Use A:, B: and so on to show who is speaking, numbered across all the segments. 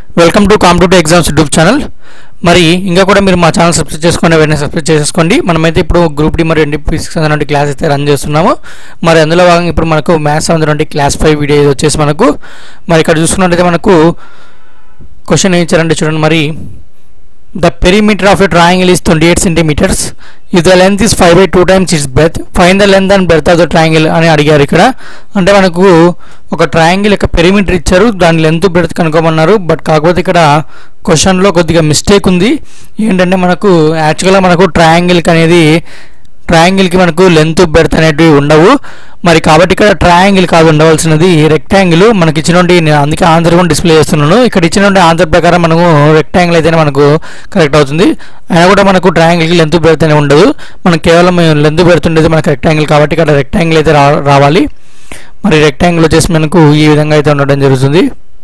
A: welcome to competitive exams YouTube channel మరి ఇంకా కూడా మీరు మా ఛానల్ సబ్స్క్రైబ్ చేసుకుని వెంటనే సబ్స్క్రైబ్ చేసుకోండి మనమైతే ఇప్పుడు గ్రూప్ డి మరియు ఎన్డీపీ సిక్స్ అనేటువంటి క్లాస్ అయితే రన్ చేస్తున్నాము మరి అందులో భాగంగా ఇప్పుడు మనకు మ్యాథ్స్ అనేటువంటి క్లాస్ ఫైవ్ వీడియో ఇది వచ్చేసి మనకు మరి ఇక్కడ చూసుకున్నట్టయితే మనకు క్వశ్చన్ ఏం ఇచ్చారంటే చూడండి మరి the perimeter of a triangle is twenty eight centimetres if the length is five by two times its breadth find the length and breadth of the triangle అని అడిగారు ఇక్కడ అంటే మనకు ఒక ట్రయాంగిల్ యొక్క పెరిమీటర్ ఇచ్చారు దాని లెంత్ బ్రెత్ కనుక్కోమన్నారు బట్ కాకపోతే ఇక్కడ క్వశ్చన్లో కొద్దిగా మిస్టేక్ ఉంది ఏంటంటే మనకు యాక్చువల్గా మనకు ట్రయాంగిల్కి అనేది ట్రయాంగిల్కి మనకు లెంత్ బెర్త్ అనేటివి ఉండవు మరి కాబట్టి ఇక్కడ ట్రయాంగిల్ కాదు ఉండవలసినది రెక్టాంగిల్ మనకి ఇచ్చినటువంటి నేను అందుకే ఆన్సర్ కూడా డిస్ప్లే చేస్తున్నాను ఇక్కడ ఇచ్చినటువంటి ఆన్సర్ ప్రకారం మనకు రెక్టాంగిల్ అయితేనే మనకు కరెక్ట్ అవుతుంది అయినా కూడా మనకు ట్రయాంగిల్కి లెంత్ బెర్త్ అనేది ఉండదు మనకు కేవలం లెంత్ బెర్త్ ఉండేది మనకు రెక్టాంగిల్ కాబట్టి ఇక్కడ రెక్టాంగిల్ అయితే రా రావాలి మరి రెక్టాంగిల్ వచ్చేసి మనకు ఈ విధంగా అయితే ఉండడం జరుగుతుంది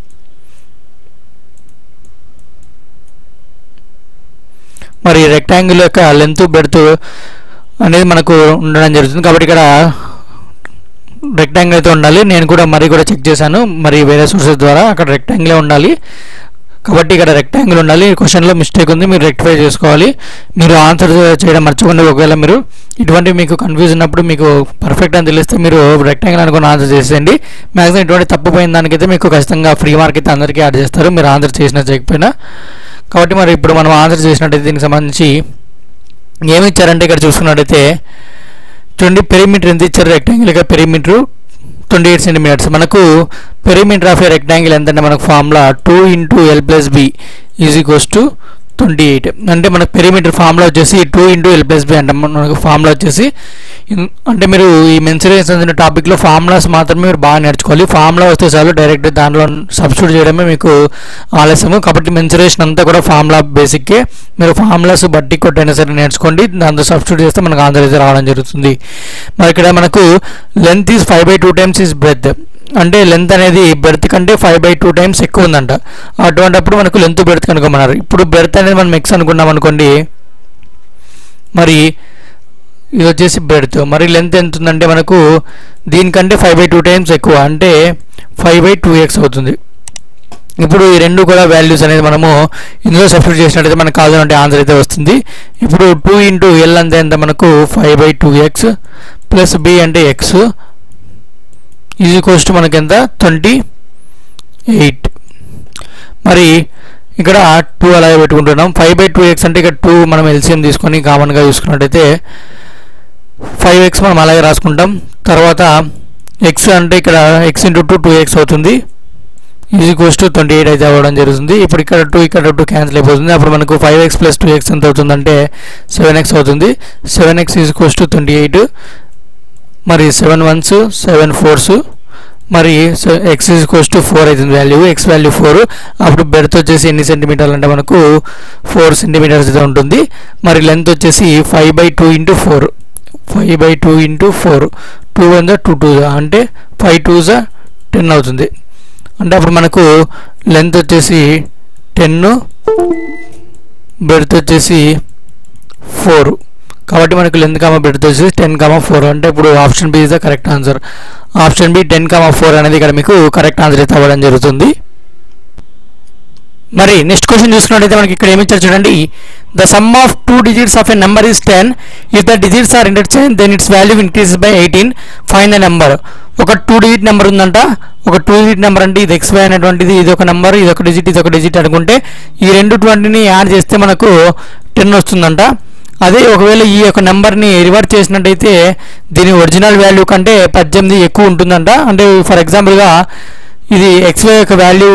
A: మరి రెక్టాంగిల్ యొక్క లెంత్ బెర్త్ అనేది మనకు ఉండడం జరుగుతుంది కాబట్టి ఇక్కడ రెక్టాంగిల్ అయితే ఉండాలి నేను కూడా మరి కూడా చెక్ చేశాను మరి వేరే సోర్సెస్ ద్వారా అక్కడ రెక్టాంగిలే ఉండాలి కాబట్టి ఇక్కడ రెక్టాంగిల్ ఉండాలి క్వశ్చన్లో మిస్టేక్ ఉంది మీరు రెక్టిఫై చేసుకోవాలి మీరు ఆన్సర్ చేయడం మర్చిపోండి ఒకవేళ మీరు ఇటువంటి మీకు కన్ఫ్యూజ్ ఉన్నప్పుడు మీకు పర్ఫెక్ట్ అని తెలిస్తే మీరు రెక్టాంగిల్ అనుకుని ఆన్సర్ చేసేయండి మ్యాక్సిమం ఇటువంటి తప్పుపోయిన దానికైతే మీకు ఖచ్చితంగా ఫ్రీ మార్క్ అయితే అందరికీ యాడ్ చేస్తారు మీరు ఆన్సర్ చేసినా చేయకపోయినా కాబట్టి మరి ఇప్పుడు మనం ఆన్సర్ చేసినట్టయితే దీనికి సంబంధించి ఏమి ఇచ్చారంటే ఇక్కడ చూసుకున్నట్టయితే చూడండి పెరిమీటర్ ఎంత ఇచ్చారు రెక్టాంగిల్ యొక్క పెరిమీటర్ ట్వంటీ ఎయిట్ సెంటీమీటర్స్ మనకు పెరిమీటర్ ఆఫ్ ఏ రెక్టాంగిల్ ఎంత అంటే మనకు formula two into L plus B is equals to twenty eight అంటే మనకు పెరిమీటర్ ఫార్ములా వచ్చేసి two into L plus B అంటే మనకు ఫార్ములా వచ్చేసి ఇన్- అంటే మీరు ఈ మెన్సరేషన్ చెందిన టాపిక్లో ఫార్ములాస్ మాత్రమే మీరు బాగా నేర్చుకోవాలి ఫార్ములా వస్తే చాలు డైరెక్ట్ దాంట్లో సబ్స్టిట్యూట్ చేయడమే మీకు ఆలస్యము కాబట్టి మెన్సరేషన్ అంతా కూడా ఫార్ములా బేసిక్కే మీరు ఫార్ములాస్ బట్టి కొట్టైనా సరే నేర్చుకోండి దాంతో సబ్స్టిట్యూట్ చేస్తే మనకు ఆన్సర్ అయితే రావడం జరుగుతుంది మరి ఇక్కడ మనకు length is five by two times is breadth అంటే లెంత్ అనేది బెర్త్ కంటే ఫైవ్ బై టూ టైమ్స్ ఎక్కువ ఉందంట అటువంటిప్పుడు మనకు లెంత్ బెర్త్ కనుక్కోమన్నారు ఇప్పుడు బెర్త్ అనేది మనం ఎక్స్ అనుకున్నాం అనుకోండి మరి ఇది వచ్చేసి బెర్త్ మరి లెంత్ ఎంత ఉందంటే మనకు దీనికంటే ఫైవ్ బై టూ టైమ్స్ ఎక్కువ అంటే ఫైవ్ బై టూ ఎక్స్ అవుతుంది ఇప్పుడు ఈ రెండు కూడా వాల్యూస్ అనేది మనము ఇందులో సబ్స్టిట్యూట్ చేసినట్టయితే మనకు కావాలంటే ఆన్సర్ అయితే వస్తుంది ఇప్పుడు టూ ఇంటూ ఎల్ అంటే ఎంత మనకు five by two X plus B అంటే ఎక్స్ ఈజ్ ఈక్వల్స్ టు మనకి ఎంత ట్వంటీ ఎయిట్ మరి ఇక్కడ టూ అలాగే పెట్టుకుంటున్నాం ఫైవ్ బై టూ ఎక్స్ అంటే ఇక్కడ టూ మనం ఎల్సిఎం తీసుకొని కామన్గా చూసుకున్నట్టయితే ఫైవ్ ఎక్స్ మనం అలాగే రాసుకుంటాం తర్వాత ఎక్స్ అంటే ఇక్కడ X into two two X అవుతుంది is equals to twenty eight అయితే అవ్వడం జరుగుతుంది ఇప్పుడు ఇక్కడ టూ ఇక్కడ టూ క్యాన్సిల్ అయిపోతుంది అప్పుడు మనకు five X plus two X ఎంత అవుతుందంటే సెవెన్ ఎక్స్ అవుతుంది seven X is equals to twenty eight మరి సెవెన్ వన్స్ సెవెన్ ఫోర్స్ మరి X is equals to four అవుతుంది వాల్యూ ఎక్స్ వాల్యూ ఫోర్ అప్పుడు బెర్త్ వచ్చేసి ఎన్ని సెంటీమీటర్లు అంటే మనకు ఫోర్ సెంటీమీటర్స్ అయితే ఉంటుంది మరి లెంత్ వచ్చేసి five by two into four five by two into four two one జా టూ టూ జా అంటే ఫైవ్ టూ జా టెన్ అవుతుంది అంటే అప్పుడు మనకు లెంత్ వచ్చేసి టెన్ బెర్త్ వచ్చేసి ఫోర్ కాబట్టి మనకు లెంత్ కామా బెర్త్ వచ్చేసి టెన్ కామా ఫోర్ అంటే ఇప్పుడు option B is the correct answer option B ten comma four అనేది ఇక్కడ మీకు కరెక్ట్ ఆన్సర్ అయితే అవ్వడం జరుగుతుంది మరి నెక్స్ట్ క్వశ్చన్ చూసుకున్నట్టయితే మనకి ఇక్కడ ఏమి ఇచ్చారు చూడండి the sum of two digits of a number is ten if the digits are interchange then its value increase by eighteen find the number ఒక టూ డిజిట్ నెంబర్ ఉందంట ఒక టూ డిజిట్ నెంబర్ అంటే ఇది ఎక్స్ వై అనేటువంటిది ఇది ఒక number ఇది ఒక డిజిట్ ఇది ఒక డిజిట్ అనుకుంటే ఈ రెండు ట్వంటీని యాడ్ చేస్తే మనకు టెన్ వస్తుందంట అదే ఒకవేళ ఈ యొక్క నెంబర్ని రివర్ట్ చేసినట్టయితే దీని ఒరిజినల్ వాల్యూ కంటే పద్దెనిమిది ఎక్కువ ఉంటుందంట అంటే ఫర్ ఎగ్జాంపుల్గా ఇది ఎక్స్ వై యొక్క వాల్యూ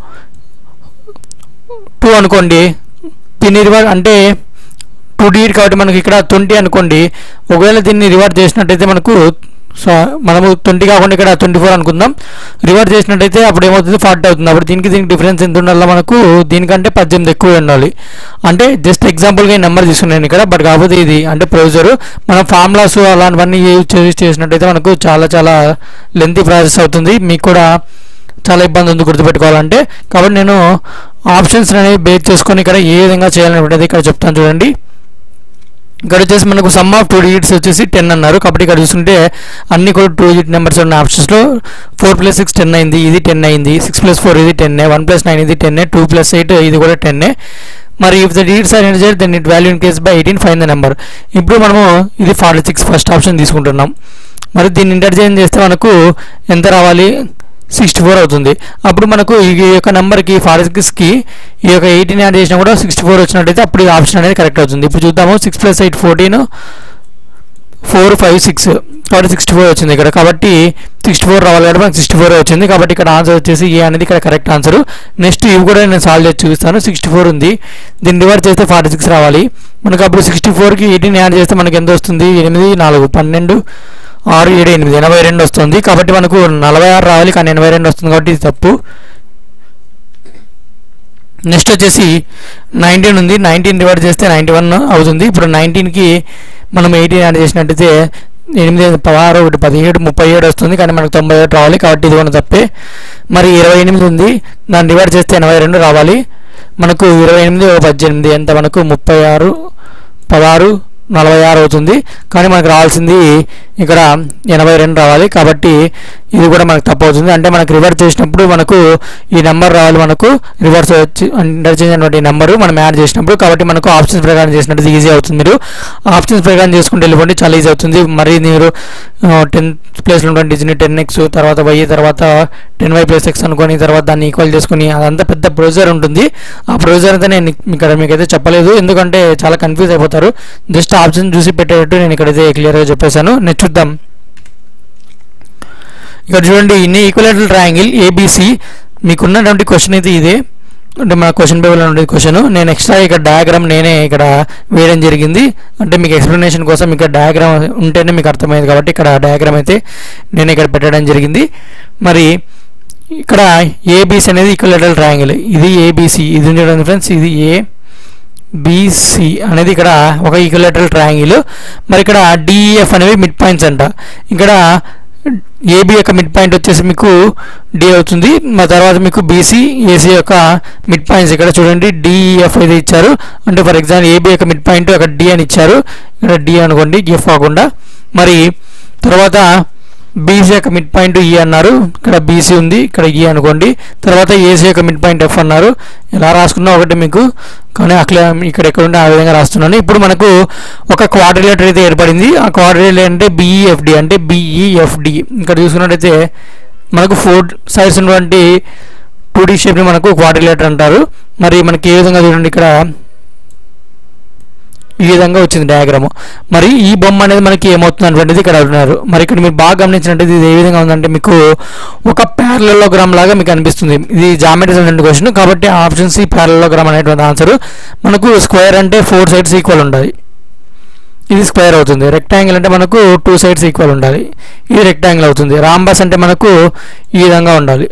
A: టూ అనుకోండి దీన్ని రివర్స్ అంటే టూ డిజిట్ కాబట్టి మనకి ఇక్కడ ట్వంటీ అనుకోండి ఒకవేళ దీన్ని రివర్స్ చేసినట్టయితే మనకు సో మనము ట్వంటీ కాకుండా ఇక్కడ ట్వంటీ ఫోర్ అనుకుందాం రివర్స్ చేసినట్టయితే అప్పుడు ఏమవుతుంది ఫార్టీ అవుతుంది అప్పుడు దీనికి దీనికి డిఫరెన్స్ ఎంత ఉండాలి మనకు దీనికంటే పద్దెనిమిది ఎక్కువ ఉండాలి అంటే జస్ట్ ఎగ్జాంపుల్గా ఈ నెంబర్ తీసుకున్నాను ఇక్కడ బట్ కాకపోతే ఇది అంటే ప్రొసీజర్ మనం ఫార్ములాస్ అలాంటివన్నీ యూజ్ చేసి చేసినట్టయితే మనకు చాలా చాలా లెంతీ ప్రాసెస్ అవుతుంది మీకు కూడా చాలా ఇబ్బంది ఉంది గుర్తుపెట్టుకోవాలంటే కాబట్టి నేను ఆప్షన్స్ అనేవి బేస్ చేసుకొని ఇక్కడ ఏ విధంగా చేయాలనేది ఇక్కడ చెప్తాను చూడండి ఇక్కడ వచ్చేసి మనకు సమ్ ఆఫ్ టూ డిజిట్స్ వచ్చేసి టెన్ అన్నారు కాబట్టి ఇక్కడ చూసుకుంటే అన్ని కూడా టూ డిజిట్ నెంబర్స్ ఉన్న ఆప్షన్స్లో ఫోర్ ప్లస్ సిక్స్ టెన్ అయింది ఇది టెన్ అయింది సిక్స్ ప్లస్ ఫోర్ ఇది టెన్ వన్ ప్లస్ నైన్ ఇది టెన్ టూ ప్లస్ ఎయిట్ ఇది కూడా టెన్ మరి if the digits are interchanged then it value increase by eighteen find the number ఇప్పుడు మనము ఇది ఫార్టీ సిక్స్ ఫస్ట్ ఆప్షన్ తీసుకుంటున్నాం మరి దీన్ని ఇంటర్చేంజ్ చేస్తే మనకు ఎంత రావాలి సిక్స్టీ ఫోర్ అవుతుంది అప్పుడు మనకు ఈ యొక్క నెంబర్కి ఫార్టీ సిక్స్కి ఈ యొక్క ఎయిటీన్ యాడ్ చేసినా కూడా సిక్స్టీ ఫోర్ వచ్చినట్టయితే అప్పుడు ఈ ఆప్షన్ అనేది కరెక్ట్ అవుతుంది ఇప్పుడు చూద్దాము six plus eight fourteen four five six కాబట్టి సిక్స్టీ ఫోర్ వచ్చింది ఇక్కడ కాబట్టి సిక్స్టీ ఫోర్ రావాలి కాబట్టి మనకి సిక్స్టీ ఫోర్ వచ్చింది కాబట్టి ఇక్కడ ఆన్సర్ వచ్చేసి ఏ అనేది ఇక్కడ కరెక్ట్ ఆన్సర్ నెక్స్ట్ ఇవి కూడా నేను సాల్వ్ చేసి చూపిస్తాను సిక్స్టీ ఫోర్ ఉంది దీన్ని డివైడ్ చేస్తే ఫార్టీ సిక్స్ రావాలి మనకు అప్పుడు సిక్స్టీ ఫోర్కి ఎయిటీన్ యాడ్ చేస్తే మనకి ఎంత వస్తుంది ఎనిమిది నాలుగు పన్నెండు ఆరు ఏడు ఎనిమిది ఎనభై రెండు వస్తుంది కాబట్టి మనకు నలభై ఆరు రావాలి కానీ ఎనభై రెండు వస్తుంది కాబట్టి ఇది తప్పు నెక్స్ట్ వచ్చేసి నైన్టీన్ ఉంది నైన్టీన్ డివైడ్ చేస్తే నైంటీ వన్ అవుతుంది ఇప్పుడు నైన్టీన్కి మనం ఎయిటీన్ యాడ్ చేసినట్టయితే ఎనిమిది పదహారు ఒకటి పదిహేడు ముప్పై ఏడు వస్తుంది కానీ మనకు తొంభై ఏడు రావాలి కాబట్టి ఇది కూడా తప్పే మరి ఇరవై ఎనిమిది ఉంది దాన్ని డివైడ్ చేస్తే ఎనభై రెండు రావాలి మనకు ఇరవై ఎనిమిది ఒక పద్దెనిమిది ఎంత మనకు ముప్పై ఆరు పదహారు నలభై ఆరు అవుతుంది కానీ మనకు రావాల్సింది ఇక్కడ ఎనభై రెండు రావాలి కాబట్టి ఇది కూడా మనకు తప్పు అవుతుంది అంటే మనకు రివర్స్ చేసినప్పుడు మనకు ఈ నెంబర్ రావాలి మనకు రివర్స్ వచ్చి ఇంటర్చేంజ్ అయినటువంటి నెంబరు మనం యాడ్ చేసినప్పుడు కాబట్టి మనకు ఆప్షన్స్ ప్రకారం చేసినట్టు ఈజీ అవుతుంది మీరు ఆప్షన్స్ ప్రకారం చేసుకుంటే వెళ్ళిపోండి చాలా ఈజీ అవుతుంది మరి మీరు టెన్త్ ప్లేస్లో ఉన్నటువంటి డిజిని టెన్ ఎక్స్ తర్వాత వై తర్వాత టెన్ వై ప్లస్ ఎక్స్ అనుకొని తర్వాత దాన్ని ఈక్వల్ చేసుకుని అదంతా పెద్ద ప్రొసీజర్ ఉంటుంది ఆ ప్రొసీజర్ అంతా నేను ఇక్కడ మీకైతే చెప్పలేదు ఎందుకంటే చాలా కన్ఫ్యూజ్ అయిపోతారు జస్ట్ ఆప్షన్ చూసి పెట్టేటట్టు నేను ఇక్కడైతే క్లియర్గా చెప్పేశాను నెక్స్ట్ చూద్దాం ఇక్కడ చూడండి ఇన్ని ఈక్వలేటల్ ట్రయాంగిల్ ఏబిసి మీకున్నటువంటి క్వశ్చన్ అయితే ఇదే అంటే మన క్వశ్చన్ పేపర్లో ఉండేది క్వశ్చన్ నేను ఎక్స్ట్రా ఇక్కడ డయాగ్రామ్ నేనే ఇక్కడ వేయడం జరిగింది అంటే మీకు ఎక్స్ప్లెనేషన్ కోసం ఇక్కడ డయాగ్రామ్ ఉంటేనే మీకు అర్థమైంది కాబట్టి ఇక్కడ డయాగ్రామ్ అయితే నేను ఇక్కడ పెట్టడం జరిగింది మరి ఇక్కడ ఏబిసి అనేది ఈక్వలేటల్ ట్రయాంగిల్ ఇది ఏబిసి ఇది ఉండడం ఫ్రెండ్స్ ఇది ఏ బీసీ అనేది ఇక్కడ ఒక ఈక్వలేటరల్ ట్రయాంగిల్ మరి ఇక్కడ డిఈఎఫ్ అనేవి మిడ్ పాయింట్స్ అంట ఇక్కడ ఏబి యొక్క మిడ్ పాయింట్ వచ్చేసి మీకు డి అవుతుంది మా తర్వాత మీకు బీసీ ఏసీ యొక్క మిడ్ పాయింట్స్ ఇక్కడ చూడండి డిఈఎఫ్ అయితే ఇచ్చారు అంటే ఫర్ ఎగ్జాంపుల్ ఏబి యొక్క మిడ్ పాయింట్ అక్కడ డి అని ఇచ్చారు ఇక్కడ డి అనుకోండి ఎఫ్ కాకుండా మరి తర్వాత బీసీ యొక్క మిడ్ పాయింట్ ఈ అన్నారు ఇక్కడ బీసీ ఉంది ఇక్కడ ఈ అనుకోండి తర్వాత ఏసీ యొక్క మిడ్ పాయింట్ ఎఫ్ అన్నారు ఎలా రాసుకున్నా ఒకటి మీకు కానీ అట్లా ఇక్కడ ఎక్కడ ఉంటే ఆ విధంగా రాస్తున్నాను ఇప్పుడు మనకు ఒక క్వాడ్రిలేటర్ అయితే ఏర్పడింది ఆ క్వాడ్రిలేటర్ అంటే బిఈఎఫ్డి అంటే బిఈఎఫ్డి ఇక్కడ చూసుకున్నట్టయితే మనకు ఫోర్ సైడ్స్ ఉన్నటువంటి టూ డీ షేప్ని మనకు క్వాడ్రిలేటర్ అంటారు మరి మనకి ఏ విధంగా చూడండి ఇక్కడ ఈ విధంగా వచ్చింది డయాగ్రామ్ మరి ఈ బొమ్మ అనేది మనకి ఏమవుతుంది అనేటువంటిది ఇక్కడ ఉన్నారు మరి ఇక్కడ మీరు బాగా గమనించినట్టయితే ఇది ఏ విధంగా ఉందంటే మీకు ఒక ప్యారలోగ్రామ్ లాగా మీకు అనిపిస్తుంది ఇది జామెట్రీ సంబంధించిన క్వశ్చన్ కాబట్టి ఆప్షన్ సి ప్యారలోగ్రామ్ అనేటువంటి ఆన్సర్ మనకు స్క్వేర్ అంటే ఫోర్ సైడ్స్ ఈక్వల్ ఉండాలి ఇది స్క్వేర్ అవుతుంది రెక్టాంగిల్ అంటే మనకు టూ సైడ్స్ ఈక్వల్ ఉండాలి ఇది రెక్టాంగిల్ అవుతుంది రాంబస్ అంటే మనకు ఈ విధంగా ఉండాలి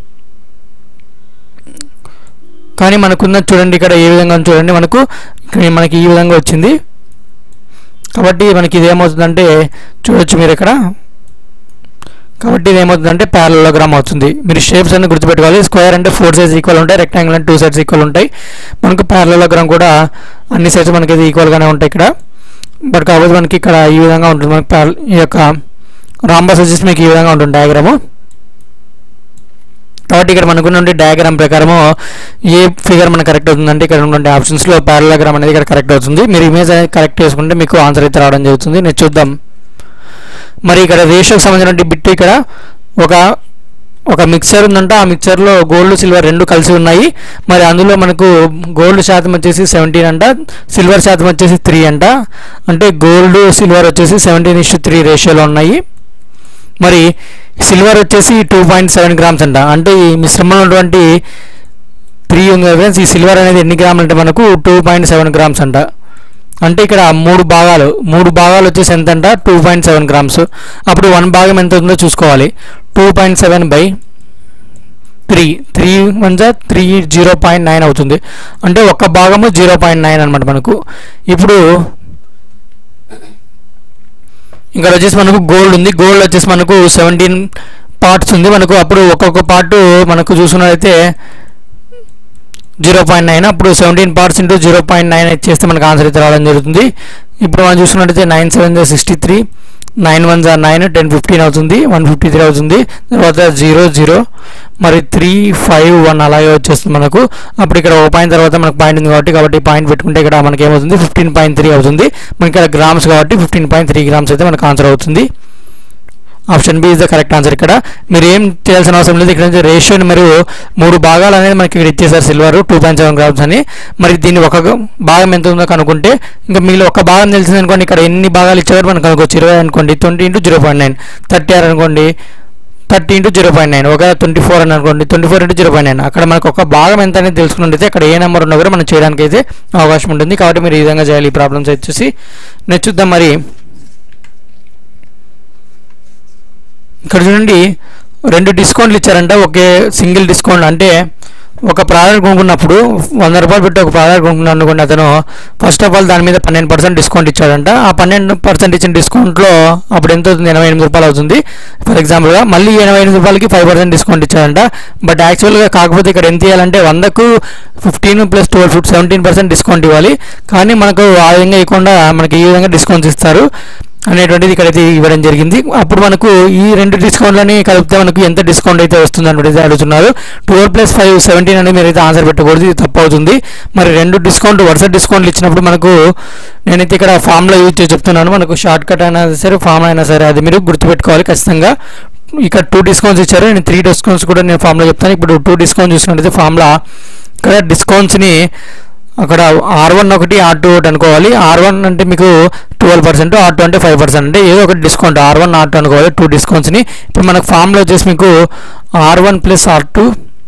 A: కానీ మనకున్న చూడండి ఇక్కడ ఏ విధంగా ఉందో చూడండి మనకు ఇక్కడ మనకి ఈ విధంగా వచ్చింది కాబట్టి మనకి ఇది ఏమవుతుందంటే చూడొచ్చు మీరు ఇక్కడ కాబట్టి ఇది ఏమవుతుందంటే ప్యారలోగ్రామ్ అవుతుంది మీరు షేప్స్ అన్ని గుర్తుపెట్టుకోవాలి స్క్వేర్ అంటే ఫోర్ సైడ్స్ ఈక్వల్ ఉంటాయి రెక్టాంగిల్ అంటే టూ సైడ్స్ ఈక్వల్ ఉంటాయి మనకు ప్యారలోగ్రామ్ కూడా అన్ని సైడ్స్ మనకి ఇది ఈక్వల్గానే ఉంటాయి ఇక్కడ బట్ కాకపోతే మనకి ఇక్కడ ఈ విధంగా ఉంటుంది మనకి parallel- ఈ యొక్క రాంబస్ వచ్చేసి మీకు ఈ విధంగా ఉంటుంది డయాగ్రాము కాబట్టి ఇక్కడ మనకున్నటువంటి డయాగ్రామ్ ప్రకారము ఏ ఫిగర్ మనకు కరెక్ట్ అవుతుందంటే ఇక్కడ ఉన్నటువంటి ఆప్షన్స్లో ప్యారలోగ్రామ్ అనేది ఇక్కడ కరెక్ట్ అవుతుంది మీరు ఇమేజ్ అనేది కరెక్ట్ చేసుకుంటే మీకు ఆన్సర్ అయితే రావడం జరుగుతుంది నేను చూద్దాం మరి ఇక్కడ రేషియోకి సంబంధించిన బిట్ ఇక్కడ ఒక ఒక మిక్సర్ ఉందంట ఆ మిక్సర్లో గోల్డ్ సిల్వర్ రెండు కలిసి ఉన్నాయి మరి అందులో మనకు గోల్డ్ శాతం వచ్చేసి సెవెంటీన్ అంట సిల్వర్ శాతం వచ్చేసి త్రీ అంట అంటే గోల్డ్ సిల్వర్ వచ్చేసి సెవెంటీన్ ఇష్యూ త్రీ రేషియోలో ఉన్నాయి మరి సిల్వర్ వచ్చేసి టూ పాయింట్ సెవెన్ గ్రామ్స్ అంట అంటే ఈ మిశ్రమంలో ఉన్నటువంటి త్రీ ఉంది కదా ఫ్రెండ్స్ ఈ సిల్వర్ అనేది ఎన్ని గ్రాములు అంటే మనకు టూ పాయింట్ సెవెన్ గ్రామ్స్ అంట అంటే ఇక్కడ మూడు భాగాలు మూడు భాగాలు వచ్చేసి ఎంత అంట టూ పాయింట్ సెవెన్ గ్రామ్స్ అప్పుడు వన్ భాగం ఎంత ఉందో చూసుకోవాలి two point seven by three three one జా త్రీ జీరో పాయింట్ నైన్ అవుతుంది అంటే ఒక్క భాగము జీరో పాయింట్ నైన్ అనమాట మనకు ఇప్పుడు ఇక్కడ వచ్చేసి మనకు గోల్డ్ ఉంది గోల్డ్ వచ్చేసి మనకు సెవెంటీన్ పార్ట్స్ ఉంది మనకు అప్పుడు ఒక్కొక్క పార్ట్ మనకు చూసుకున్నట్లయితే జీరో పాయింట్ నైన్ అప్పుడు seventeen parts into zero point nine చేస్తే మనకు ఆన్సర్ అయితే రావడం జరుగుతుంది ఇప్పుడు మనం చూసుకున్నట్టయితే నైన్ సెవెన్ జా సిక్స్టీ త్రీ నైన్ వన్ జా నైన్ టెన్ ఫిఫ్టీన్ అవుతుంది వన్ ఫిఫ్టీ త్రీ అవుతుంది తర్వాత జీరో జీరో మరి త్రీ ఫైవ్ వన్ అలాగే వచ్చేస్తుంది మనకు అప్పుడు ఇక్కడ ఒక పాయింట్ తర్వాత మనకు పాయింట్ ఉంది కాబట్టి కాబట్టి పాయింట్ పెట్టుకుంటే ఇక్కడ మనకి ఏమవుతుంది ఫిఫ్టీన్ పాయింట్ త్రీ అవుతుంది మనకి ఇక్కడ గ్రామ్స్ కాబట్టి ఫిఫ్టీన్ పాయింట్ త్రీ గ్రామ్స్ అయితే మనకు ఆన్సర్ అవుతుంది option B is the correct answer ఇక్కడ మీరు ఏం చేయాల్సిన అవసరం లేదు ఇక్కడ నుంచి రేషియోని మీరు మూడు భాగాలు అనేది మనకి ఇక్కడ ఇచ్చేసారు silver two point seven grams అని మరి దీన్ని ఒక భాగం ఎంత ఉందో కనుక్కుంటే ఇంకా మీలో ఒక భాగం తెలిసింది అనుకోండి ఇక్కడ ఎన్ని భాగాలు ఇచ్చేవారు మనకు కనుకోవచ్చు ఇరవై అనుకోండి twenty into zero point nine thirty or అనుకోండి thirty into zero point nine ఒక ట్వంటీ ఫోర్ అని అనుకోండి twenty four into zero point nine అక్కడ మనకు ఒక భాగం ఎంత అనేది తెలుసుకున్నట్టయితే అక్కడ ఏ నెంబర్ ఉన్నా కూడా మనం చేయడానికి అయితే అవకాశం ఉంటుంది కాబట్టి మీరు ఈ విధంగా చేయాలి ఈ ప్రాబ్లమ్స్ వచ్చేసి నెక్స్ట్ చూద్దాం మరి ఇక్కడ చూడండి రెండు డిస్కౌంట్లు ఇచ్చారంట ఒకే సింగిల్ డిస్కౌంట్ అంటే ఒక ప్రోడక్ట్ కొనుక్కున్నప్పుడు వంద రూపాయలు పెట్టి ఒక ప్రోడక్ట్ కొనుక్కున్నాను అనుకోండి అతను ఫస్ట్ ఆఫ్ ఆల్ దాని మీద పన్నెండు పర్సెంట్ డిస్కౌంట్ ఇచ్చాడంట ఆ పన్నెండు పర్సెంట్ ఇచ్చిన డిస్కౌంట్లో అప్పుడు ఎంత అవుతుంది ఎనభై ఎనిమిది రూపాయలు అవుతుంది ఫర్ ఎగ్జాంపుల్గా మళ్ళీ ఎనభై ఎనిమిది రూపాయలకి ఫైవ్ పర్సెంట్ డిస్కౌంట్ ఇచ్చాడంట బట్ యాక్చువల్గా కాకపోతే ఇక్కడ ఎంత ఇవ్వాలంటే వందకు fifteen plus twelve fifty seventeen percent discount ఇవ్వాలి కానీ మనకు ఆ విధంగా ఇవ్వకుండా మనకి ఈ విధంగా డిస్కౌంట్స్ ఇస్తారు అనేటువంటిది ఇక్కడైతే ఇవ్వడం జరిగింది అప్పుడు మనకు ఈ రెండు డిస్కౌంట్లని కలిపితే మనకు ఎంత డిస్కౌంట్ అయితే వస్తుంది అనేది అడుగుతున్నారు ట్వెల్వ్ ప్లస్ ఫైవ్ సెవెంటీన్ అనేది మీరు అయితే ఆన్సర్ పెట్టకూడదు ఇది తప్పు అవుతుంది మరి రెండు డిస్కౌంట్ వరుస డిస్కౌంట్లు ఇచ్చినప్పుడు మనకు నేనైతే ఇక్కడ ఫామ్లో యూజ్ చేసి చెప్తున్నాను మనకు షార్ట్ కట్ అయినా సరే ఫామ్ అయినా సరే అది మీరు గుర్తుపెట్టుకోవాలి ఖచ్చితంగా ఇక్కడ టూ డిస్కౌంట్స్ ఇచ్చారు నేను త్రీ డిస్కౌంట్స్ కూడా నేను ఫామ్లో చెప్తాను ఇప్పుడు టూ డిస్కౌంట్ చూసినట్టయితే ఫామ్లో ఇక్కడ డిస్కౌంట్స్ని అక్కడ ఆర్ వన్ ఒకటి ఆర్ టూ ఒకటి అనుకోవాలి ఆర్ వన్ అంటే మీకు ట్వెల్వ్ పర్సెంట్ ఆర్ టూ అంటే ఫైవ్ పర్సెంట్ అంటే ఏదో ఒకటి discount R one R two అనుకోవాలి టూ డిస్కౌంట్స్ని ఇప్పుడు మనకు ఫామ్లో వచ్చేసి మీకు R one plus R two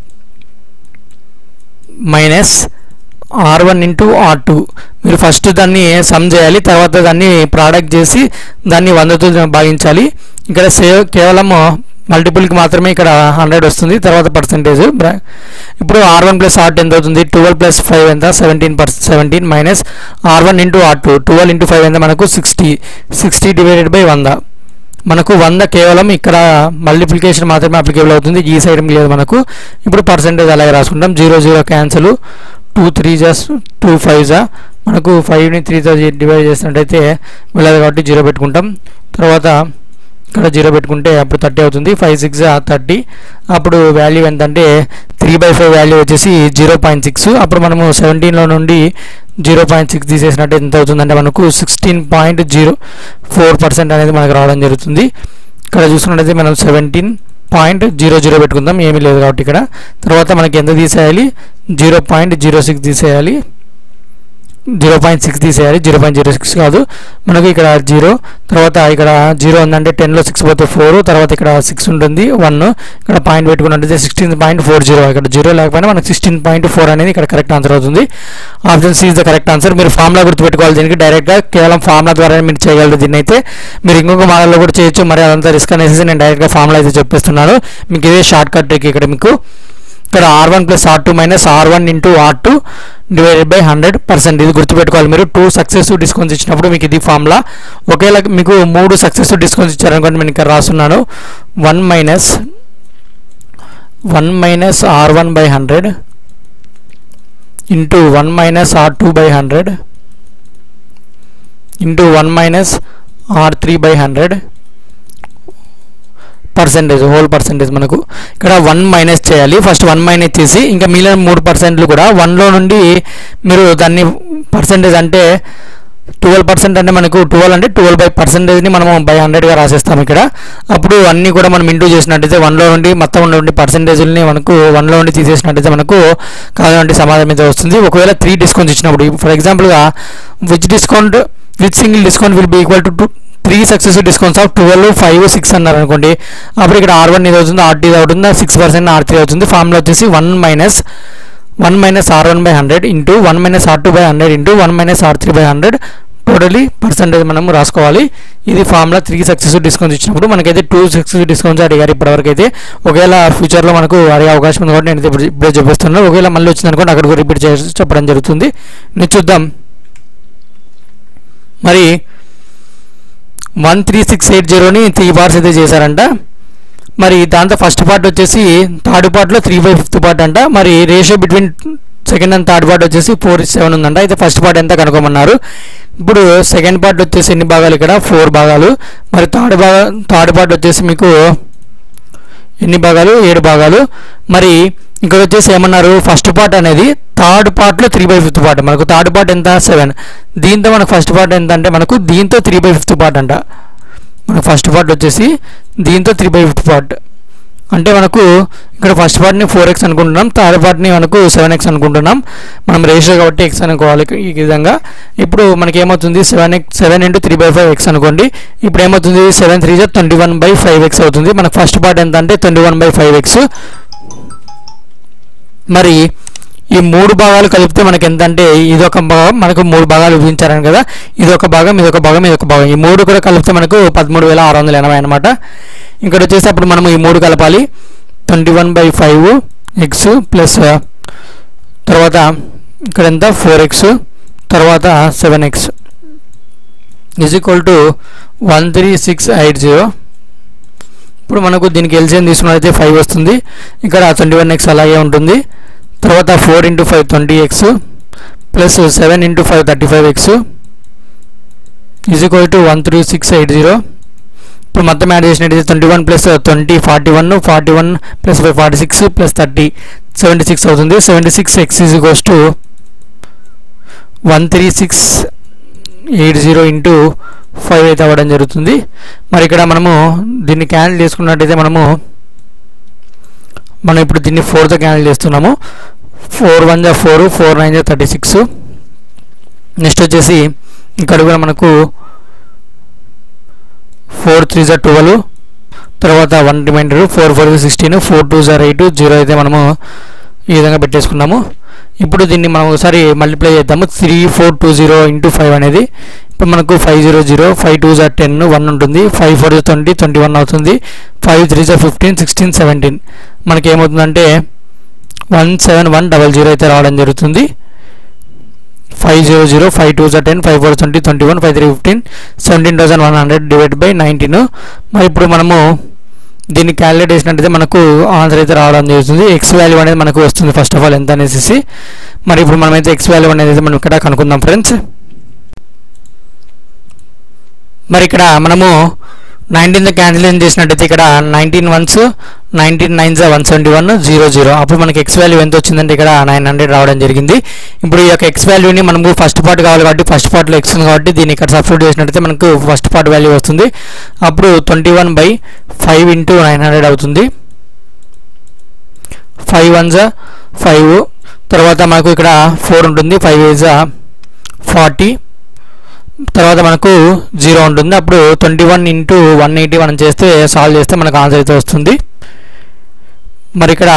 A: minus R one into R two మీరు ఫస్ట్ దాన్ని సమ్ చేయాలి తర్వాత దాన్ని ప్రోడక్ట్ చేసి దాన్ని వందతో భాగించాలి ఇక్కడ సేవ్ కేవలం మల్టిపుల్కి మాత్రమే ఇక్కడ హండ్రెడ్ వస్తుంది తర్వాత పర్సంటేజ్ ఇప్పుడు R one plus R two ఎంత అవుతుంది ట్వెల్వ్ ప్లస్ ఫైవ్ ఎంత seventeen percent seventeen minus R one into R two twelve into five ఎంత మనకు సిక్స్టీ సిక్స్టీ డివైడెడ్ బై వంద మనకు వంద కేవలం ఇక్కడ మల్టిప్లికేషన్ మాత్రమే అప్లికేబుల్ అవుతుంది ఈ సైడ్ లేదు మనకు ఇప్పుడు పర్సంటేజ్ అలాగే రాసుకుంటాం zero zero cancel two three జాస్ టూ ఫైవ్ జా మనకు ఫైవ్ని త్రీతో డివైడ్ చేసినట్టయితే వెళ్ళదు కాబట్టి జీరో పెట్టుకుంటాం తర్వాత ఇక్కడ జీరో పెట్టుకుంటే అప్పుడు థర్టీ అవుతుంది ఫైవ్ సిక్స్ థర్టీ అప్పుడు వాల్యూ ఎంతంటే త్రీ బై ఫైవ్ వాల్యూ వచ్చేసి జీరో పాయింట్ సిక్స్ అప్పుడు మనము సెవెంటీన్లో నుండి జీరో పాయింట్ సిక్స్ తీసేసినట్టు ఎంత అవుతుందంటే మనకు sixteen point zero four percent అనేది మనకు రావడం జరుగుతుంది ఇక్కడ చూసుకున్నట్టయితే మనం సెవెంటీన్ పాయింట్ జీరో జీరో పెట్టుకుందాం ఏమీ లేదు కాబట్టి ఇక్కడ తర్వాత మనకి ఎంత తీసేయాలి జీరో పాయింట్ జీరో సిక్స్ తీసేయాలి జీరో పాయింట్ సిక్స్ తీసేయాలి జీరో పాయింట్ జీరో సిక్స్ కాదు మనకు ఇక్కడ జీరో తర్వాత ఇక్కడ జీరో ఉందంటే టెన్లో సిక్స్ పోతే ఫోర్ తర్వాత ఇక్కడ సిక్స్ ఉంటుంది వన్ ఇక్కడ పాయింట్ పెట్టుకున్నట్టయితే సిక్స్టీన్ పాయింట్ ఫోర్ జీరో ఇక్కడ జీరో లేకపోయినా మనకు సిక్స్టీన్ పాయింట్ ఫోర్ అనేది ఇక్కడ కరెక్ట్ ఆన్సర్ అవుతుంది option C is the correct answer మీరు ఫార్ములా గుర్తుపెట్టుకోవాలి దీనికి డైరెక్ట్గా కేవలం ఫార్ములా ద్వారా మీరు చేయగలరు దీన్ని అయితే మీరు ఇంకొక మోడల్లో కూడా చేయొచ్చు మరి అదంతా రిస్క్ అనేసి నేను డైరెక్ట్గా ఫార్ములా అయితే చెప్పేస్తున్నాను మీకు ఇదే షార్ట్ కట్ ట్రిక్ ఇక్కడ మీకు ఇక్కడ R one plus R two minus R one into R two divided by hundred percent ఇది గుర్తుపెట్టుకోవాలి మీరు టూ సక్సెసివ్ డిస్కౌంట్స్ ఇచ్చినప్పుడు మీకు ఇది ఫార్ములా ఒకేలా మీకు మూడు సక్సెసివ్ డిస్కౌంట్స్ ఇచ్చారనుకోండి నేను ఇక్కడ రాస్తున్నాను one minus one minus R one by hundred into one minus R two by hundred into one minus R three by hundred percentage whole percentage మనకు ఇక్కడ వన్ మైనస్ చేయాలి ఫస్ట్ వన్ మైనస్ చేసి ఇంకా మిగిలిన మూడు పర్సెంట్లు కూడా వన్లో నుండి మీరు దాన్ని పర్సెంటేజ్ అంటే ట్వెల్వ్ పర్సెంట్ అంటే మనకు ట్వెల్వ్ అంటే ట్వెల్వ్ బై పర్సెంటేజ్ని మనం బై హండ్రెడ్గా రాసేస్తాం ఇక్కడ అప్పుడు అన్నీ కూడా మనం ఇంటూ చేసినట్టయితే వన్లో నుండి మొత్తం నుండి పర్సెంటేజ్ని మనకు వన్లో నుండి తీసేసినట్టయితే మనకు కావాలంటే సమాధానం అయితే వస్తుంది ఒకవేళ త్రీ డిస్కౌంట్స్ ఇచ్చినప్పుడు ఫర్ ఎగ్జాంపుల్గా which discount which single discount will be equal to to three successive discounts of twelve five six అన్నారు అనుకోండి అప్పుడు ఇక్కడ ఆర్ వన్ ఇది అవుతుంది ఆర్ టూ ఇది అవుతుంది సిక్స్ పర్సెంట్ ఆర్ త్రీ అవుతుంది ఫార్ములా వచ్చేసి one minus one minus R one by hundred into one minus R two by hundred into one minus R three by hundred totally percentage మనం రాసుకోవాలి ఇది formula three successive discounts ఇచ్చినప్పుడు మనకైతే two successive discounts అడిగారు ఇప్పటివరకు అయితే ఒకవేళ ఫ్యూచర్లో మనకు అడిగే అవకాశం ఉంది కాబట్టి నేను అయితే ఇప్పుడు ఇప్పుడే చెప్పేస్తున్నాను ఒకవేళ మళ్ళీ వచ్చింది అనుకోండి అక్కడికి రిపీట్ చేసి చెప్పడం జరుగుతుంది నేను చూద్దాం మరి వన్ త్రీ సిక్స్ ఎయిట్ జీరోని త్రీ పార్ట్స్ అయితే చేశారంట మరి దాంతో ఫస్ట్ పార్ట్ వచ్చేసి థర్డ్ పార్ట్లో త్రీ బై ఫిఫ్త్ పార్ట్ అంట మరి ratio between second and third part వచ్చేసి ఫోర్ సెవెన్ ఉందంట అయితే ఫస్ట్ పార్ట్ ఎంత కనుక్కోమన్నారు ఇప్పుడు సెకండ్ పార్ట్ వచ్చేసి ఎన్ని భాగాలు ఇక్కడ ఫోర్ భాగాలు మరి థర్డ్ భాగా థర్డ్ పార్ట్ వచ్చేసి మీకు ఎన్ని భాగాలు ఏడు భాగాలు మరి ఇక్కడ వచ్చేసి ఏమన్నారు ఫస్ట్ పార్ట్ అనేది థర్డ్ పార్ట్లో త్రీ బై ఫిఫ్త్ పార్ట్ మనకు థర్డ్ పార్ట్ ఎంత సెవెన్ దీంతో మనకు ఫస్ట్ పార్ట్ ఎంత అంటే మనకు దీంతో త్రీ బై ఫిఫ్త్ పార్ట్ అంట మనకు ఫస్ట్ పార్ట్ వచ్చేసి దీంతో త్రీ బై ఫిఫ్త్ పార్ట్ అంటే మనకు ఇక్కడ ఫస్ట్ పార్ట్ని ఫోర్ ఎక్స్ అనుకుంటున్నాం థర్డ్ పార్ట్ని మనకు సెవెన్ ఎక్స్ అనుకుంటున్నాం మనం రేషియో కాబట్టి ఎక్స్ అనుకోవాలి ఈ విధంగా ఇప్పుడు మనకి ఏమవుతుంది seven x seven into three by five x అనుకోండి ఇప్పుడు ఏమవుతుంది సెవెన్ త్రీ జా twenty one by five x అవుతుంది మనకు ఫస్ట్ పార్ట్ ఎంత అంటే twenty one by five x మరి ఈ మూడు భాగాలు కలిపితే మనకి ఎంత అంటే ఇదొక భాగం మనకు మూడు భాగాలు విభజించారని కదా ఇదొక భాగం ఇదొక భాగం ఇదొక భాగం ఈ మూడు కూడా కలిపితే మనకు పదమూడు వేల ఆరు వందల ఎనభై అనమాట ఇక్కడ వచ్చేసి అప్పుడు మనం ఈ మూడు కలపాలి twenty one by five X plus తర్వాత ఇక్కడ ఎంత ఫోర్ ఎక్స్ తర్వాత seven X is equal to one three six eight zero ఇప్పుడు మనకు దీనికి ఎల్సిఎం తీసుకున్నట్లయితే ఫైవ్ వస్తుంది ఇక్కడ ట్వంటీ వన్ ఎక్స్ అలాగే ఉంటుంది తర్వాత four into five twenty x plus seven into five thirty five x is equal to one three six eight zero ఇప్పుడు మొత్తం యాడ్ చేసినట్టయితే twenty one plus twenty forty one forty one plus five forty six plus thirty seventy six అవుతుంది seventy six x is equals to one three six eight zero into five అయితే అవ్వడం జరుగుతుంది మరి ఇక్కడ మనము దీన్ని క్యాన్సిల్ చేసుకున్నట్టయితే మనము మనం ఇప్పుడు దీన్ని ఫోర్తో క్యాన్సిల్ చేస్తున్నాము ఫోర్ వన్ జా ఫోర్ ఫోర్ నైన్ జా థర్టీ సిక్స్ నెక్స్ట్ వచ్చేసి ఇక్కడ కూడా మనకు ఫోర్ త్రీ జా ట్వెల్వ్ తర్వాత one reminder four four sixteen four two జార్ ఎయిట్ జీరో అయితే మనము ఈ విధంగా పెట్టేసుకున్నాము ఇప్పుడు దీన్ని మనం ఒకసారి మల్టిప్లై చేద్దాము three four two zero into five అనేది ఇప్పుడు మనకు five zero zero five two జార్ టెన్ వన్ ఉంటుంది five four twenty twenty one అవుతుంది ఫైవ్ త్రీ జార్ ఫిఫ్టీన్ సిక్స్టీన్ సెవెంటీన్ మనకి ఏమవుతుందంటే one seven one double zero అయితే రావడం జరుగుతుంది five zero zero five two జా ten five four twenty twenty one five three fifteen seventeen thousand one hundred divide by nineteen మరి ఇప్పుడు మనము దీన్ని క్యాలిక్యులేట్ చేసినట్టయితే మనకు ఆన్సర్ అయితే రావడం జరుగుతుంది ఎక్స్ వాల్యూ అనేది మనకు వస్తుంది ఫస్ట్ ఆఫ్ ఆల్ ఎంత అనేసి మరి ఇప్పుడు మనమైతే ఎక్స్ వాల్యూ అనేది అయితే మనం ఇక్కడ కనుక్కుందాం ఫ్రెండ్స్ మరి ఇక్కడ మనము నైన్టీన్త్ క్యాన్సిలేషన్ చేసినట్టయితే ఇక్కడ nineteen once nineteen nine one seventy one zero zero అప్పుడు మనకి ఎక్స్ వాల్యూ ఎంత వచ్చిందంటే ఇక్కడ నైన్ హండ్రెడ్ రావడం జరిగింది ఇప్పుడు ఈ యొక్క ఎక్స్ వాల్యూని మనకు ఫస్ట్ పార్ట్ కావాలి కాబట్టి ఫస్ట్ పార్ట్లో ఎక్స్ ఉంది కాబట్టి దీన్ని ఇక్కడ సబ్స్టిట్యూట్ చేసినట్టయితే మనకు ఫస్ట్ పార్ట్ వాల్యూ వస్తుంది అప్పుడు twenty one by five into nine hundred అవుతుంది ఫైవ్ వన్ జా ఫైవ్ తర్వాత మనకు ఇక్కడ ఫోర్ ఉంటుంది ఫైవ్ ఏజ్ ఫార్టీ తర్వాత మనకు జీరో ఉంటుంది అప్పుడు twenty one into one eighty మనం చేస్తే సాల్వ్ చేస్తే మనకు ఆన్సర్ అయితే వస్తుంది మరి ఇక్కడ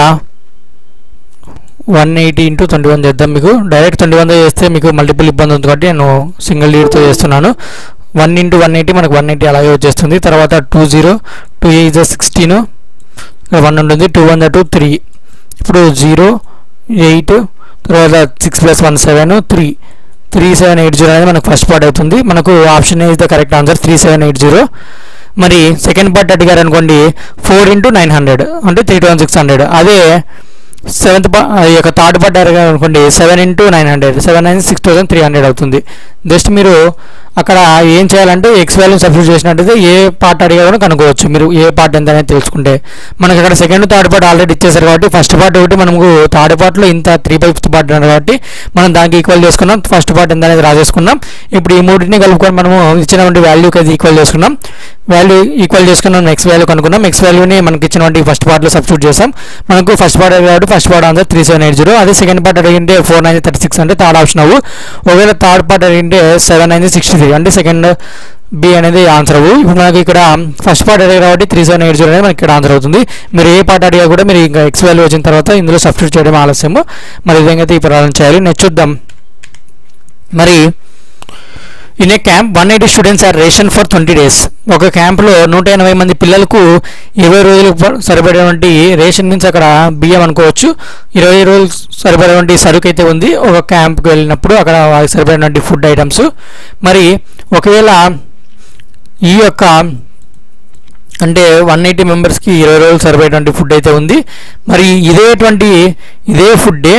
A: one eighty into twenty one చేద్దాం మీకు డైరెక్ట్ ట్వంటీ వన్తో చేస్తే మీకు మల్టిపుల్ ఇబ్బంది ఉంది కాబట్టి నేను సింగిల్ లీడ్తో చేస్తున్నాను వన్ ఇంటూ వన్ ఎయిటీ మనకు వన్ ఎయిటీ అలాగే వచ్చేస్తుంది తర్వాత two zero two eight sixteen ఇక్కడ వన్ ఉంటుంది టూ వన్ టూ త్రీ ఇప్పుడు జీరో ఎయిట్ తర్వాత six plus one seven three three seven eight zero అనేది మనకు ఫస్ట్ పార్ట్ అవుతుంది మనకు option is the correct answer three seven eight zero మరి second part అడిగారు అనుకోండి ఫోర్ ఇంటూ నైన్ హండ్రెడ్ అంటే త్రీ థౌసండ్ సిక్స్ హండ్రెడ్ అదే సెవెంత్ పా ఈ యొక్క థర్డ్ పార్ట్ అడిగారు అనుకోండి seven into nine hundred seven nine six thousand three hundred అవుతుంది జస్ట్ మీరు అక్కడ ఏం చేయాలంటే ఎక్స్ వాల్యూ సబ్స్టిట్యూట్ చేసినట్టయితే ఏ పార్ట్ అడిగారో కనుక్కోవచ్చు మీరు ఏ పార్ట్ ఎంత అనేది తెలుసుకుంటే మనకి అక్కడ సెకండ్ థర్డ్ పార్ట్ ఆల్రెడీ ఇచ్చేసారు కాబట్టి ఫస్ట్ పార్ట్ ఒకటి మనకు థర్డ్ పార్ట్లో ఇంత త్రీ బై ఫిఫ్త్ పార్ట్ ఉంది కాబట్టి మనం దానికి ఈక్వల్ చేసుకున్నాం ఫస్ట్ పార్ట్ ఎంత అనేది రాసేసుకున్నాం ఇప్పుడు ఈ మూడింటిని కలుపుకొని మనము ఇచ్చినటువంటి వాల్యూకి అది ఈక్వల్ చేసుకున్నాం వాల్యూ ఈక్వల్ చేసుకున్నాం నెక్స్ట్ వాల్యూ కనుక్కున్నాం నెక్స్ట్ వాల్యూని మనకి ఇచ్చినటువంటి ఫస్ట్ పార్ట్లో సబ్స్టిట్యూట్ చేసాం మనకు ఫస్ట్ పార్ట్ కాబట్టి first part answer three seven eight zero అదే సెకండ్ పార్ట్ అడిగింటే ఫోర్ నైన్ థర్టీ సిక్స్ అంటే థర్డ్ ఆప్షన్ అవ్వు ఒకవేళ థర్డ్ పార్ట్ అడిగింటే సెవెన్ నైన్ సిక్స్టీ త్రీ అంటే సెకండ్ బి అనేది ఆన్సర్ అవ్వు ఇప్పుడు మనకి ఇక్కడ ఫస్ట్ పార్ట్ అడిగారు కాబట్టి త్రీ సెవెన్ ఎయిట్ జీరో అనేది మనకి ఇక్కడ ఆన్సర్ అవుతుంది మీరు ఏ పార్ట్ అడిగా కూడా మీరు ఇంకా ఎక్స్ వాల్యూ వచ్చిన తర్వాత ఇందులో సబ్స్టిట్యూట్ చేయడం ఆలస్యము మరి ఈ విధంగా అయితే ఈ ప్రారంభం చేయాలి నెక్స్ట్ చూద్దాం మరి in a camp one eighty students are ration for twenty days ఒక క్యాంప్లో నూట ఎనభై మంది పిల్లలకు ఇరవై రోజులు సరిపడేటువంటి రేషన్ మీన్స్ అక్కడ బియ్యం అనుకోవచ్చు ఇరవై రోజులు సరిపడేటువంటి సరుకు అయితే ఉంది ఒక క్యాంప్కి వెళ్ళినప్పుడు అక్కడ వాళ్ళకి సరిపడినటువంటి ఫుడ్ ఐటమ్స్ మరి ఒకవేళ ఈ యొక్క అంటే వన్ ఎయిటీ మెంబర్స్కి ఇరవై రోజులు సరిపోయేటువంటి ఫుడ్ అయితే ఉంది మరి ఇదేటువంటి ఇదే ఫుడ్డే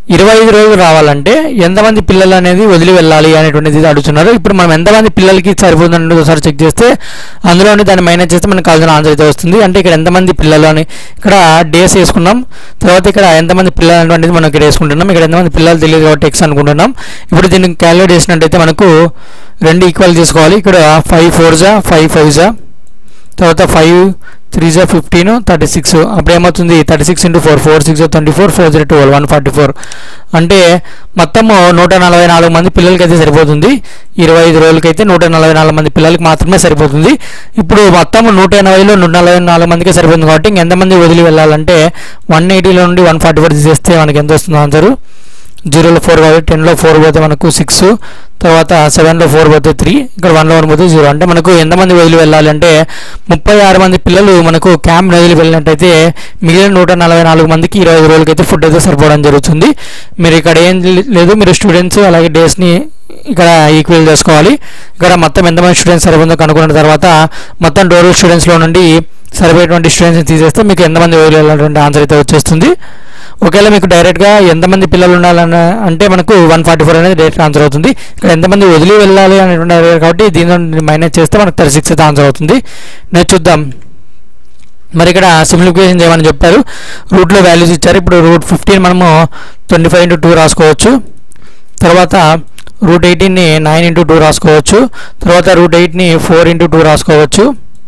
A: ఇరవై ఐదు రోజులు రావాలంటే ఎంతమంది పిల్లలు అనేది వదిలి వెళ్ళాలి అనేటువంటిది అడుగుతున్నారు ఇప్పుడు మనం ఎంతమంది పిల్లలకి సరిపోతుందని ఒకసారి చెక్ చేస్తే అందులోని దాన్ని మైనస్ చేస్తే మనకు కావాల్సిన ఆన్సర్ అయితే వస్తుంది అంటే ఇక్కడ ఎంతమంది పిల్లలు అని ఇక్కడ డేస్ వేసుకున్నాం తర్వాత ఇక్కడ ఎంతమంది పిల్లలు అనేటువంటిది మనం ఇక్కడ వేసుకుంటున్నాం ఇక్కడ ఎంతమంది పిల్లలు తెలియదు కాబట్టి ఎక్స్ అనుకుంటున్నాం ఇప్పుడు దీన్ని క్యాలిక్యులేట్ చేసినట్టయితే మనకు రెండు ఈక్వల్ చేసుకోవాలి ఇక్కడ ఫైవ్ ఫోర్ జా ఫైవ్ ఫైవ్ జా తర్వాత ఫైవ్ త్రీ జా ఫిఫ్టీన్ థర్టీ సిక్స్ అప్పుడు ఏమవుతుంది thirty six into four four six twenty four four zero twelve one forty four అంటే మొత్తము నూట నలభై నాలుగు మంది పిల్లలకి అయితే సరిపోతుంది ఇరవై ఐదు రోజులకైతే నూట నలభై నాలుగు మంది పిల్లలకి మాత్రమే సరిపోతుంది ఇప్పుడు మొత్తం నూట ఎనభైలో నూట నలభై నాలుగు మందికే సరిపోతుంది కాబట్టి ఇంకెంతమంది వదిలి వెళ్ళాలంటే వన్ ఎయిటీలో నుండి వన్ ఫార్టీ ఫోర్ తీసేస్తే మనకి ఎంత వస్తుంది ఆన్సరు జీరోలో ఫోర్ కాబట్టి టెన్లో ఫోర్ పోతే మనకు సిక్స్ తర్వాత సెవెన్లో ఫోర్ పోతే త్రీ ఇక్కడ వన్లో వన్ పోతే జీరో అంటే మనకు ఎంతమంది వదిలి వెళ్ళాలి అంటే ముప్పై ఆరు మంది పిల్లలు మనకు క్యాంప్ వదిలి వెళ్ళినట్టయితే మిగిలిన నూట నలభై నాలుగు మందికి ఇరవై ఐదు రోజులకి అయితే ఫుడ్ అయితే సరిపోవడం జరుగుతుంది మీరు ఇక్కడ ఏం లేదు మీరు స్టూడెంట్స్ అలాగే డేస్ని ఇక్కడ ఈక్వల్ చేసుకోవాలి ఇక్కడ మొత్తం ఎంతమంది స్టూడెంట్స్ సరిపోతుందో కనుక్కున్న తర్వాత మొత్తం టోటల్ స్టూడెంట్స్లో నుండి సరిపోయేటువంటి స్టూడెంట్స్ని తీసేస్తే మీకు ఎంతమంది వదిలి వెళ్ళాలంటే ఆన్సర్ అయితే వచ్చేస్తుంది ఒకవేళ మీకు డైరెక్ట్గా ఎంతమంది పిల్లలు ఉండాలని అంటే మనకు వన్ ఫార్టీ ఫోర్ అనేది డైరెక్ట్ ఆన్సర్ అవుతుంది ఇక్కడ ఎంతమంది వదిలి వెళ్ళాలి అనేటువంటి అడిగారు కాబట్టి దీని మైనస్ చేస్తే మనకు థర్టీ సిక్స్ అయితే ఆన్సర్ అవుతుంది నేను చూద్దాం మరి ఇక్కడ సింప్లిఫికేషన్ చేయమని చెప్పారు రూట్లో వాల్యూస్ ఇచ్చారు ఇప్పుడు రూట్ ఫిఫ్టీన్ మనము ట్వంటీ ఫైవ్ ఇంటూ టూ రాసుకోవచ్చు తర్వాత రూట్ ఎయిటీన్ని నైన్ ఇంటూ టూ రాసుకోవచ్చు తర్వాత రూట్ ఎయిట్ని ఫోర్ ఇంటూ టూ రాసుకోవచ్చు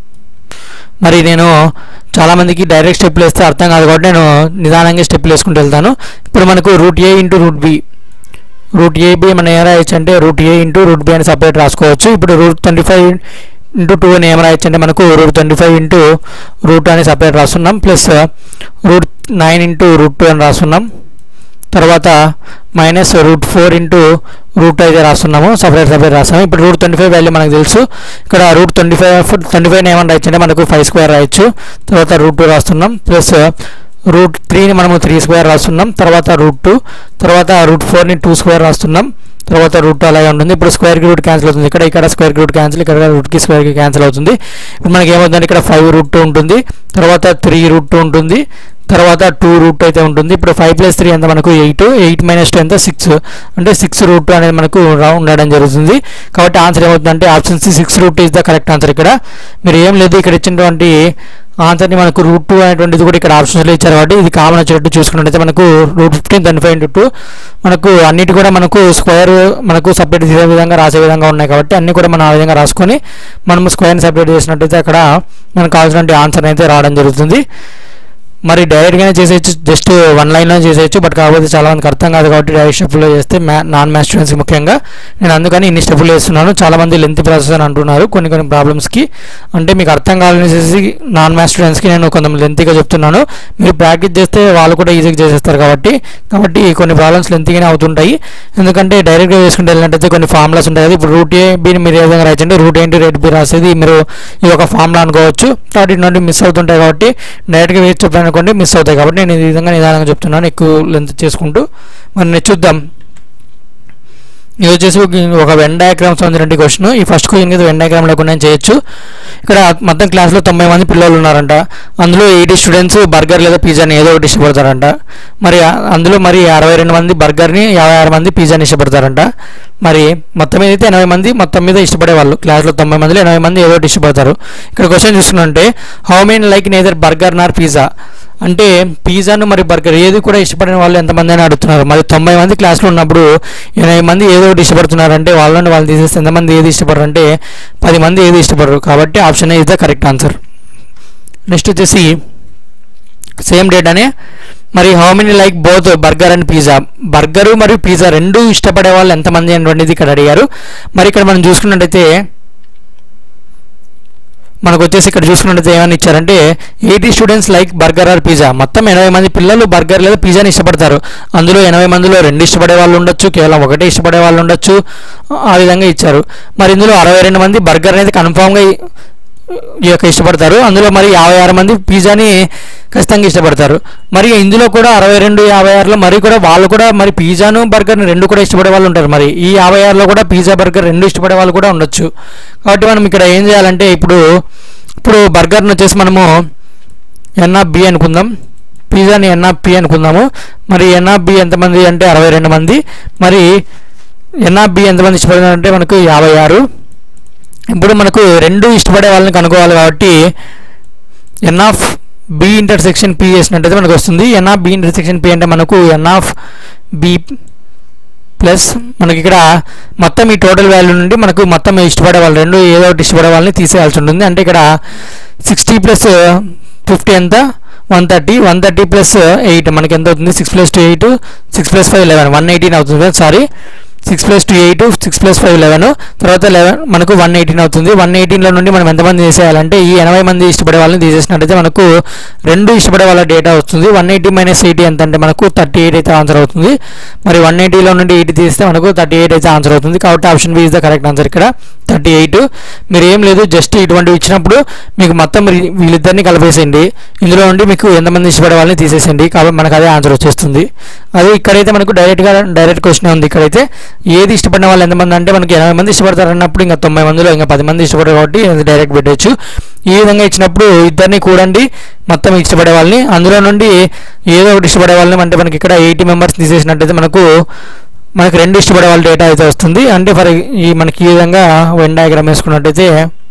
A: మరి నేను చాలామందికి డైరెక్ట్ స్టెప్లు వేస్తే అర్థం కాదు కాబట్టి నేను నిదానంగా స్టెప్లు వేసుకుంటూ వెళ్తాను ఇప్పుడు మనకు root a into root b root a b మనం ఏం రాయొచ్చు అంటే root a into root b అని సపరేట్ రాసుకోవచ్చు ఇప్పుడు root twenty five into two అని ఏం రాయొచ్చు అంటే మనకు root twenty five into root అని సపరేట్ రాస్తున్నాం plus root nine into root two అని రాస్తున్నాం తర్వాత minus root four into root అయితే రాస్తున్నాము సపరేట్ సపరేట్ రాస్తాము ఇప్పుడు రూట్ ట్వంటీ ఫైవ్ వాల్యూ మనకు తెలుసు ఇక్కడ root twenty five twenty five ఏమని రాయొచ్చు అంటే మనకు ఫైవ్ స్క్వేర్ రాయొచ్చు తర్వాత రూట్ టూ రాస్తున్నాం ప్లస్ రూట్ త్రీని మనము త్రీ స్క్వేర్ రాస్తున్నాం తర్వాత రూట్ టూ తర్వాత రూట్ ఫోర్ని టూ స్క్వేర్ రాస్తున్నాం తర్వాత రూట్ అలాగే ఉంటుంది ఇప్పుడు స్క్వేర్కి రూట్ క్యాన్సిల్ అవుతుంది ఇక్కడ ఇక్కడ స్క్వేర్కి రూట్ క్యాన్సిల్ ఇక్కడ రూట్కి స్క్వేర్కి క్యాన్సిల్ అవుతుంది ఇప్పుడు మనకి ఏమవుతుందంటే ఇక్కడ ఫైవ్ రూట్ టూ ఉంటుంది తర్వాత త్రీ రూట్ టూ ఉంటుంది తర్వాత టూ రూట్ అయితే ఉంటుంది ఇప్పుడు ఫైవ్ ప్లస్ త్రీ ఎంత మనకు ఎయిట్ ఎయిట్ మైనస్ టూ ఎంత సిక్స్ అంటే సిక్స్ రూట్ టూ అనేది మనకు రా- ఉండడం జరుగుతుంది కాబట్టి ఆన్సర్ ఏమవుతుందంటే option c six root is the correct answer ఇక్కడ మీరు ఏం లేదు ఇక్కడ ఇచ్చినటువంటి ఆన్సర్ని మనకు రూట్ టూ అనేటువంటిది కూడా ఇక్కడ ఆప్షన్స్లో ఇచ్చారు కాబట్టి ఇది కామన్ వచ్చేటట్టు చూసుకున్నట్టయితే మనకు root fifteen twenty five into two మనకు అన్నిటి కూడా మనకు స్క్వేర్ మనకు సపరేట్ చేసే విధంగా రాసే విధంగా ఉన్నాయి కాబట్టి అన్ని కూడా మనం ఆ విధంగా రాసుకొని మనము స్క్వేర్ని సపరేట్ చేసినట్టయితే అక్కడ మనకు కావాల్సినటువంటి ఆన్సర్ అయితే రావడం జరుగుతుంది మరి డైరెక్ట్గానే చేసేయచ్చు జస్ట్ వన్ లైన్లో చేసేయచ్చు బట్ కాకపోతే చాలా మందికి అర్థం కాదు కాబట్టి డైరెక్ట్ స్టెప్లో చేస్తే మ్యా నాన్ మ్యాథ్స్ స్టూడెంట్స్కి ముఖ్యంగా నేను అందుకని ఇన్ని స్టెప్పులు వేస్తున్నాను చాలా మంది లెంత్ ప్రాసెస్ అని అంటున్నారు కొన్ని కొన్ని ప్రాబ్లమ్స్కి అంటే మీకు అర్థం కావాలనేసి నాన్ మ్యాథ్స్ స్టూడెంట్స్కి నేను కొంచెం లెంతీగా చెప్తున్నాను మీరు ప్రాక్టీస్ చేస్తే వాళ్ళు కూడా ఈజీగా చేసేస్తారు కాబట్టి కాబట్టి కొన్ని ప్రాబ్లమ్స్ లెంతీగానే అవుతుంటాయి ఎందుకంటే డైరెక్ట్గా వేసుకుంటే వెళ్ళినట్టయితే కొన్ని ఫార్ములాస్ ఉంటాయి కదా ఇప్పుడు రూట్ ఏ బీని మీరు ఏ విధంగా రాయచ్చంటే రూట్ ఏంటి రేట్ బి రాసేది మీరు ఇది ఒక ఫార్ములా అనుకోవచ్చు కాబట్టి ఇటు నుండి మిస్ అవుతుంటాయి కాబట్టి డైరెక్ట్గా వేసి చెప్పాను అనుకోండి మిస్ అవుతాయి కాబట్టి నేను ఈ విధంగా నిదానంగా చెప్తున్నాను ఎక్కువ లెంత్ చేసుకుంటూ మరి నేను చూద్దాం ఇది వచ్చేసి ఒక- ఒక వెన్ డయాగ్రామ్ సంబంధించిన క్వశ్చన్ ఈ ఫస్ట్ క్వశ్చన్ కింద వెన్ డయాగ్రామ్ లేకుండా చేయొచ్చు ఇక్కడ మొత్తం క్లాస్లో తొంభై మంది పిల్లలు ఉన్నారంట అందులో ఎయిటీ స్టూడెంట్స్ బర్గర్ లేదా పిజ్జాని ఏదో ఒకటి ఇష్టపడతారంట మరి ఆ- అందులో మరి అరవై రెండు మంది బర్గర్ని యాభై ఆరు మంది పిజ్జాని ఇష్టపడతారంట మరి మొత్తం మీద అయితే ఎనభై మంది మొత్తం మీద ఇష్టపడే వాళ్ళు క్లాస్లో తొంభై మందిలో ఎనభై మంది ఏదో ఒకటి ఇష్టపడతారు ఇక్కడ క్వశ్చన్ చూసుకుంటే how many like neither burger nor pizza అంటే పిజ్జాను మరి బర్గర్ ఏది కూడా ఇష్టపడిన వాళ్ళు ఎంతమంది అని అడుగుతున్నారు మరి తొంభై మంది క్లాస్లో ఉన్నప్పుడు ఎనభై మంది ఏదో ఒకటి ఇష్టపడుతున్నారంటే వాళ్ళని వాళ్ళు తీసేస్తే ఎంతమంది ఏది ఇష్టపడరు అంటే పది మంది ఏది ఇష్టపడరు కాబట్టి option is the correct answer next వచ్చేసి సేమ్ డేట్ అనే మరి how many like both burger and pizza burger మరియు పిజ్జా రెండు ఇష్టపడే వాళ్ళు ఎంతమంది అనేటువంటిది ఇక్కడ అడిగారు మరి ఇక్కడ మనం చూసుకున్నట్టయితే మనకు వచ్చేసి ఇక్కడ చూసుకున్నట్టయితే ఏమని ఇచ్చారంటే eighty students like burger or pizza మొత్తం ఎనభై మంది పిల్లలు బర్గర్ లేదా పిజ్జాని ఇష్టపడతారు అందులో ఎనభై మందిలో రెండు ఇష్టపడే వాళ్ళు ఉండొచ్చు కేవలం ఒకటే ఇష్టపడే వాళ్ళు ఉండొచ్చు ఆ విధంగా ఇచ్చారు మరి ఇందులో అరవై రెండు మంది బర్గర్ అనేది కన్ఫామ్గా ఈ యొక్క ఇష్టపడతారు అందులో మరి యాభై ఆరు మంది పిజ్జాని ఖచ్చితంగా ఇష్టపడతారు మరి ఇందులో కూడా అరవై రెండు యాభై ఆరులో మరి కూడా వాళ్ళు కూడా మరి పిజ్జాను బర్గర్ని రెండు కూడా ఇష్టపడే వాళ్ళు ఉంటారు మరి ఈ యాభై ఆరులో కూడా పిజ్జా బర్గర్ రెండు ఇష్టపడే వాళ్ళు కూడా ఉండొచ్చు కాబట్టి మనం ఇక్కడ ఏం చేయాలంటే ఇప్పుడు ఇప్పుడు బర్గర్ని వచ్చేసి మనము ఎన్ ఆఫ్ బి అనుకుందాం పిజ్జాని ఎన్ ఆఫ్ పి అనుకుందాము మరి ఎన్ ఆఫ్ బి ఎంతమంది అంటే అరవై రెండు మంది మరి ఎన్ ఆఫ్ బి ఎంతమంది ఇష్టపడుతున్నారు అంటే మనకు యాభై ఆరు ఇప్పుడు మనకు రెండు ఇష్టపడే వాళ్ళని కనుక్కోవాలి కాబట్టి n of b intersection p చేసినట్టయితే మనకు వస్తుంది n of b intersection p అంటే మనకు ఎన్ ఆఫ్ బి ప్లస్ మనకి ఇక్కడ మొత్తం ఈ టోటల్ వాల్యూ నుండి మనకు మొత్తం ఇష్టపడే వాళ్ళు రెండు ఏదో ఒకటి ఇష్టపడే వాళ్ళని తీసేయాల్సి ఉంటుంది అంటే ఇక్కడ సిక్స్టీ ప్లస్ ఫిఫ్టీ ఎంత one thirty one thirty plus eight మనకి ఎంత అవుతుంది six plus two eight six plus five eleven one eighteen అవుతుంది sorry six plus two eight six plus five eleven తర్వాత లెవెన్ మనకు వన్ ఎయిటీన్ అవుతుంది one ఎయిటీన్లో నుండి మనం ఎంతమంది తీసేయాలంటే ఈ ఎనభై మంది ఇష్టపడే వాళ్ళని తీసేసినట్టయితే మనకు రెండు ఇష్టపడే వాళ్ళ డేటా వస్తుంది వన్ ఎయిటీ మైనస్ ఎయిటీ ఎంత అంటే మనకు థర్టీ ఎయిట్ అయితే ఆన్సర్ అవుతుంది మరి వన్ ఎయిటీలో నుండి ఎయిటీ తీస్తే మనకు థర్టీ ఎయిట్ అయితే ఆన్సర్ అవుతుంది కాబట్టి option B is the correct answer ఇక్కడ థర్టీ ఎయిట్ మీరు ఏం లేదు జస్ట్ ఇటువంటివి ఇచ్చినప్పుడు మీకు మొత్తం వీ- వీళ్ళిద్దరిని కలిపేసేయండి ఇందులో నుండి మీకు ఎంతమంది ఇష్టపడే వాళ్ళని తీసేసేయండి కాబట్టి మనకు అదే ఆన్సర్ వచ్చేస్తుంది అదే ఇక్కడైతే మనకు డైరెక్ట్గా డైరెక్ట్ క్వశ్చన్ ఉంది ఇక్కడైతే ఏది ఇష్టపడిన వాళ్ళు ఎంతమంది అంటే మనకి ఎనభై మంది ఇష్టపడతారు అన్నప్పుడు ఇంకా తొంభై మందిలో ఇంకా పది మంది ఇష్టపడరు కాబట్టి అది డైరెక్ట్ పెట్టవచ్చు ఈ విధంగా ఇచ్చినప్పుడు ఇద్దరిని కూడండి మొత్తం ఇష్టపడే వాళ్ళని అందులో నుండి ఏదో ఒకటి ఇష్టపడే వాళ్ళని అంటే మనకి ఇక్కడ ఎయిటీ మెంబర్స్ తీసేసినట్టయితే మనకు మనకి రెండు ఇష్టపడే వాళ్ళ డేటా అయితే వస్తుంది అంటే ఫర్ ఈ మనకి ఈ విధంగా వెన్ డయాగ్రామ్ వేసుకున్నట్టయితే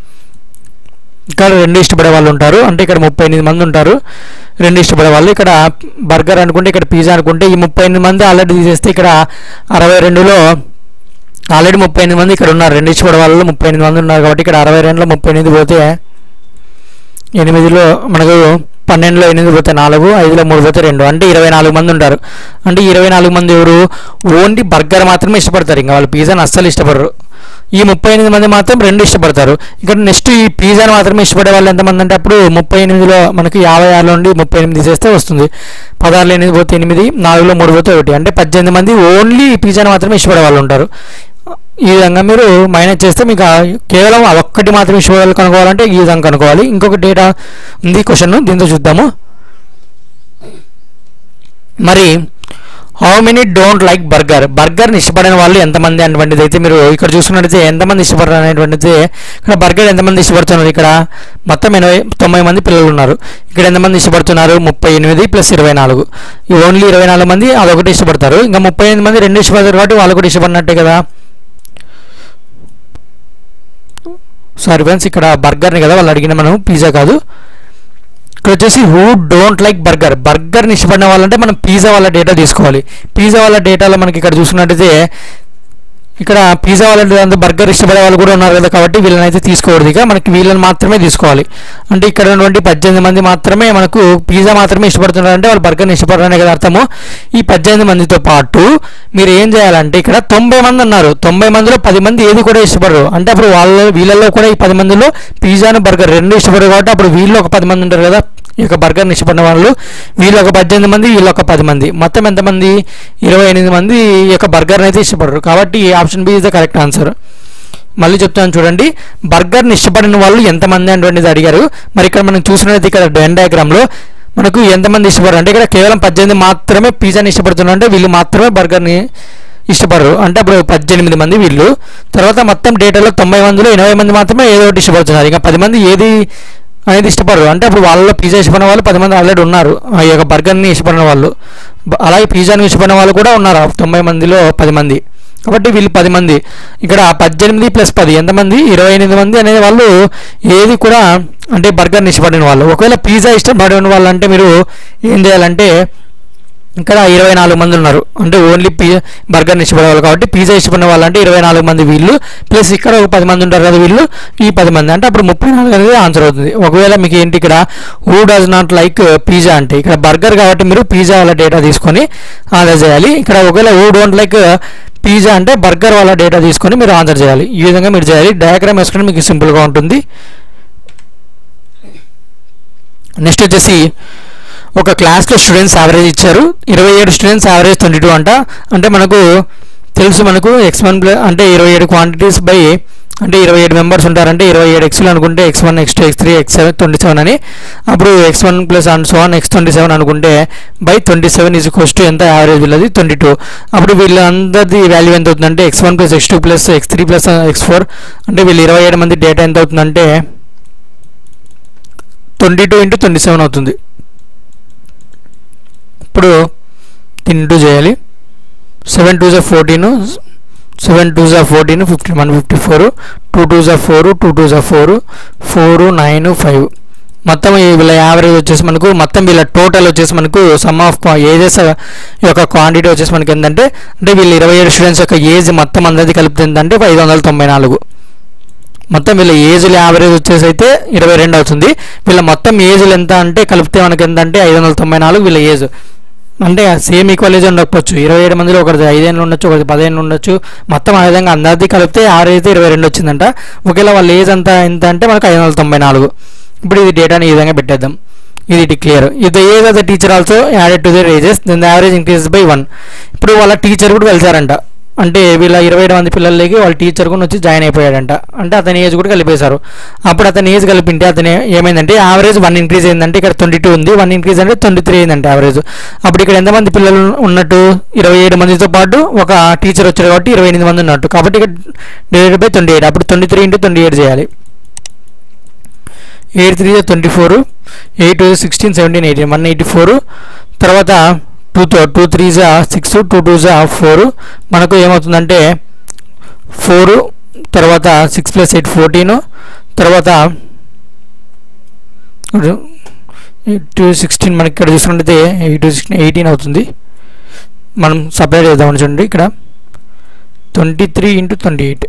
A: ఇక్కడ రెండు ఇష్టపడే వాళ్ళు ఉంటారు అంటే ఇక్కడ ముప్పై ఎనిమిది మంది ఉంటారు రెండు ఇష్టపడే వాళ్ళు ఇక్కడ బర్గర్ అనుకుంటే ఇక్కడ పిజ్జా అనుకుంటే ఈ ముప్పై ఎనిమిది మంది ఆల్రెడీ తీసేస్తే ఇక్కడ అరవై రెండులో ఆల్రెడీ ముప్పై ఎనిమిది మంది ఇక్కడ ఉన్నారు రెండు ఇష్టపడే వాళ్ళు ముప్పై ఎనిమిది మంది ఉన్నారు కాబట్టి ఇక్కడ అరవై రెండులో ముప్పై ఎనిమిది పోతే ఎనిమిదిలో మనకు పన్నెండులో ఎనిమిది పోతే నాలుగు ఐదులో మూడు పోతే రెండు అంటే ఇరవై నాలుగు మంది ఉంటారు అంటే ఇరవై నాలుగు మంది ఎవరు ఓన్లీ బర్గర్ మాత్రమే ఇష్టపడతారు ఇంకా వాళ్ళు పిజ్జాని అస్సలు ఇష్టపడరు ఈ ముప్పై ఎనిమిది మంది మాత్రం రెండు ఇష్టపడతారు ఇక్కడ నెక్స్ట్ ఈ పిజ్జాని మాత్రమే ఇష్టపడే వాళ్ళు ఎంతమంది అంటే అప్పుడు ముప్పై ఎనిమిదిలో మనకి యాభై ఆరులో నుండి ముప్పై ఎనిమిది తీసేస్తే వస్తుంది పదహారులో ఎనిమిది పోతే ఎనిమిది నాలుగులో మూడు పోతే ఒకటి అంటే పద్దెనిమిది మంది ఓన్లీ పిజ్జాని మాత్రమే ఇష్టపడే వాళ్ళు ఉంటారు ఈ విధంగా మీరు మైనస్ చేస్తే మీకు ఆ కేవలం ఆ ఒక్కటి మాత్రమే ఇష్టపడాలి కనుక్కోవాలంటే ఈ విధంగా కనుక్కోవాలి ఇంకొక డేటా ఉంది క్వశ్చన్ దీంతో చూద్దాము మరి how many don't like burger బర్గర్ని ఇష్టపడిన వాళ్ళు ఎంతమంది అనేటువంటిది అయితే మీరు ఇక్కడ చూసుకున్నట్టయితే ఎంతమంది ఇష్టపడరు అనేటువంటిది ఇక్కడ బర్గర్ ఎంతమంది ఇష్టపడుతున్నారు ఇక్కడ మొత్తం ఎనభై తొంభై మంది పిల్లలు ఉన్నారు ఇక్కడ ఎంతమంది ఇష్టపడుతున్నారు ముప్పై ఎనిమిది ప్లస్ ఇరవై నాలుగు ఈ ఓన్లీ ఇరవై నాలుగు మంది అదొకటి ఇష్టపడతారు ఇంకా ముప్పై ఎనిమిది మంది రెండు ఇష్టపడతారు కాబట్టి వాళ్ళు కూడా ఇష్టపడినట్టే కదా సారీ ఫ్రెండ్స్ ఇక్కడ బర్గర్ని కదా వాళ్ళు అడిగిన మనం పిజ్జా కాదు ఇక్కడ వచ్చేసి హూ డోంట్ లైక్ బర్గర్ బర్గర్ని ఇష్టపడిన వాళ్ళంటే మనం పిజ్జా వాళ్ళ డేటా తీసుకోవాలి పిజ్జా వాళ్ళ డేటాలో మనకి ఇక్కడ చూసుకున్నట్టయితే ఇక్కడ పిజ్జా వాళ్ళ బర్గర్ ఇష్టపడే వాళ్ళు కూడా ఉన్నారు కదా కాబట్టి వీళ్ళని అయితే తీసుకోకూడదు ఇక మనకి వీళ్ళని మాత్రమే తీసుకోవాలి అంటే ఇక్కడ ఉన్నటువంటి పద్దెనిమిది మంది మాత్రమే మనకు పిజ్జా మాత్రమే ఇష్టపడుతున్నారు అంటే వాళ్ళు బర్గర్ని ఇష్టపడరనే కదా అర్థము ఈ పద్దెనిమిది మందితో పాటు మీరు ఏం చేయాలంటే ఇక్కడ తొంభై మంది ఉన్నారు తొంభై మందిలో పది మంది ఏది కూడా ఇష్టపడరు అంటే అప్పుడు వాళ్ళ వీళ్ళల్లో కూడా ఈ పది మందిలో పిజ్జాను బర్గర్ రెండు ఇష్టపడరు కాబట్టి అప్పుడు వీళ్ళు ఒక పది మంది ఉంటారు కదా ఈ యొక్క బర్గర్ని ఇష్టపడిన వాళ్ళు వీళ్ళు ఒక పద్దెనిమిది మంది వీళ్ళు ఒక పది మంది మొత్తం ఎంతమంది ఇరవై ఎనిమిది మంది ఈ యొక్క బర్గర్ని అయితే ఇష్టపడరు కాబట్టి option B is the correct answer మళ్ళీ చెప్తాను చూడండి బర్గర్ని ఇష్టపడిన వాళ్ళు ఎంతమంది అటువంటిది అడిగారు మరి ఇక్కడ మనం చూసినట్టు ఇక్కడ డెన్ డయాగ్రామ్లో మనకు ఎంతమంది ఇష్టపడరు అంటే ఇక్కడ కేవలం పద్దెనిమిది మాత్రమే పిజ్జాని ఇష్టపడుతున్నారు అంటే వీళ్ళు మాత్రమే బర్గర్ని ఇష్టపడరు అంటే అప్పుడు పద్దెనిమిది మంది వీళ్ళు తర్వాత మొత్తం డేటాలో తొంభై మందిలో ఎనభై మంది మాత్రమే ఏదో ఒకటి ఇష్టపడుతున్నారు ఇంకా పది మంది ఏది అనేది ఇష్టపడరు అంటే అప్పుడు వాళ్ళలో పిజ్జా ఇష్టపడిన వాళ్ళు పది మంది ఆల్రెడీ ఉన్నారు ఆ యొక్క బర్గర్ని ఇష్టపడిన వాళ్ళు బ- అలాగే పిజ్జాని ఇష్టపడిన వాళ్ళు కూడా ఉన్నారు ఆ తొంభై మందిలో పది మంది కాబట్టి వీళ్ళు పది మంది ఇక్కడ పద్దెనిమిది ప్లస్ పది ఎంతమంది ఇరవై ఎనిమిది మంది అనేది వాళ్ళు ఏది కూడా అంటే బర్గర్ని ఇష్టపడిన వాళ్ళు ఒకవేళ పిజ్జా ఇష్టపడిన వాళ్ళు అంటే మీరు ఏం చేయాలంటే ఇక్కడ ఇరవై నాలుగు మంది ఉన్నారు అంటే ఓన్లీ పి బర్గర్ని ఇష్టపడేవాళ్ళు కాబట్టి పిజ్జా ఇష్టపడిన వాళ్ళు అంటే ఇరవై నాలుగు మంది వీళ్ళు ప్లస్ ఇక్కడ ఒక పది మంది ఉంటారు కదా వీళ్ళు ఈ పది మంది అంటే అప్పుడు ముప్పై నాలుగు అనేది ఆన్సర్ అవుతుంది ఒకవేళ మీకు ఏంటి ఇక్కడ who does not like pizza అంటే ఇక్కడ బర్గర్ కాబట్టి మీరు పిజ్జా వాళ్ళ డేటా తీసుకొని ఆన్సర్ చేయాలి ఇక్కడ ఒకవేళ హూ డోంట్ లైక్ పిజ్జా అంటే బర్గర్ వాళ్ళ డేటా తీసుకొని మీరు ఆన్సర్ చేయాలి ఈ విధంగా మీరు చేయాలి డయాగ్రామ్ వేసుకుంటే మీకు సింపుల్గా ఉంటుంది నెక్స్ట్ వచ్చేసి ఒక క్లాస్లో స్టూడెంట్స్ యావరేజ్ ఇచ్చారు ఇరవై ఏడు స్టూడెంట్స్ యావరేజ్ ట్వంటీ టూ అంట అంటే మనకు తెలుసు మనకు ఎక్స్ వన్ ప్లస్ అంటే ఇరవై ఏడు క్వాంటిటీస్ బై అంటే ఇరవై ఏడు మెంబర్స్ ఉంటారంటే ఇరవై ఏడు ఎక్స్లు అనుకుంటే x one x two x three x seven twenty seven అని అప్పుడు x one plus and so one x twenty seven అనుకుంటే by twenty seven is equals to ఎంత యావరేజ్ వీళ్ళది ట్వంటీ టూ అప్పుడు వీళ్ళందరిది వాల్యూ ఎంత అవుతుందంటే x one plus x two plus x three plus x four అంటే వీళ్ళు ఇరవై ఏడు మంది డేటా ఎంత అవుతుందంటే twenty two into twenty seven అవుతుంది ఇప్పుడు దీన్ని ఇంటూ చేయాలి సెవెన్ టూ జా ఫోర్టీన్ సెవెన్ టూ జా fourteen fifty one fifty four two two జా ఫోర్ టూ టూ జా ఫోర్ ఫోర్ నైన్ ఫైవ్ మొత్తం ఈ వీళ్ళ యావరేజ్ వచ్చేసి మనకు మొత్తం వీళ్ళ టోటల్ వచ్చేసి మనకు సమ్ ఆఫ్ ఏజెస్ యొక్క క్వాంటిటీ వచ్చేసి మనకి ఏంటంటే అంటే వీళ్ళు ఇరవై ఏడు స్టూడెంట్స్ యొక్క ఏజ్ మొత్తం అందరిది కలిపితే ఏంటంటే ఐదు వందల తొంభై నాలుగు మొత్తం వీళ్ళ ఏజ్ల యావరేజ్ వచ్చేసి అయితే ఇరవై రెండు అవుతుంది వీళ్ళ మొత్తం ఏజ్లు ఎంత అంటే కలిపితే మనకి ఏంటంటే ఐదు వందల తొంభై నాలుగు వీళ్ళ ఏజ్ అంటే సేమ్ ఈక్వల్ ఏజ్ ఉండకపోవచ్చు ఇరవై ఏడు మందిలో ఒకరిది ఐదేళ్ళు ఉండొచ్చు ఒకరిది పదిహేను ఉండొచ్చు మొత్తం ఆ విధంగా అందరిది కలిపితే యావరేజ్ అయితే ఇరవై రెండు వచ్చిందంట ఒకవేళ వాళ్ళ ఏజ్ అంతా ఎంత అంటే మనకు ఐదు వందల తొంభై నాలుగు ఇప్పుడు ఇది డేటాని ఈ విధంగా పెట్టేద్దాం ఇది క్లియర్ ఇది the age of the teacher also added to their ages then the average increase by one ఇప్పుడు వాళ్ళ టీచర్ కూడా వెళ్తారంట అంటే వీళ్ళ ఇరవై ఏడు మంది పిల్లలకి వాళ్ళ టీచర్ కూడా వచ్చి జాయిన్ అయిపోయాడంట అంటే అతని ఏజ్ కూడా కలిపేశారు అప్పుడు అతని ఏజ్ కలిపింటే అతని ఏమైందంటే యావరేజ్ వన్ ఇంక్రీజ్ అయిందంటే ఇక్కడ ట్వంటీ టూ ఉంది వన్ ఇంక్రీజ్ అంటే ట్వంటీ త్రీ అయిందంటే యావరేజ్ అప్పుడు ఇక్కడ ఎంతమంది పిల్లలు ఉన్నట్టు ఇరవై ఏడు మందితో పాటు ఒక టీచర్ వచ్చాడు కాబట్టి ఇరవై ఎనిమిది మంది ఉన్నట్టు కాబట్టి ఇక్కడ డివైడెడ్ బై ట్వంటీ ఎయిట్ అప్పుడు twenty three into twenty eight చేయాలి eight three twenty four eight sixteen seventeen eighteen one eighty four తర్వాత టూ టూ త్రీ జా సిక్స్ టూ టూ జా ఫోర్ మనకు ఏమవుతుందంటే ఫోర్ తర్వాత సిక్స్ ప్లస్ ఎయిట్ ఫోర్టీన్ తర్వాత two sixteen మనకి ఇక్కడ చూసుకుంటే ఎయిట్ సిక్స్టీన్ ఎయిటీన్ అవుతుంది మనం సపరేట్ చేద్దామని చూడండి ఇక్కడ twenty three into twenty eight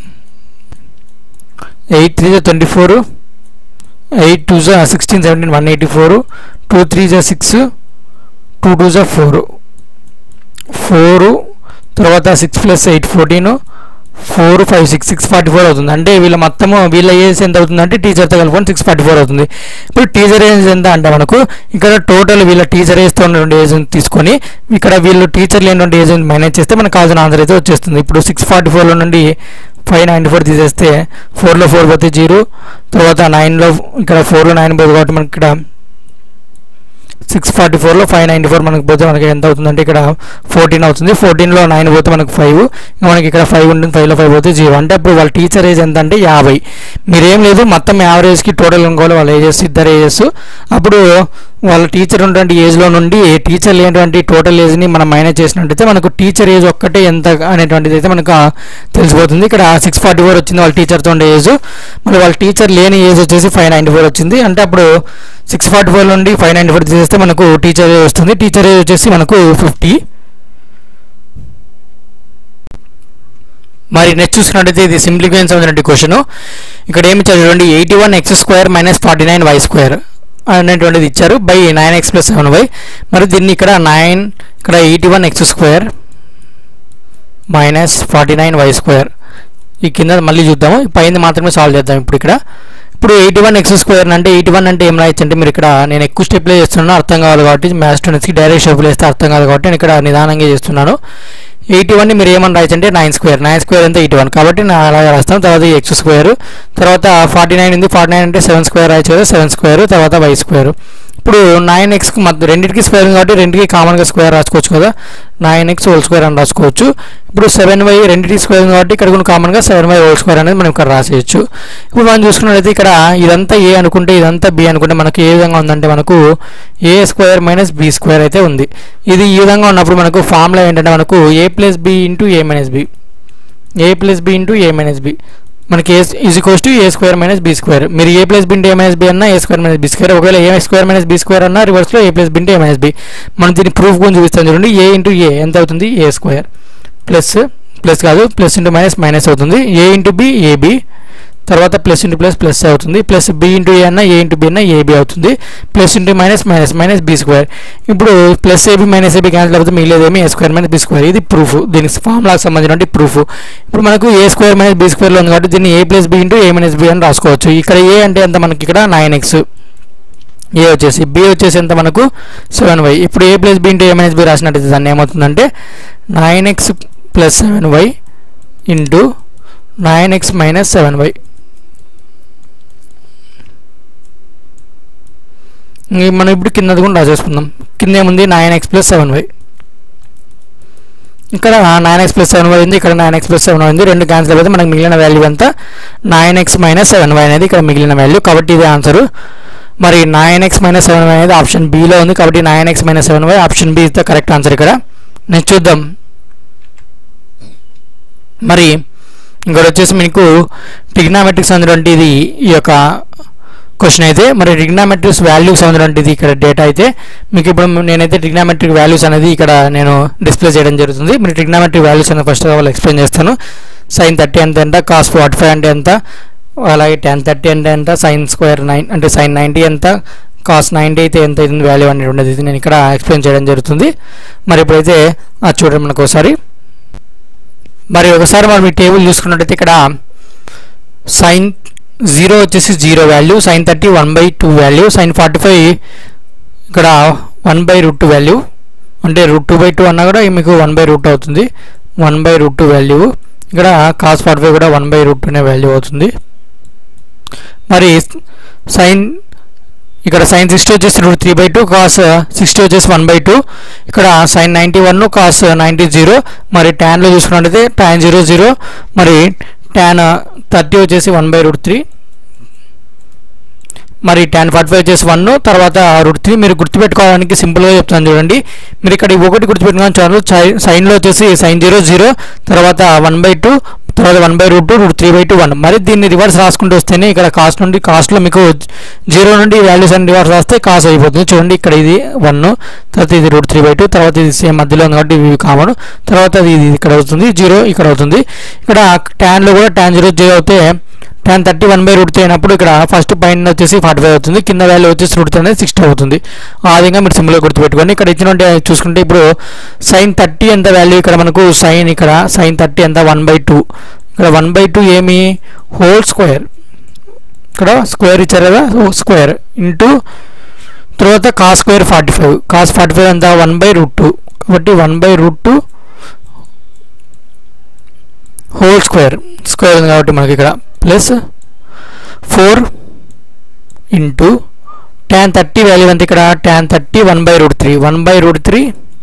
A: eight three జా ట్వంటీ ఫోర్ ఎయిట్ టూ జా sixteen seventeen one eighty four two three జా సిక్స్ టూ టూ జా ఫోర్ ఫోరు తర్వాత six plus eight fourteen four five six six forty four అవుతుంది అంటే వీళ్ళ మొత్తము వీళ్ళ ఏజ్ ఎంత అవుతుంది అంటే టీచర్తో కలుపుకొని సిక్స్ ఫార్టీ ఫోర్ అవుతుంది ఇప్పుడు టీచర్ ఏజ్ ఎంత అంటే మనకు ఇక్కడ టోటల్ వీళ్ళ టీచర్ ఏజ్తో ఉన్నటువంటి ఏజ్ తీసుకొని ఇక్కడ వీళ్ళు టీచర్ లేనటువంటి ఏజ్ మేనేజ్ చేస్తే మనకు కావాల్సిన ఆన్సర్ అయితే వచ్చేస్తుంది ఇప్పుడు సిక్స్ ఫార్టీ ఫోర్లో నుండి ఫైవ్ నైంటీ ఫోర్ తీసేస్తే ఫోర్లో ఫోర్ పోతే జీరో తర్వాత నైన్లో ఇక్కడ ఫోర్లో నైన్ పోతుంది కాబట్టి మనకి ఇక్కడ సిక్స్ ఫార్టీ ఫోర్లో ఫైవ్ నైంటీ ఫోర్ మనకి పోతే మనకి ఎంత అవుతుందంటే ఇక్కడ ఫోర్టీన్ అవుతుంది ఫోర్టీన్లో నైన్ పోతే మనకు ఫైవ్ మనకి ఇక్కడ ఫైవ్ ఉంటుంది ఫైవ్లో ఫైవ్ పోతే జీరో అంటే అప్పుడు వాళ్ళ టీచర్ ఏజ్ ఎంత అంటే యాభై మీరేం లేదు మొత్తం యావరేజ్కి టోటల్ అనుకోవాలి వాళ్ళ ఏజెస్ ఇద్దరు ఏజెస్ అప్పుడు వాళ్ళ టీచర్ ఉన్నటువంటి ఏజ్లో నుండి టీచర్ లేనటువంటి టోటల్ ఏజ్ని మనం మైనస్ చేసినట్టయితే మనకు టీచర్ ఏజ్ ఒక్కటే ఎంత అనేటువంటిది అయితే మనకు తెలిసిపోతుంది ఇక్కడ సిక్స్ ఫార్టీ ఫోర్ వచ్చింది వాళ్ళ టీచర్తో ఉండే ఏజ్ మరి వాళ్ళ టీచర్ లేని ఏజ్ వచ్చేసి ఫైవ్ నైంటీ ఫోర్ వచ్చింది అంటే అప్పుడు సిక్స్ ఫార్టీ ఫోర్ నుండి ఫైవ్ నైంటీ ఫోర్ తీసేస్తే మనకు టీచర్ ఏజ్ వస్తుంది టీచర్ ఏజ్ వచ్చేసి మనకు ఫిఫ్టీ మరి నెక్స్ట్ చూసుకున్నట్టయితే ఇది సింప్లిఫికేషన్ సంబంధించిన క్వశ్చన్ ఇక్కడ ఏమి చదవండి eighty one x square minus forty nine y square అనేటువంటిది ఇచ్చారు by nine x plus seven y మరి దీన్ని ఇక్కడ నైన్ ఇక్కడ eighty one x square minus forty nine y square ఈ కింద మళ్ళీ చూద్దాము పైన మాత్రమే సాల్వ్ చేద్దాం ఇప్పుడు ఇక్కడ ఇప్పుడు ఎయిటీ వన్ ఎక్స్ స్క్వేర్ అంటే ఎయిటీ వన్ అంటే ఏం రాయొచ్చు అంటే మీరు ఇక్కడ నేను ఎక్కువ స్టెప్లే చేస్తున్నాను అర్థం కావాలి కాబట్టి మ్యాథ్స్ స్టూడెంట్స్కి డైరెక్ట్ స్టెప్లు వేస్తే అర్థం కాదు కాబట్టి నేను ఇక్కడ నిదానంగా చేస్తున్నాను ఎయిటీ వన్ మీరు ఏమని రాయొచ్చు అంటే నైన్ స్క్వేర్ నైన్ స్క్వేర్ అంటే ఎయిటీ వన్ కాబట్టి నేను అలాగే రాస్తాను తర్వాత ఎక్స్ స్క్వేర్ తర్వాత ఫార్టీ నైన్ ఉంది ఫార్టీ నైన్ అంటే సెవెన్ స్క్వేర్ రాయొచ్చు కదా సెవెన్ స్క్వేర్ తర్వాత వై స్క్వేర్ ఇప్పుడు నైన్ ఎక్స్కి మధ్య రెండింటికి స్క్వేర్ ఉంది కాబట్టి రెండింటికి కామన్గా స్క్వేర్ రాసుకోవచ్చు కదా నైన్ ఎక్స్ హోల్ స్క్వేర్ అని రాసుకోవచ్చు ఇప్పుడు సెవెన్ వై రెండింటికి స్క్వేర్ ఉంది కాబట్టి ఇక్కడ కూడా కామన్గా సెవెన్ వై హోల్ స్క్వేర్ అనేది మనం ఇక్కడ రాసేయచ్చు ఇప్పుడు మనం చూసుకున్నట్లయితే ఇక్కడ ఇదంతా ఏ అనుకుంటే ఇదంతా బి అనుకుంటే మనకి ఏ విధంగా ఉందంటే మనకు a square minus b square అయితే ఉంది ఇది ఈ విధంగా ఉన్నప్పుడు మనకు ఫార్ములా ఏంటంటే మనకు a plus b into a minus b a plus b into a minus b మనకి a is equals to a square minus b square మీరు a plus b into a minus b అన్నా a square minus b square ఒకవేళ a square minus b square అన్నా రివర్స్లో a plus b into a minus b మనం దీన్ని proof గురించి చూపిస్తాం చూడండి ఏ ఇంటూ ఏ ఎంత అవుతుంది ఏ స్క్వేర్ ప్లస్ ప్లస్ కాదు ప్లస్ ఇంటూ మైనస్ మైనస్ అవుతుంది ఏ ఇంటూ బి ఏబి తర్వాత ప్లస్ ఇంటూ ప్లస్ ప్లస్ అవుతుంది ప్లస్ బి ఇంటూ ఏ అన్న ఏ ఇంటూ బి అన్న ఏబి అవుతుంది plus into minus minus minus b square ఇప్పుడు plus a b minus a b cancel అవుతుంది మిగిలేదేమి a square minus b square ఇది proof దీనికి ఫార్ములాకి సంబంధించిన ప్రూఫ్ ఇప్పుడు మనకు ఏ స్క్వేర్ మైనస్ బి స్క్వేర్లో ఉంది కాబట్టి దీన్ని a plus b into a minus b అని రాసుకోవచ్చు ఇక్కడ ఏ అంటే ఎంత మనకి ఇక్కడ నైన్ ఎక్స్ ఏ వచ్చేసి బి వచ్చేసి ఎంత మనకు సెవెన్ వై ఇప్పుడు a plus b into a minus b రాసినట్టయితే దాన్ని ఏమవుతుందంటే nine x plus seven y into nine x minus seven y మనం ఇప్పుడు కిందది కూడా రాసేసుకుందాం కింద ఏముంది nine x plus seven y ఇక్కడ nine x plus seven y ఉంది ఇక్కడ nine x plus seven y ఉంది రెండు క్యాన్సిల్ అయితే మనకు మిగిలిన వాల్యూ అంతా nine x minus seven y అనేది ఇక్కడ మిగిలిన వాల్యూ కాబట్టి ఇది ఆన్సర్ మరి nine x minus seven y అనేది ఆప్షన్ బిలో ఉంది కాబట్టి nine x minus seven y option B is the correct answer ఇక్కడ నెక్స్ట్ చూద్దాం మరి ఇంకోటి వచ్చేసి మీకు ట్రిగ్నామెట్రిక్స్ అనేటువంటి ఇది ఈ యొక్క క్వశ్చన్ అయితే మరి ట్రిగ్నామెట్రిక్స్ వాల్యూస్ అనేటువంటిది ఇక్కడ డేటా అయితే మీకు ఇప్పుడు నేనైతే ట్రిగ్నామెట్రిక్ వాల్యూస్ అనేది ఇక్కడ నేను డిస్ప్లే చేయడం జరుగుతుంది మీరు ట్రిగ్నామెట్రిక్ వాల్యూస్ అనేది ఫస్ట్ ఆఫ్ ఆల్ ఎక్స్ప్లెయిన్ చేస్తాను సైన్ థర్టీ అంటే ఎంత కాస్ ఫార్టీ ఫైవ్ అంటే ఎంత అలాగే టెన్ థర్టీ అంటే ఎంత సైన్ స్క్వేర్ నైన్ అంటే సైన్ నైంటీ ఎంత కాస్ నైంటీ అయితే ఎంత అవుతుంది వాల్యూ అనేది ఉండదు ఇది నేను ఇక్కడ ఎక్స్ప్లెయిన్ చేయడం జరుగుతుంది మరి ఇప్పుడైతే అది చూడండి మనకు ఒకసారి మరి ఒకసారి మనం ఈ టేబుల్ చూసుకున్నట్టయితే ఇక్కడ సైన్ జీరో వచ్చేసి zero value sine thirty one by two value sine forty five ఇక్కడ one by root two value అంటే రూట్ టూ బై టూ అన్నా కూడా మీకు వన్ బై రూట్ అవుతుంది one by root two value ఇక్కడ కాస్ ఫార్టీ ఫైవ్ కూడా one by root two అనే value అవుతుంది మరి సైన్ ఇక్కడ సైన్ సిక్స్టీ వచ్చేసి root three by two cos sixty వచ్చేసి వన్ బై టూ ఇక్కడ sign ninety one cos ninety zero మరి ట్యాన్లో చూసుకున్నట్టయితే ట్యాన్ జీరో జీరో మరి ట్యాన్ థర్టీ వచ్చేసి వన్ బై రూట్ త్రీ మరి టెన్ ఫార్టీ ఫైవ్ వచ్చేసి వన్ తర్వాత రూట్ త్రీ మీరు గుర్తుపెట్టుకోవడానికి సింపుల్గా చెప్తాను చూడండి మీరు ఇక్కడ ఈ ఒకటి గుర్తుపెట్టుకోవడం చాలు సైన్లో వచ్చేసి సైన్ జీరో జీరో తర్వాత వన్ బై టూ తర్వాత one by root two root three by two one మరి దీన్ని రివర్స్ రాసుకుంటూ వస్తేనే ఇక్కడ కాస్ట్ నుండి కాస్ట్లో మీకు జీరో నుండి వాల్యూస్ అని రివర్స్ రాస్తే కాస్ట్ అయిపోతుంది చూడండి ఇక్కడ ఇది వన్ తర్వాత ఇది రూట్ త్రీ బై టూ తర్వాత ఇది సేమ్ మధ్యలో ఉంది కాబట్టి ఇవి కామన్ తర్వాత ఇది ఇక్కడ అవుతుంది జీరో ఇక్కడ అవుతుంది ఇక్కడ ట్యాన్లో కూడా ట్యాన్ జీరో జీరో అవుతే tan thirty one by root three అయినప్పుడు ఇక్కడ ఫస్ట్ పైన వచ్చేసి ఫార్టీ ఫైవ్ అవుతుంది కింద వాల్యూ వచ్చేసి రూట్ త్రీ అనేది సిక్స్టీ అవుతుంది ఆ విధంగా మీరు సింపుల్గా గుర్తుపెట్టుకోండి ఇక్కడ ఇచ్చినట్టు చూసుకుంటే ఇప్పుడు సైన్ థర్టీ ఎంత వాల్యూ ఇక్కడ మనకు సైన్ ఇక్కడ సైన్ థర్టీ ఎంత వన్ బై టూ ఇక్కడ వన్ బై టూ ఏమి హోల్ స్క్వేర్ ఇక్కడ స్క్వేర్ ఇచ్చారు కదా స్క్వేర్ ఇంటూ తర్వాత cos square forty five cos forty five ఎంత వన్ బై రూట్ టూ కాబట్టి one by root two whole square square ఉంది కాబట్టి మనకి ఇక్కడ plus four into tan thirty value ఎంత ఇక్కడ tan thirty one by root three one by root three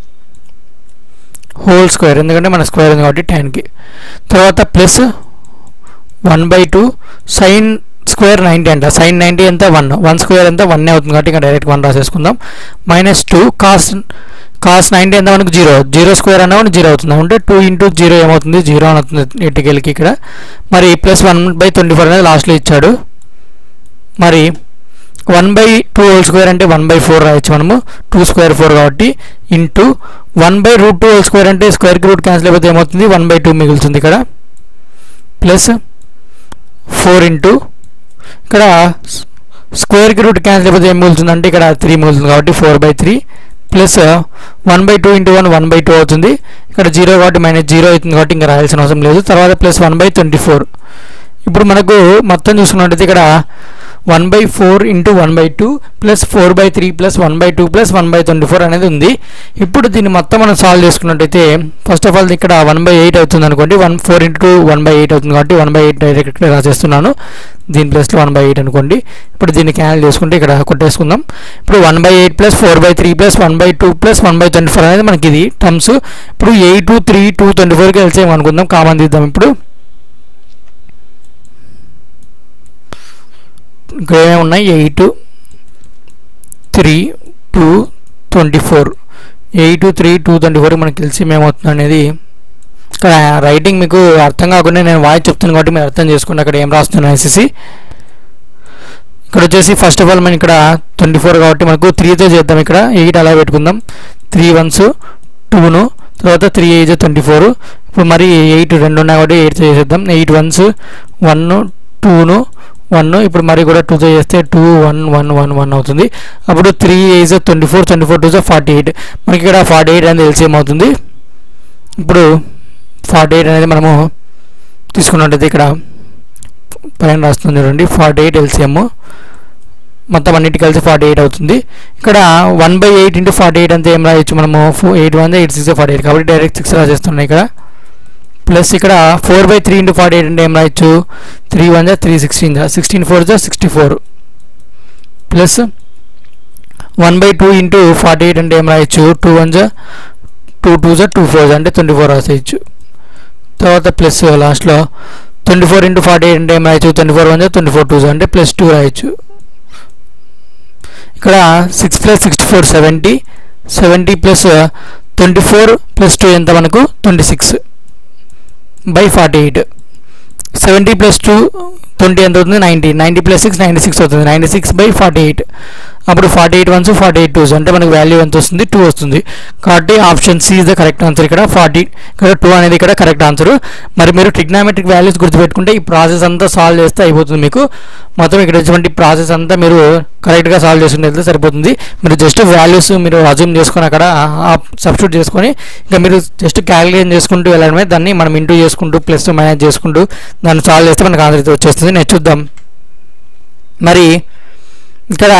A: whole square ఎందుకంటే మన స్క్వేర్ ఉంది కాబట్టి టెన్కి తర్వాత plus one by two sine square ninety అంట సైన్ నైంటీ ఎంత వన్ వన్ స్క్వేర్ ఎంత వన్ అవుతుంది కాబట్టి ఇంకా డైరెక్ట్ వన్ రాసేసుకుందాం minus two cos cos ninety ఎంత మనకు జీరో జీరో స్క్వేర్ అన్న జీరో అవుతుంది అంటే టూ ఇంటూ జీరో ఏమవుతుంది జీరో అని అవుతుంది ఎట్టుకెళ్ళకి ఇక్కడ మరి plus one by twenty four అనేది లాస్ట్లో ఇచ్చాడు మరి one by two whole square అంటే వన్ బై ఫోర్ రాయొచ్చు మనము టూ స్క్వేర్ ఫోర్ కాబట్టి into one by root two whole square అంటే స్క్వేర్కి రూట్ క్యాన్సిల్ అయిపోతే ఏమవుతుంది వన్ బై టూ మిగులుతుంది ఇక్కడ ప్లస్ ఫోర్ ఇంటూ ఇక్కడ స్క్వేర్కి రూట్ క్యాన్సిల్ అయిపోతే ఏం మిగులుతుంది అంటే ఇక్కడ త్రీ మిగులుతుంది కాబట్టి four by three plus one by two into one one by two అవుతుంది ఇక్కడ జీరో కాబట్టి మైనస్ జీరో అవుతుంది కాబట్టి ఇంకా రాయాల్సిన అవసరం లేదు తర్వాత plus one by twenty four ఇప్పుడు మనకు మొత్తం చూసుకున్నట్టయితే ఇక్కడ one by four into one by two plus four by three plus one by two plus one by twenty four అనేది ఉంది ఇప్పుడు దీన్ని మొత్తం మనం సాల్వ్ చేసుకున్నట్టయితే ఫస్ట్ ఆఫ్ ఆల్ ఇక్కడ వన్ బై ఎయిట్ అవుతుంది అనుకోండి one four into one by eight అవుతుంది కాబట్టి వన్ బై ఎయిట్ డైరెక్ట్ రాసేస్తున్నాను దీని ప్లస్లో వన్ బై ఎయిట్ అనుకోండి ఇప్పుడు దీన్ని క్యాన్సిల్ చేసుకుంటే ఇక్కడ కొట్టేసుకుందాం ఇప్పుడు one by eight plus four by three plus one by two plus one by twenty four అనేది మనకి ఇది టర్మ్స్ ఇప్పుడు eight two three two twenty ఫోర్కి వెళ్తే అనుకుందాం కామన్ తీద్దాం ఇప్పుడు ఇక్కడ ఏమేమి ఉన్నాయి eight three two twenty four eight three two twenty four మనకి తెలిసి ఏమవుతుంది అనేది ఇక్కడ రైటింగ్ మీకు అర్థం కాకుండా నేను వాయిస్ చెప్తున్నాను కాబట్టి మీరు అర్థం చేసుకోండి అక్కడ ఏం రాస్తున్నాను అనేసి ఇక్కడ వచ్చేసి ఫస్ట్ ఆఫ్ ఆల్ మనం ఇక్కడ ట్వంటీ ఫోర్ కాబట్టి మనకు త్రీతో చేద్దాం ఇక్కడ ఎయిట్ అలా పెట్టుకుందాం త్రీ వన్స్ టూను తర్వాత త్రీ ఎయిట్ ట్వంటీ ఫోర్ ఇప్పుడు మరి ఎయిట్ రెండు ఉన్నాయి కాబట్టి ఎయిట్తో చేసేద్దాం ఎయిట్ వన్స్ వన్ టూను వన్ ఇప్పుడు మరి కూడా టూతో చేస్తే two one one one one అవుతుంది అప్పుడు three eights twenty four twenty four two forty eight మనకి ఇక్కడ ఫార్టీ ఎయిట్ అనేది ఎల్సిఎం అవుతుంది ఇప్పుడు ఫార్టీ ఎయిట్ అనేది మనము తీసుకున్నట్టయితే ఇక్కడ పైన రాస్తుంది చూడండి ఫార్టీ ఎయిట్ ఎల్సిఎం మొత్తం అన్నిటి కలిసి ఫార్టీ ఎయిట్ అవుతుంది ఇక్కడ one by eight into forty eight అంతే ఏం రాయొచ్చు మనము eight one eight six forty eight కాబట్టి డైరెక్ట్ సిక్స్ రాసేస్తున్నాయి ఇక్కడ ప్లస్ ఇక్కడ four by three into forty eight అంటే ఏం రాయొచ్చు త్రీ వన్ జా త్రీ సిక్స్టీన్ జా సిక్స్టీన్ ఫోర్ జా sixty four plus one by two into forty eight అంటే ఏం రాయొచ్చు టూ వన్ జా టూ టూ జా టూ ఫోర్ జా అంటే ట్వంటీ ఫోర్ రాసేయచ్చు తర్వాత ప్లస్ లాస్ట్లో twenty four into forty eight అంటే ఏం రాయొచ్చు ట్వంటీ ఫోర్ వన్ జా ట్వంటీ ఫోర్ టూ జా అంటే ప్లస్ టూ రాయొచ్చు ఇక్కడ six plus sixty four seventy seventy plus twenty four plus two ఎంత మనకు twenty six by forty eight seventy plus two twenty ఎంత అవుతుంది ninety ninety plus six ninety six అవుతుంది ninety six by forty eight అప్పుడు forty eight ones forty eight twos అంటే మనకు value ఎంత వస్తుంది టూ వస్తుంది కాబట్టి option C is the correct answer ఇక్కడ ఫార్టీ ఇక్కడ టూ అనేది ఇక్కడ కరెక్ట్ ఆన్సర్ మరి మీరు ట్రిగ్నామెట్రిక్ వాల్యూస్ గుర్తుపెట్టుకుంటే ఈ ప్రాసెస్ అంతా సాల్వ్ చేస్తే అయిపోతుంది మీకు మొత్తం ఇక్కడ వచ్చినటువంటి ప్రాసెస్ అంతా మీరు కరెక్ట్గా సాల్వ్ చేసుకుంటే వెళ్తే సరిపోతుంది మీరు జస్ట్ వాల్యూస్ మీరు అజ్యూమ్ చేసుకొని అక్కడ సబ్స్టిట్యూట్ చేసుకొని ఇంకా మీరు జస్ట్ క్యాలిక్యులేషన్ చేసుకుంటూ వెళ్ళడమే దాన్ని మనం ఇంటూ చేసుకుంటూ ప్లస్ మైనస్ చేసుకుంటూ దాన్ని సాల్వ్ చేస్తే మనకు ఆన్సర్ అయితే వచ్చేస్తుంది నెక్స్ట్ చూద్దాం మరి ఇక్కడ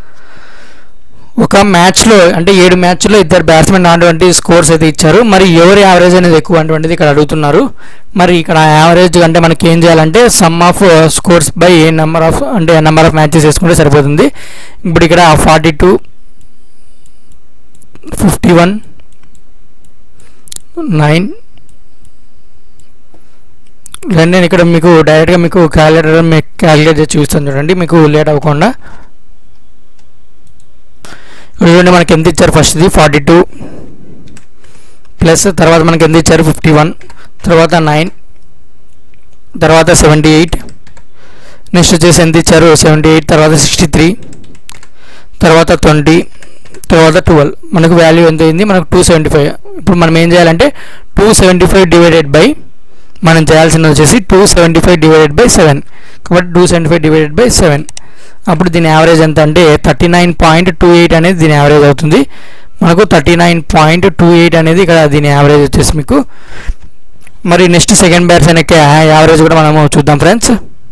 A: ఒక మ్యాచ్లో అంటే ఏడు మ్యాచ్లో ఇద్దరు బ్యాట్స్మెన్ ఆడినటువంటి స్కోర్స్ అయితే ఇచ్చారు మరి ఎవరి యావరేజ్ అనేది ఎక్కువ అటువంటిది ఇక్కడ అడుగుతున్నారు మరి ఇక్కడ యావరేజ్ అంటే మనకి ఏం చేయాలంటే sum of scores by a number of అంటే నెంబర్ ఆఫ్ మ్యాచెస్ వేసుకుంటే సరిపోతుంది ఇప్పుడు ఇక్కడ forty two fifty one nine నేను ఇక్కడ మీకు డైరెక్ట్గా మీకు క్యాలిక్యులేటర్ మీకు క్యాలిక్యులేట్ చేసి చూస్తాను చూడండి మీకు లేట్ అవ్వకుండా ఇక్కడ చూడండి మనకి ఎంత ఇచ్చారు ఫస్ట్ది ఫార్టీ టూ ప్లస్ తర్వాత మనకి ఎంత ఇచ్చారు ఫిఫ్టీ వన్ తర్వాత నైన్ తర్వాత సెవెంటీ ఎయిట్ నెక్స్ట్ వచ్చేసి ఎంత ఇచ్చారు సెవెంటీ ఎయిట్ తర్వాత సిక్స్టీ త్రీ తర్వాత ట్వంటీ తర్వాత ట్వెల్వ్ మనకు వాల్యూ ఎంత అయింది మనకు టూ సెవెంటీ ఫైవ్ ఇప్పుడు మనం ఏం చేయాలంటే two seventy five divided by మనం చేయాల్సింది వచ్చేసి two seventy five divided by seven కాబట్టి two seventy five divided by seven అప్పుడు దీని యావరేజ్ ఎంత అంటే thirty nine point two eight అనేది దీని యావరేజ్ అవుతుంది మనకు thirty nine point two eight అనేది ఇక్కడ దీని యావరేజ్ వచ్చేసి మీకు మరి నెక్స్ట్ సెకండ్ బ్యాట్స్మెన్ యొక్క యావరేజ్ కూడా మనము చూద్దాం ఫ్రెండ్స్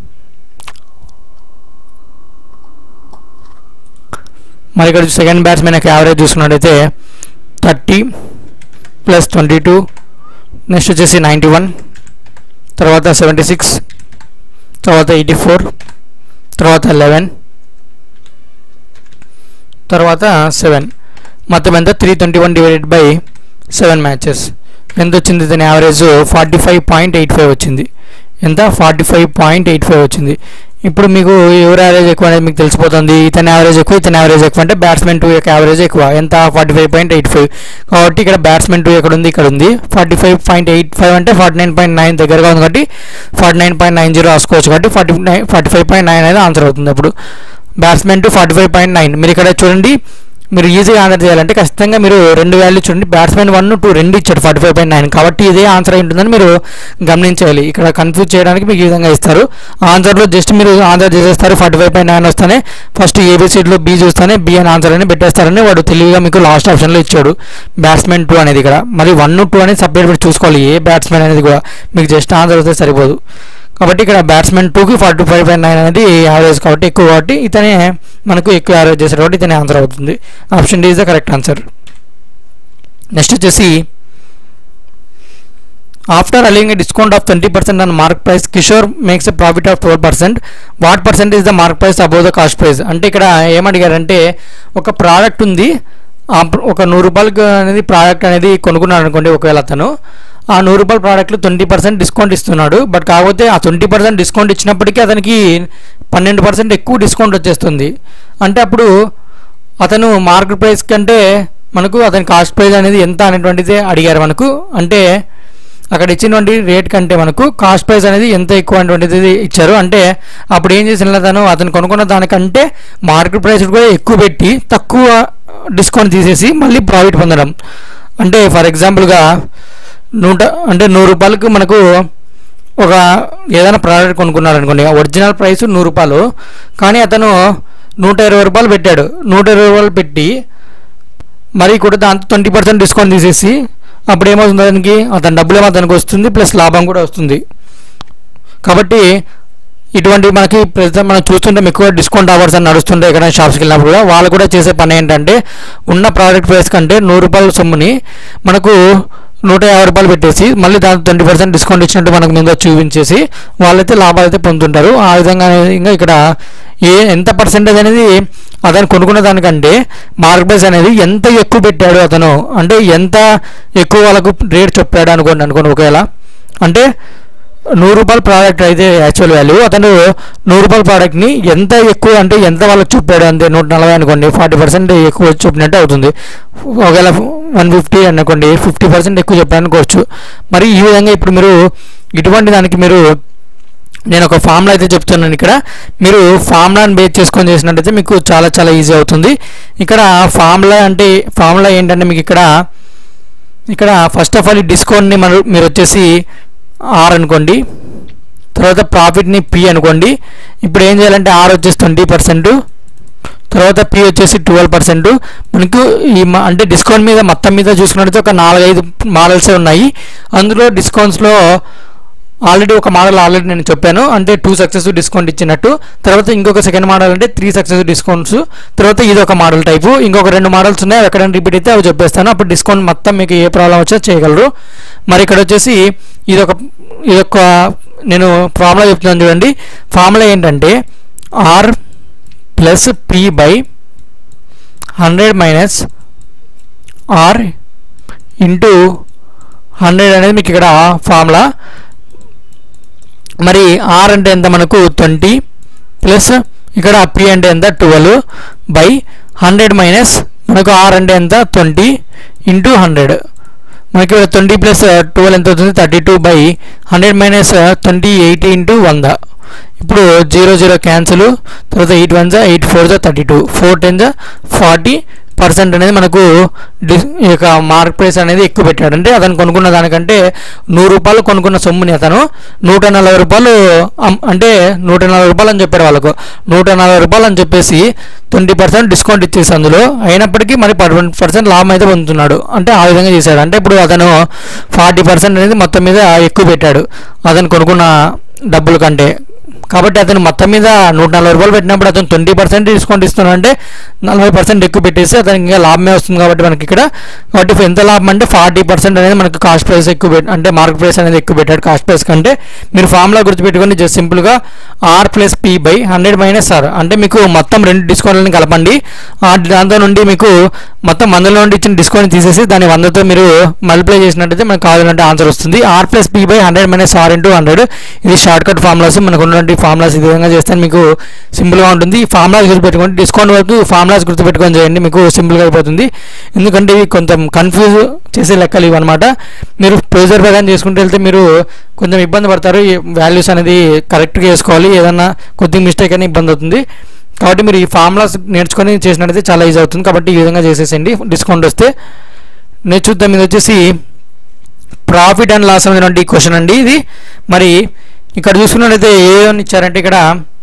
A: మరి ఇక్కడ సెకండ్ బ్యాట్స్మెన్ యొక్క యావరేజ్ చూసుకున్నట్టయితే thirty plus twenty two next వచ్చేసి నైంటీ వన్ తర్వాత సెవెంటీ సిక్స్ తర్వాత ఎయిటీ ఫోర్ తర్వాత లెవెన్ తర్వాత సెవెన్ మొత్తం ఎంత three twenty one divided by seven matches ఎంత వచ్చింది దీని average forty five point eight five వచ్చింది ఎంత forty five point eight five వచ్చింది ఇప్పుడు మీకు ఎవరు యావరేజ్ ఎక్కువ అనేది మీకు తెలిసిపోతుంది ఇతని యావరేజ్ ఎక్కువ ఇతని యావరేజ్ ఎక్కువ అంటే బ్యాట్స్మెన్ టూ యొక్క యావరేజ్ ఎక్కువ ఎంత forty five point eight five కాబట్టి ఇక్కడ బ్యాట్స్మెన్ టూ ఎక్కడ ఉంది ఇక్కడ ఉంది forty five point eight five అంటే ఫార్టీ నైన్ పాయింట్ నైన్ దగ్గరగా ఉంది కాబట్టి forty nine point nine zero రాసుకోవచ్చు కాబట్టి forty nine forty five point nine అనేది ఆన్సర్ అవుతుంది అప్పుడు batsmen two forty five point nine మీరు ఇక్కడ చూడండి మీరు ఈజీగా ఆన్సర్ చేయాలంటే ఖచ్చితంగా మీరు రెండు వాల్యూ చూడండి బ్యాట్స్మెన్ వన్ టూ రెండు ఇచ్చాడు ఫార్టీ ఫైవ్ పాయింట్ నైన్ కాబట్టి ఇదే ఆన్సర్ అయి ఉంటుందని మీరు గమనించాలి ఇక్కడ కన్ఫ్యూజ్ చేయడానికి మీకు ఈ విధంగా ఇస్తారు ఆన్సర్లో జస్ట్ మీరు ఆన్సర్ చేసేస్తారు ఫార్టీ ఫైవ్ పాయింట్ నైన్ వస్తానే ఫస్ట్ ఏబిసిడ్లో బీ చూస్తానే బి అని ఆన్సర్ అని పెట్టేస్తారని వాడు తెలివిగా మీకు లాస్ట్ ఆప్షన్లో ఇచ్చాడు బ్యాట్స్మెన్ టూ అనేది ఇక్కడ మరి వన్ టూ అనేది సపరేట్ పెట్టి చూసుకోవాలి ఏ బ్యాట్స్మెన్ అనేది కూడా మీకు జస్ట్ ఆన్సర్ వస్తే సరిపోదు కాబట్టి ఇక్కడ బ్యాట్స్మెన్ టూకి ఫార్టీ ఫైవ్ పాయింట్ నైన్ అనేది యావరేజ్ కాబట్టి ఎక్కువ కాబట్టి ఇతనే మనకు ఎక్కువ యావరేజ్ చేశారు కాబట్టి ఇతనే ఆన్సర్ అవుతుంది option D is the correct answer next వచ్చేసి after allowing discount of twenty percent on mark price Kishore makes a profit of twelve percent what percent is the mark price above the cost price అంటే ఇక్కడ ఏమడిగారంటే ఒక product ఉంది ఆ ప్ర- ఒక నూరు రూపాయలకి అనేది ప్రోడక్ట్ అనేది కొనుక్కున్నాడు అనుకోండి ఒకవేళ అతను ఆ నూరు రూపాయల ప్రోడక్ట్లో ట్వంటీ పర్సెంట్ డిస్కౌంట్ ఇస్తున్నాడు బట్ కాకపోతే ఆ ట్వంటీ పర్సెంట్ డిస్కౌంట్ ఇచ్చినప్పటికీ అతనికి పన్నెండు పర్సెంట్ ఎక్కువ డిస్కౌంట్ వచ్చేస్తుంది అంటే అప్పుడు అతను మార్కెట్ ప్రైస్ కంటే మనకు అతని కాస్ట్ ప్రైస్ అనేది ఎంత అనేటువంటిది అడిగారు మనకు అంటే అక్కడ ఇచ్చినటువంటి రేట్ కంటే మనకు కాస్ట్ ప్రైస్ అనేది ఎంత ఎక్కువ అనేటువంటిది ఇచ్చారు అంటే అప్పుడు ఏం చేసిన తను అతను కొనుక్కున్న దానికంటే మార్కెట్ ప్రైస్ కూడా ఎక్కువ పెట్టి తక్కువ డిస్కౌంట్ తీసేసి మళ్ళీ ప్రాఫిట్ పొందడం అంటే ఫర్ ఎగ్జాంపుల్గా నూట అంటే నూరు రూపాయలకు మనకు ఒక ఏదైనా ప్రోడక్ట్ కొనుక్కున్నాడు అనుకోండి ఒరిజినల్ ప్రైస్ నూరు రూపాయలు కానీ అతను నూట ఇరవై రూపాయలు పెట్టాడు నూట ఇరవై రూపాయలు పెట్టి మరి కూడా దాంతో ట్వంటీ పర్సెంట్ డిస్కౌంట్ తీసేసి అప్పుడు ఏమవుతుంది అతనికి అతని డబ్బులు ఏమో అతనికి వస్తుంది ప్లస్ లాభం కూడా వస్తుంది కాబట్టి ఇటువంటి మనకి ప్రస్తుతం మనం చూస్తుంటే ఎక్కువ డిస్కౌంట్ ఆఫర్స్ అని నడుస్తుంటాయి ఎక్కడైనా షాప్స్కి వెళ్ళినప్పుడు కూడా వాళ్ళు కూడా చేసే పని ఏంటంటే ఉన్న ప్రోడక్ట్ ప్రైస్ కంటే నూరు రూపాయల సొమ్ముని మనకు నూట యాభై రూపాయలు పెట్టేసి మళ్ళీ దాంట్లో ట్వంటీ పర్సెంట్ డిస్కౌంట్ ఇచ్చినట్టు మనకు ముందు చూపించేసి వాళ్ళైతే లాభాలు అయితే పొందుతుంటారు ఆ విధంగా ఇంకా ఇక్కడ ఏ ఎంత పర్సెంటేజ్ అనేది అతను కొనుక్కున్న దానికంటే మార్క్ ప్రైస్ అనేది ఎంత ఎక్కువ పెట్టాడు అతను అంటే ఎంత ఎక్కువ వాళ్ళకు రేట్ చెప్పాడు అనుకోండి అనుకోండి ఒకవేళ అంటే నూరు రూపాయల ప్రోడక్ట్ అయితే యాక్చువల్ వాల్యూ అతను నూరు రూపాయల ప్రోడక్ట్ని ఎంత ఎక్కువ అంటే ఎంత వాళ్ళకి చెప్పాడు అంతే నూట నలభై అనుకోండి ఫార్టీ పర్సెంట్ ఎక్కువ చెప్పినట్టు అవుతుంది ఒకవేళ వన్ ఫిఫ్టీ అనుకోండి ఫిఫ్టీ పర్సెంట్ ఎక్కువ చెప్పాడు అనుకోవచ్చు మరి ఈ విధంగా ఇప్పుడు మీరు ఇటువంటి దానికి మీరు నేను ఒక ఫార్ములా అయితే చెప్తున్నాను ఇక్కడ మీరు ఫార్ములాని బేస్ చేసుకొని చేసినట్టయితే మీకు చాలా చాలా ఈజీ అవుతుంది ఇక్కడ ఫార్ములా అంటే ఫార్ములా ఏంటంటే మీకు ఇక్కడ ఇక్కడ ఫస్ట్ ఆఫ్ ఆల్ ఈ డిస్కౌంట్ని మనం మీరు వచ్చేసి ఆర్ అనుకోండి తర్వాత ప్రాఫిట్ని పి అనుకోండి ఇప్పుడు ఏం చేయాలంటే ఆర్ వచ్చేసి ట్వంటీ పర్సెంట్ తర్వాత పి వచ్చేసి ట్వెల్వ్ పర్సెంట్ మనకు ఈ మ- అంటే డిస్కౌంట్ మీద మొత్తం మీద చూసుకున్నట్లయితే ఒక నాలుగైదు మోడల్సే ఉన్నాయి అందులో డిస్కౌంట్స్లో ఆల్రెడీ ఒక మోడల్ ఆల్రెడీ నేను చెప్పాను అంటే టూ సక్సెస్ డిస్కౌంట్ ఇచ్చినట్టు తర్వాత ఇంకొక సెకండ్ మోడల్ అంటే త్రీ సక్సెస్ డిస్కౌంట్స్ తర్వాత ఇది ఒక మోడల్ టైపు ఇంకొక రెండు మోడల్స్ ఉన్నాయి అవి ఎక్కడైనా రిపీట్ అయితే అవి చెప్పేస్తాను అప్పుడు డిస్కౌంట్ మొత్తం మీకు ఏ ప్రాబ్లం వచ్చా చేయగలరు మరి ఇక్కడ వచ్చేసి ఇది ఒక ఇది ఒక నేను ఫార్ములా చెప్తున్నాను చూడండి ఫార్ములా ఏంటంటే R plus P by hundred minus R into hundred అనేది మీకు ఇక్కడ ఫార్ములా మరి ఆర్ అంటే ఎంత మనకు ట్వంటీ ప్లస్ ఇక్కడ పి అంటే ఎంత ట్వెల్వ్ బై హండ్రెడ్ మైనస్ మనకు ఆర్ అంటే ఎంత ట్వంటీ ఇంటూ హండ్రెడ్ మనకి ట్వంటీ ప్లస్ ట్వెల్వ్ ఎంత అవుతుంది thirty two by hundred minus twenty eighty into వంద ఇప్పుడు జీరో జీరో క్యాన్సిల్ తర్వాత ఎయిట్ వన్ జా ఎయిట్ ఫోర్ జా థర్టీ టూ ఫోర్ టెన్ జా ఫార్టీ పర్సెంట్ అనేది మనకు డిస్ ఈ యొక్క మార్క్ ప్రైస్ అనేది ఎక్కువ పెట్టాడు అంటే అతను కొనుక్కున్న దానికంటే నూరు రూపాయలు కొనుక్కున్న సొమ్ముని అతను నూట నలభై రూపాయలు అమ్- అంటే నూట నలభై రూపాయలు అని చెప్పారు వాళ్ళకు నూట నలభై రూపాయలు అని చెప్పేసి ట్వంటీ పర్సెంట్ డిస్కౌంట్ ఇచ్చేసి అందులో అయినప్పటికీ మరి ట్వంటీ పర్సెంట్ లాభం అయితే పొందుతున్నాడు అంటే ఆ విధంగా చేశాడు అంటే ఇప్పుడు అతను ఫార్టీ పర్సెంట్ అనేది మొత్తం మీద ఎక్కువ పెట్టాడు అతను కొనుక్కున్న డబ్బుల కంటే కాబట్టి అతను మొత్తం మీద నూట నలభై రూపాయలు పెట్టినప్పుడు అతను ట్వంటీ పర్సెంట్ డిస్కౌంట్ ఇస్తున్నాడు అంటే నలభై పర్సెంట్ ఎక్కువ పెట్టేసి అతనికి ఇంకా లాభమే వస్తుంది కాబట్టి మనకి ఇక్కడ కాబట్టి ఎంత లాభం అంటే ఫార్టీ పర్సెంట్ అనేది మనకు కాస్ట్ ప్రైస్ ఎక్కువ పెట్ అంటే మార్కెట్ ప్రైస్ అనేది ఎక్కువ పెట్టాడు కాస్ట్ ప్రైస్ కంటే మీరు ఫార్ములా గుర్తుపెట్టుకొని జస్ట్ సింపుల్గా R plus P by hundred minus R అంటే మీకు మొత్తం రెండు డిస్కౌంట్లను కలపండి ఆ దాంతో నుండి మీకు మొత్తం వందల నుండి ఇచ్చిన డిస్కౌంట్ తీసేసి దాన్ని వందతో మీరు మల్టిప్లై చేసినట్టయితే మనకు కావాలంటే ఆన్సర్ వస్తుంది R plus P by hundred minus R into hundred ఇది షార్ట్ కట్ ఫార్ములాస్ మనకు ఉన్నటువంటి ఫార్ములాస్ ఈ విధంగా చేస్తే మీకు సింపుల్గా ఉంటుంది ఈ ఫార్ములాస్ గుర్తుపెట్టుకోండి డిస్కౌంట్ వరకు ఫార్ములాస్ గుర్తుపెట్టుకొని చేయండి మీకు సింపుల్గా అయిపోతుంది ఎందుకంటే ఇవి కొంచెం కన్ఫ్యూజ్ చేసే లెక్కలు ఇవి అనమాట మీరు ప్రెజర్ ప్రకారం చేసుకుంటూ వెళ్తే మీరు కొంచెం ఇబ్బంది పడతారు ఈ వాల్యూస్ అనేది కరెక్ట్గా వేసుకోవాలి ఏదన్నా కొద్దిగా మిస్టేక్ అని ఇబ్బంది అవుతుంది కాబట్టి మీరు ఈ ఫార్ములాస్ నేర్చుకొని చేసినట్టయితే చాలా ఈజీ అవుతుంది కాబట్టి ఈ విధంగా చేసేసేయండి డిస్కౌంట్ వస్తే నెక్స్ట్ చూద్దాం ఇది వచ్చేసి ప్రాఫిట్ అండ్ లాస్ అనేటువంటి క్వశ్చన్ అండి ఇది మరి ఇక్కడ చూసుకున్నట్లయితే ఏమని ఇచ్చారంటే ఇక్కడ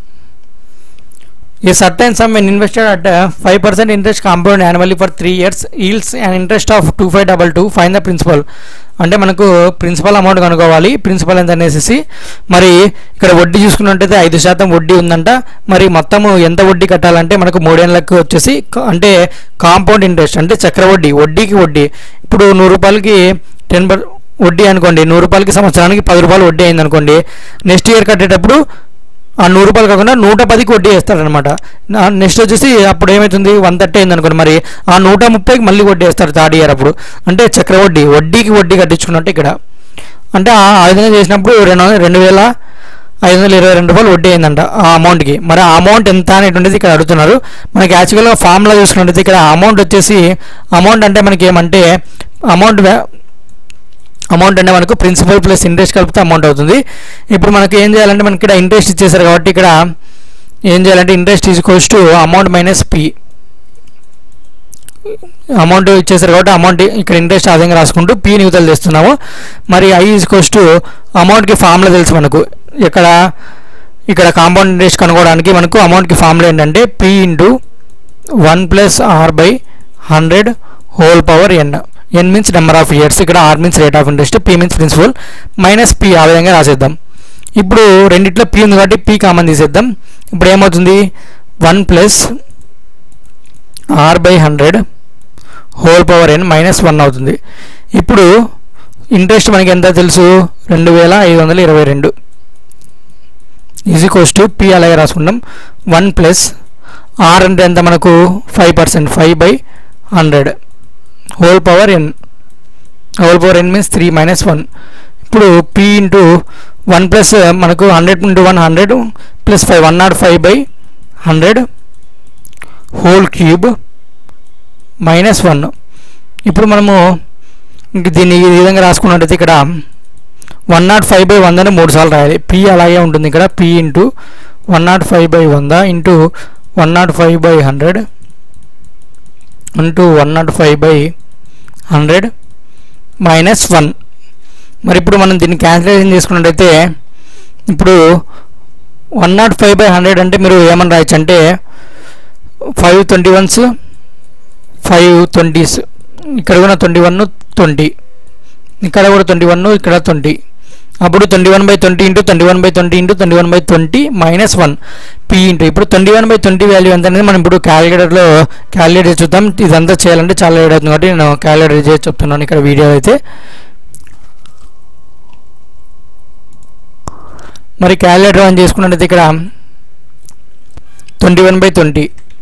A: a certain sum when invested at five percent interest compound annually for three years yields and interest of two five double two find the principal అంటే మనకు ప్రిన్సిపల్ అమౌంట్ కనుక్కోవాలి ప్రిన్సిపల్ ఎంత అనేసి మరి ఇక్కడ వడ్డీ చూసుకున్నట్టయితే ఐదు శాతం వడ్డీ ఉందంట మరి మొత్తము ఎంత వడ్డీ కట్టాలంటే మనకు మూడేళ్ళకి వచ్చేసి క- అంటే కాంపౌండ్ ఇంట్రెస్ట్ అంటే చక్ర వడ్డీ వడ్డీకి వడ్డీ ఇప్పుడు నూరు రూపాయలకి టెన్ పర్ వడ్డీ అనుకోండి నూరు రూపాయలకి సంవత్సరానికి పది రూపాయలు వడ్డీ అయింది అనుకోండి నెక్స్ట్ ఇయర్ కట్టేటప్పుడు ఆ నూరు రూపాయలు కాకుండా నూట పదికి వడ్డీ వేస్తారనమాట నెక్స్ట్ వచ్చేసి అప్పుడు ఏమవుతుంది వన్ థర్టీ అయింది అనుకోండి మరి ఆ నూట ముప్పైకి మళ్ళీ వడ్డీ వేస్తారు థర్డ్ ఇయర్ అప్పుడు అంటే చక్ర వడ్డీ వడ్డీకి వడ్డీ కట్టించుకున్నట్టు ఇక్కడ అంటే ఆ ఆ విధంగా చేసినప్పుడు రెండు వందల- రెండు వేల ఐదు వందల ఇరవై రెండు రూపాయలు వడ్డీ అయిందంట ఆ అమౌంట్కి మరి ఆ అమౌంట్ ఎంత అనేటువంటిది ఇక్కడ అడుగుతున్నారు మనకి యాక్చువల్గా ఫార్ములా చూసుకున్నట్టయితే ఇక్కడ అమౌంట్ వచ్చేసి అమౌంట్ అంటే మనకి ఏమంటే అమౌంట్ అమౌంట్ అంటే మనకు ప్రిన్సిపల్ ప్లస్ ఇంట్రెస్ట్ కలిపితే అమౌంట్ అవుతుంది ఇప్పుడు మనకి ఏం చేయాలంటే మనకి ఇక్కడ ఇంట్రెస్ట్ ఇచ్చేసారు కాబట్టి ఇక్కడ ఏం చేయాలంటే ఇంట్రెస్ట్ ఈజ్ కోస్ట్ to amount minus P amount ఇచ్చేసారు కాబట్టి అమౌంట్ ఇక్కడ ఇంట్రెస్ట్ ఆదాయంగా రాసుకుంటూ పి నిగుతలు తెస్తున్నాము మరి ఐ ఈజ్ కోస్ట్ టు అమౌంట్కి ఫార్ములా తెలుసు మనకు ఇక్కడ ఇక్కడ కాంపౌండ్ ఇంట్రెస్ట్ కనుక్కోవడానికి మనకు అమౌంట్కి ఫార్ములా ఏంటంటే P into one plus R by hundred whole power N N means number of years ఇక్కడ R means rate of interest P means principal minus P ఆ విధంగా రాసేద్దాం ఇప్పుడు రెండిట్లో పి ఉంది కాబట్టి పి కామన్ తీసేద్దాం ఇప్పుడు ఏమవుతుంది one plus R by hundred whole power N minus one అవుతుంది ఇప్పుడు ఇంట్రెస్ట్ మనకి ఎంత తెలుసు రెండు వేల ఐదు వందల ఇరవై రెండు ఈజీ కోస్ట్ పి అలాగే రాసుకుంటాం వన్ ప్లస్ ఆర్ అంటే ఎంత మనకు five percent five by hundred whole power N whole power N means three minus one ఇప్పుడు పి ఇంటూ వన్ ప్లస్ మనకు hundred into one hundred plus five one nought five by hundred whole cube minus one ఇప్పుడు మనము ఇంక దీన్ని ఈ విధంగా రాసుకున్నట్టయితే ఇక్కడ one nought five by వంద అని మూడు సార్లు రాయాలి పి అలాగే ఉంటుంది ఇక్కడ P into one nought five by వంద into one nought five by hundred into one nought five by hundred minus one మరి ఇప్పుడు మనం దీన్ని క్యాన్సిలేషన్ చేసుకున్నట్టయితే ఇప్పుడు one nought five by hundred అంటే మీరు ఏమని రాయొచ్చు అంటే five twenty ones five twenties ఇక్కడ కూడా ట్వంటీ వన్ ట్వంటీ ఇక్కడ కూడా ట్వంటీ వన్ ఇక్కడ ట్వంటీ అప్పుడు twenty one by twenty into twenty one by twenty into twenty one by twenty minus one P into ఇప్పుడు twenty one by twenty value ఎంత అనేది మనం ఇప్పుడు క్యాలిక్యులేటర్లో క్యాలిక్యులేట్ చేసి చూద్దాం ఇదంతా చేయాలంటే చాలా లేట్ అవుతుంది కాబట్టి నేను క్యాలిక్యులేట్ చేసి చెప్తున్నాను ఇక్కడ వీడియో అయితే మరి క్యాలిక్యులేటర్ ఆన్ చేసుకున్నట్టయితే ఇక్కడ twenty one by twenty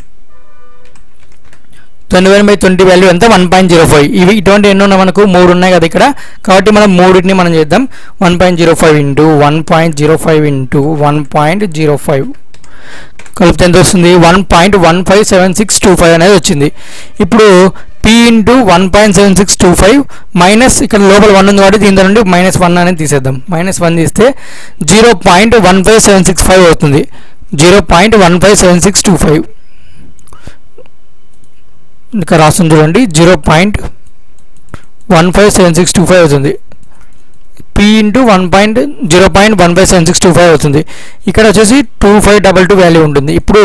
A: twenty one by twenty value ఎంత వన్ పాయింట్ జీరో ఫైవ్ ఇవి ఇటువంటి ఎన్ని ఉన్నాయి మనకు మూడు ఉన్నాయి కదా ఇక్కడ కాబట్టి మనం మూడింటిని మనం చేద్దాం one point zero five into one point zero five into one point zero five కలిపితే ఎంత వస్తుంది one point one five seven six two five అనేది వచ్చింది ఇప్పుడు P into one point seven six two five minus ఇక్కడ లోపల one ఉంది కాబట్టి దీని నుండి మైనస్ వన్ అనేది తీసేద్దాం మైనస్ వన్ తీస్తే zero point one five seven six five అవుతుంది zero point one five seven six two five ఇక్కడ రాస్తుంది చూడండి zero point one five seven six two five అవుతుంది P into one point zero point one five seven six two five అవుతుంది ఇక్కడ వచ్చేసి two five double two value ఉంటుంది ఇప్పుడు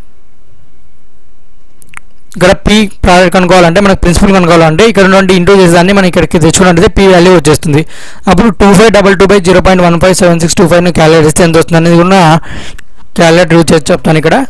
A: ఇక్కడ పీ ప్రోడక్ట్ కనుక్కోవాలంటే మనకు ప్రిన్సిపల్ కనుక్కోవాలంటే ఇక్కడ నుండి ఇంటూ చేసేదాన్ని మనం ఇక్కడికి తెచ్చుకున్నట్టయితే పీ వాల్యూ వచ్చేస్తుంది అప్పుడు two five double two by zero point one five seven six two ఫైవ్ని క్యాలిక్యులేట్ చేస్తే ఎంత వస్తుంది అనేది కూడా క్యాలిక్యులేటర్ యూజ్ చేసి చెప్తాను ఇక్కడ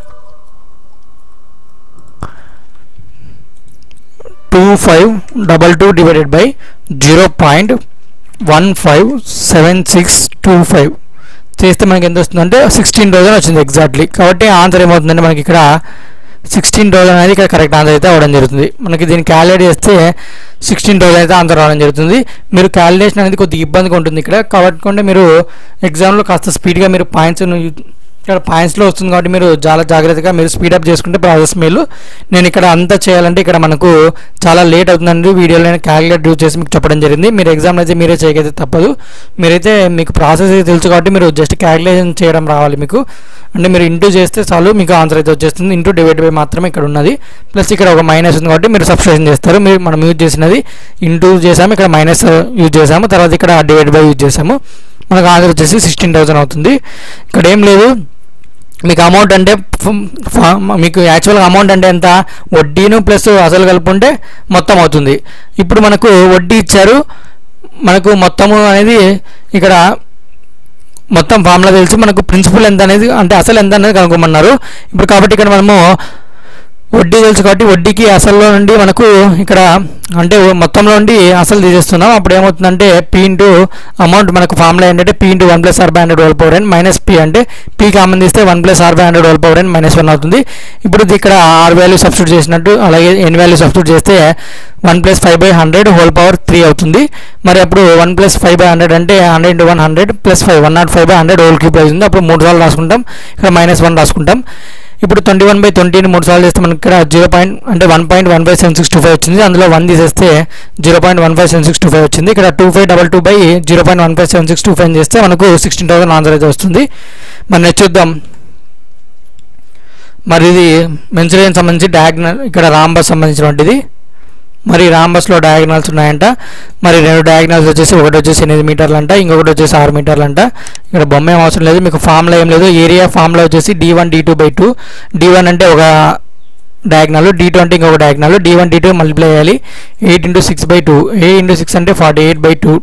A: two five double two divided by zero point one five seven six two five చేస్తే మనకి ఎంత వస్తుందంటే సిక్స్టీన్ థౌసండ్ వచ్చింది ఎగ్జాక్ట్లీ కాబట్టి ఆన్సర్ ఏమవుతుందంటే మనకి ఇక్కడ సిక్స్టీన్ థౌసండ్ అనేది ఇక్కడ కరెక్ట్ ఆన్సర్ అయితే అవ్వడం జరుగుతుంది మనకి దీన్ని క్యాలిక్యులేట్ చేస్తే సిక్స్టీన్ థౌసండ్ అయితే ఆన్సర్ రావడం జరుగుతుంది మీరు క్యాలిక్యులేషన్ అనేది కొద్దిగా ఇబ్బందిగా ఉంటుంది ఇక్కడ కాబట్టి మీరు ఎగ్జామ్లో కాస్త స్పీడ్గా మీరు పాయింట్స్ ఇక్కడ పాయింట్స్లో వస్తుంది కాబట్టి మీరు చాలా జాగ్రత్తగా మీరు స్పీడప్ చేసుకుంటే ప్రాసెస్ మేలు నేను ఇక్కడ అంతా చేయాలంటే ఇక్కడ మనకు చాలా లేట్ అవుతుందండి వీడియోలో నేను క్యాలిక్యులేట్ యూజ్ చేసి మీకు చెప్పడం జరిగింది మీరు ఎగ్జామ్ అయితే మీరే చేయకైతే తప్పదు మీరైతే మీకు ప్రాసెస్ అయితే తెలుసు కాబట్టి మీరు జస్ట్ క్యాలిక్యులేషన్ చేయడం రావాలి మీకు అంటే మీరు ఇంటూ చేస్తే చాలు మీకు ఆన్సర్ అయితే వచ్చేస్తుంది ఇంటూ డివైడ్ బై మాత్రమే ఇక్కడ ఉన్నది ప్లస్ ఇక్కడ ఒక మైనస్ ఉంది కాబట్టి మీరు సబ్స్ట్రేషన్ చేస్తారు మీరు మనం యూజ్ చేసినది ఇంటూ చేసాము ఇక్కడ మైనస్ యూజ్ చేసాము తర్వాత ఇక్కడ డివైడ్ బై యూజ్ చేసాము మనకు ఆన్సర్ వచ్చేసి సిక్స్టీన్ థౌసండ్ అవుతుంది ఇక్కడ ఏం లేదు మీకు అమౌంట్ అంటే ఫ- ఫ- మీకు యాక్చువల్గా అమౌంట్ అంటే ఎంత వడ్డీను ప్లస్ అసలు కలుపుకుంటే మొత్తం అవుతుంది ఇప్పుడు మనకు వడ్డీ ఇచ్చారు మనకు మొత్తము అనేది ఇక్కడ మొత్తం ఫార్ములా తెలిసి మనకు ప్రిన్సిపల్ ఎంత అనేది అంటే అసలు ఎంత అనేది కనుక్కోమన్నారు ఇప్పుడు కాబట్టి ఇక్కడ మనము వడ్డీ తెలుసు కాబట్టి వడ్డీకి అసల్లో నుండి మనకు ఇక్కడ అంటే మొత్తంలో నుండి అసలు తీసేస్తున్నాం అప్పుడు ఏమవుతుందంటే పీ ఇంటూ అమౌంట్ మనకు ఫార్ములా ఏంటంటే P into one plus R by hundred whole power N minus P అంటే పీ కామన్ తీస్తే one plus R by hundred whole power N minus one అవుతుంది ఇప్పుడు ఇది ఇక్కడ ఆర్ వాల్యూ సబ్స్టిట్యూట్ చేసినట్టు అలాగే ఎన్ వాల్యూ సబ్స్టిట్యూట్ చేస్తే one plus five by hundred whole power three అవుతుంది మరి అప్పుడు one plus five by hundred అంటే hundred into one hundred plus five one nought five by hundred whole cube అవుతుంది అప్పుడు మూడు సార్లు రాసుకుంటాం ఇక్కడ మైనస్ వన్ రాసుకుంటాం ఇప్పుడు ట్వంటీ వన్ బై ట్వంటీని మూడు సార్లు చేస్తే మనకి ఇక్కడ జీరో పాయింట్ అంటే one point one five seven six two five వచ్చింది అందులో వన్ తీసేస్తే zero point one five seven six two five వచ్చింది ఇక్కడ two five double two by zero point one five seven six two five చేస్తే మనకు sixteen thousand answer అయితే వస్తుంది మరి నెక్స్ట్ చూద్దాం మరి ఇది మెన్సురేన్ సంబంధించి డయాగ్నల్ ఇక్కడ రాంబస్ సంబంధించినటువంటిది మరి రాంబస్లో డయాగ్నల్స్ ఉన్నాయంట మరి రెండు డయాగ్నల్స్ వచ్చేసి ఒకటి వచ్చేసి ఎనిమిది మీటర్లు అంట ఇంకొకటి వచ్చేసి ఆరు మీటర్లు అంట ఇక్కడ బొమ్మ ఏం అవసరం లేదు మీకు ఫామ్లో ఏం లేదు ఏరియా ఫామ్లో వచ్చేసి D one D two by two D one అంటే ఒక డయాగ్నల్ డి టూ అంటే ఇంకొక diagonal D one D two multiply చేయాలి eight into six by two eight into six అంటే forty eight by two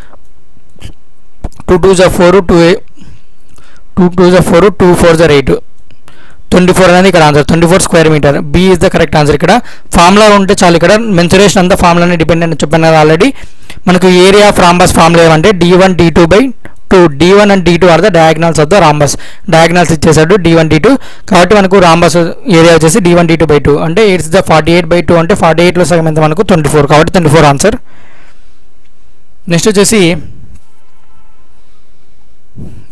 A: two two జా four two two two జా four two four జా eight twenty four అనేది ఇక్కడ answer twenty four square metre B is the correct answer ఇక్కడ formula ఉంటే చాలు ఇక్కడ మెన్సురేషన్ అంతా ఫార్ములానే డిపెండ్ అని చెప్పాను కదా ఆల్రెడీ మనకు ఏరియా ఆఫ్ రాంబస్ ఫార్ములా ఏమంటే D one D two by two D one and D two are the diagonals of the rhombus diagonals ఇచ్చేసాడు డి వన్ డి టూ కాబట్టి మనకు రాంబస్ ఏరియా వచ్చేసి D one D two by two అంటే it's the forty eight by two అంటే forty ఎయిట్లో సగం ఎంత మనకు ట్వంటీ ఫోర్ కాబట్టి ట్వంటీ ఫోర్ ఆన్సర్ నెక్స్ట్ వచ్చేసి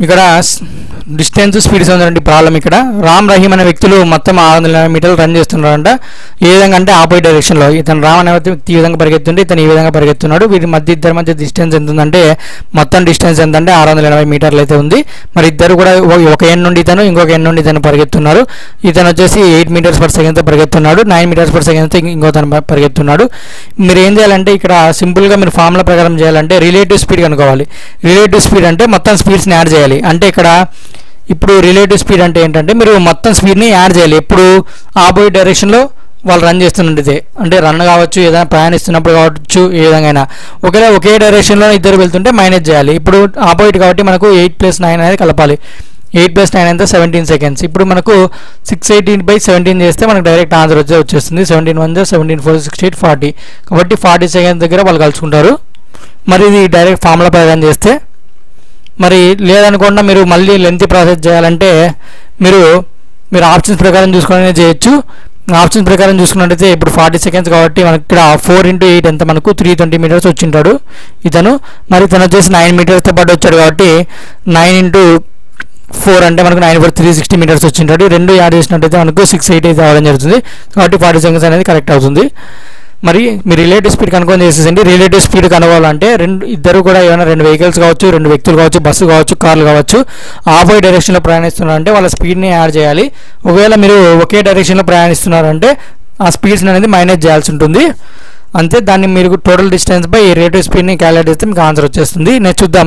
A: ఇక్కడ డిస్టెన్స్ స్పీడ్ ఉందండి ప్రాబ్లం ఇక్కడ రామ్ రహీం అనే వ్యక్తులు మొత్తం ఆరు వందల ఎనభై మీటర్లు రన్ చేస్తున్నారంట ఏ విధంగా అంటే ఆపోజిట్ డైరెక్షన్లో ఇతను రామ్ అనే వ్యక్తి ఈ విధంగా పరిగెత్తుంటే ఇతను ఈ విధంగా పరిగెత్తున్నాడు వీరి మధ్య ఇద్దరి మధ్య డిస్టెన్స్ ఎంత ఉందంటే మొత్తం డిస్టెన్స్ ఎంత అంటే ఆరు వందల ఎనభై మీటర్లు అయితే ఉంది మరి ఇద్దరు కూడా ఒక- ఒక ఎండ్ నుండి ఇతను ఇంకొక ఎండ్ నుండి ఇతను పరిగెత్తున్నారు ఇతను వచ్చేసి ఎయిట్ మీటర్స్ పర్ సెకండ్తో పరిగెత్తున్నాడు నైన్ మీటర్స్ పర్ సెకండ్తో ఇంకో తను పరిగెత్తున్నాడు మీరు ఏం చేయాలంటే ఇక్కడ సింపుల్గా మీరు ఫార్ములా ప్రకారం చేయాలంటే రిలేటివ్ స్పీడ్ కనుక్కోవాలి రిలేటివ్ స్పీడ్ అంటే మొత్తం స్పీడ్స్ని యాడ్ చేయాలి అంటే ఇక్కడ ఇప్పుడు రిలేటివ్ స్పీడ్ అంటే ఏంటంటే మీరు మొత్తం స్పీడ్ని యాడ్ చేయాలి ఎప్పుడు ఆపోజిట్ డైరెక్షన్లో వాళ్ళు రన్ చేస్తున్నట్టే అంటే రన్ కావచ్చు ఏదైనా ప్రయాణిస్తున్నప్పుడు కావచ్చు ఏ విధంగా అయినా ఒకవేళ ఒకే డైరెక్షన్లో ఇద్దరు వెళ్తుంటే మైనస్ చేయాలి ఇప్పుడు ఆపోజిట్ కాబట్టి మనకు ఎయిట్ ప్లస్ నైన్ అనేది కలపాలి ఎయిట్ ప్లస్ నైన్ అంతా సెవెంటీన్ సెకండ్స్ ఇప్పుడు మనకు సిక్స్ ఎయిటీన్ బై సెవెంటీన్ చేస్తే మనకు డైరెక్ట్ ఆన్సర్ వచ్చే వచ్చేస్తుంది seventeen one seventeen four sixty eight forty కాబట్టి ఫార్టీ సెకండ్స్ దగ్గర వాళ్ళు కలుసుకుంటారు మరి ఇది డైరెక్ట్ ఫార్ములా ప్రకారం చేస్తే మరి లేదనుకుండా మీరు మళ్ళీ లెంత్ ప్రాసెస్ చేయాలంటే మీరు మీరు ఆప్షన్స్ ప్రకారం చూసుకొని చేయొచ్చు ఆప్షన్స్ ప్రకారం చూసుకున్నట్టయితే ఇప్పుడు ఫార్టీ సెకండ్స్ కాబట్టి మనకి ఇక్కడ ఫోర్ ఇంటూ ఎయిట్ ఎంత మనకు త్రీ ట్వంటీ మీటర్స్ వచ్చింటాడు ఇతను మరి ఇతను వచ్చేసి నైన్ మీటర్స్తో పాటు వచ్చాడు కాబట్టి నైన్ ఇంటూ ఫోర్ అంటే మనకు nine four three sixty metres వచ్చింటాడు రెండు యాడ్ చేసినట్టయితే మనకు సిక్స్ ఎయిట్ అయితే అవ్వడం జరుగుతుంది కాబట్టి ఫార్టీ సెకండ్స్ అనేది కరెక్ట్ అవుతుంది మరి మీ రిలేటివ్ స్పీడ్ కనుక్కొని చేసేసండి రిలేటివ్ స్పీడ్ కనుగోవాలంటే రెండు ఇద్దరు కూడా ఏమైనా రెండు వెహికల్స్ కావచ్చు రెండు వ్యక్తులు కావచ్చు బస్సు కావచ్చు కార్లు కావచ్చు ఆపోజిట్ డైరెక్షన్లో ప్రయాణిస్తున్నారంటే వాళ్ళ స్పీడ్ని యాడ్ చేయాలి ఒకవేళ మీరు ఒకే డైరెక్షన్లో ప్రయాణిస్తున్నారంటే ఆ స్పీడ్స్ అనేది మైనస్ చేయాల్సి ఉంటుంది అంతే దాన్ని మీరు టోటల్ డిస్టెన్స్ బై రిలేటివ్ స్పీడ్ని క్యాలిక్యులేట్ చేస్తే మీకు ఆన్సర్ వచ్చేస్తుంది నేను చూద్దాం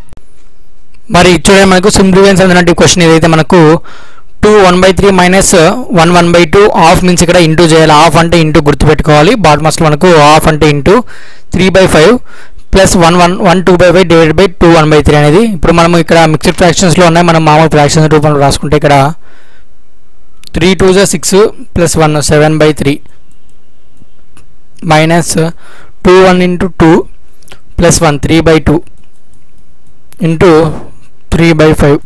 A: మరి చూడండి మనకు సింప్లిఫికెన్స్ అన్నటువంటి క్వశ్చన్ ఏదైతే మనకు two one by three minus one one by two of means ఇక్కడ ఇంటూ చేయాలి ఆఫ్ అంటే ఇంటూ గుర్తుపెట్టుకోవాలి బాటమ్ అసలు మనకు ఆఫ్ అంటే into three by five plus one one one two by five divide by two one by three అనేది ఇప్పుడు మనం ఇక్కడ మిక్స్డ్ ఫ్రాక్షన్స్లో ఉన్నాయి మనం మామూలు ఫ్రాక్షన్స్ రూపంలో రాసుకుంటే ఇక్కడ త్రీ టూ జా six plus one seven by three minus two one into two plus one three by two into three by five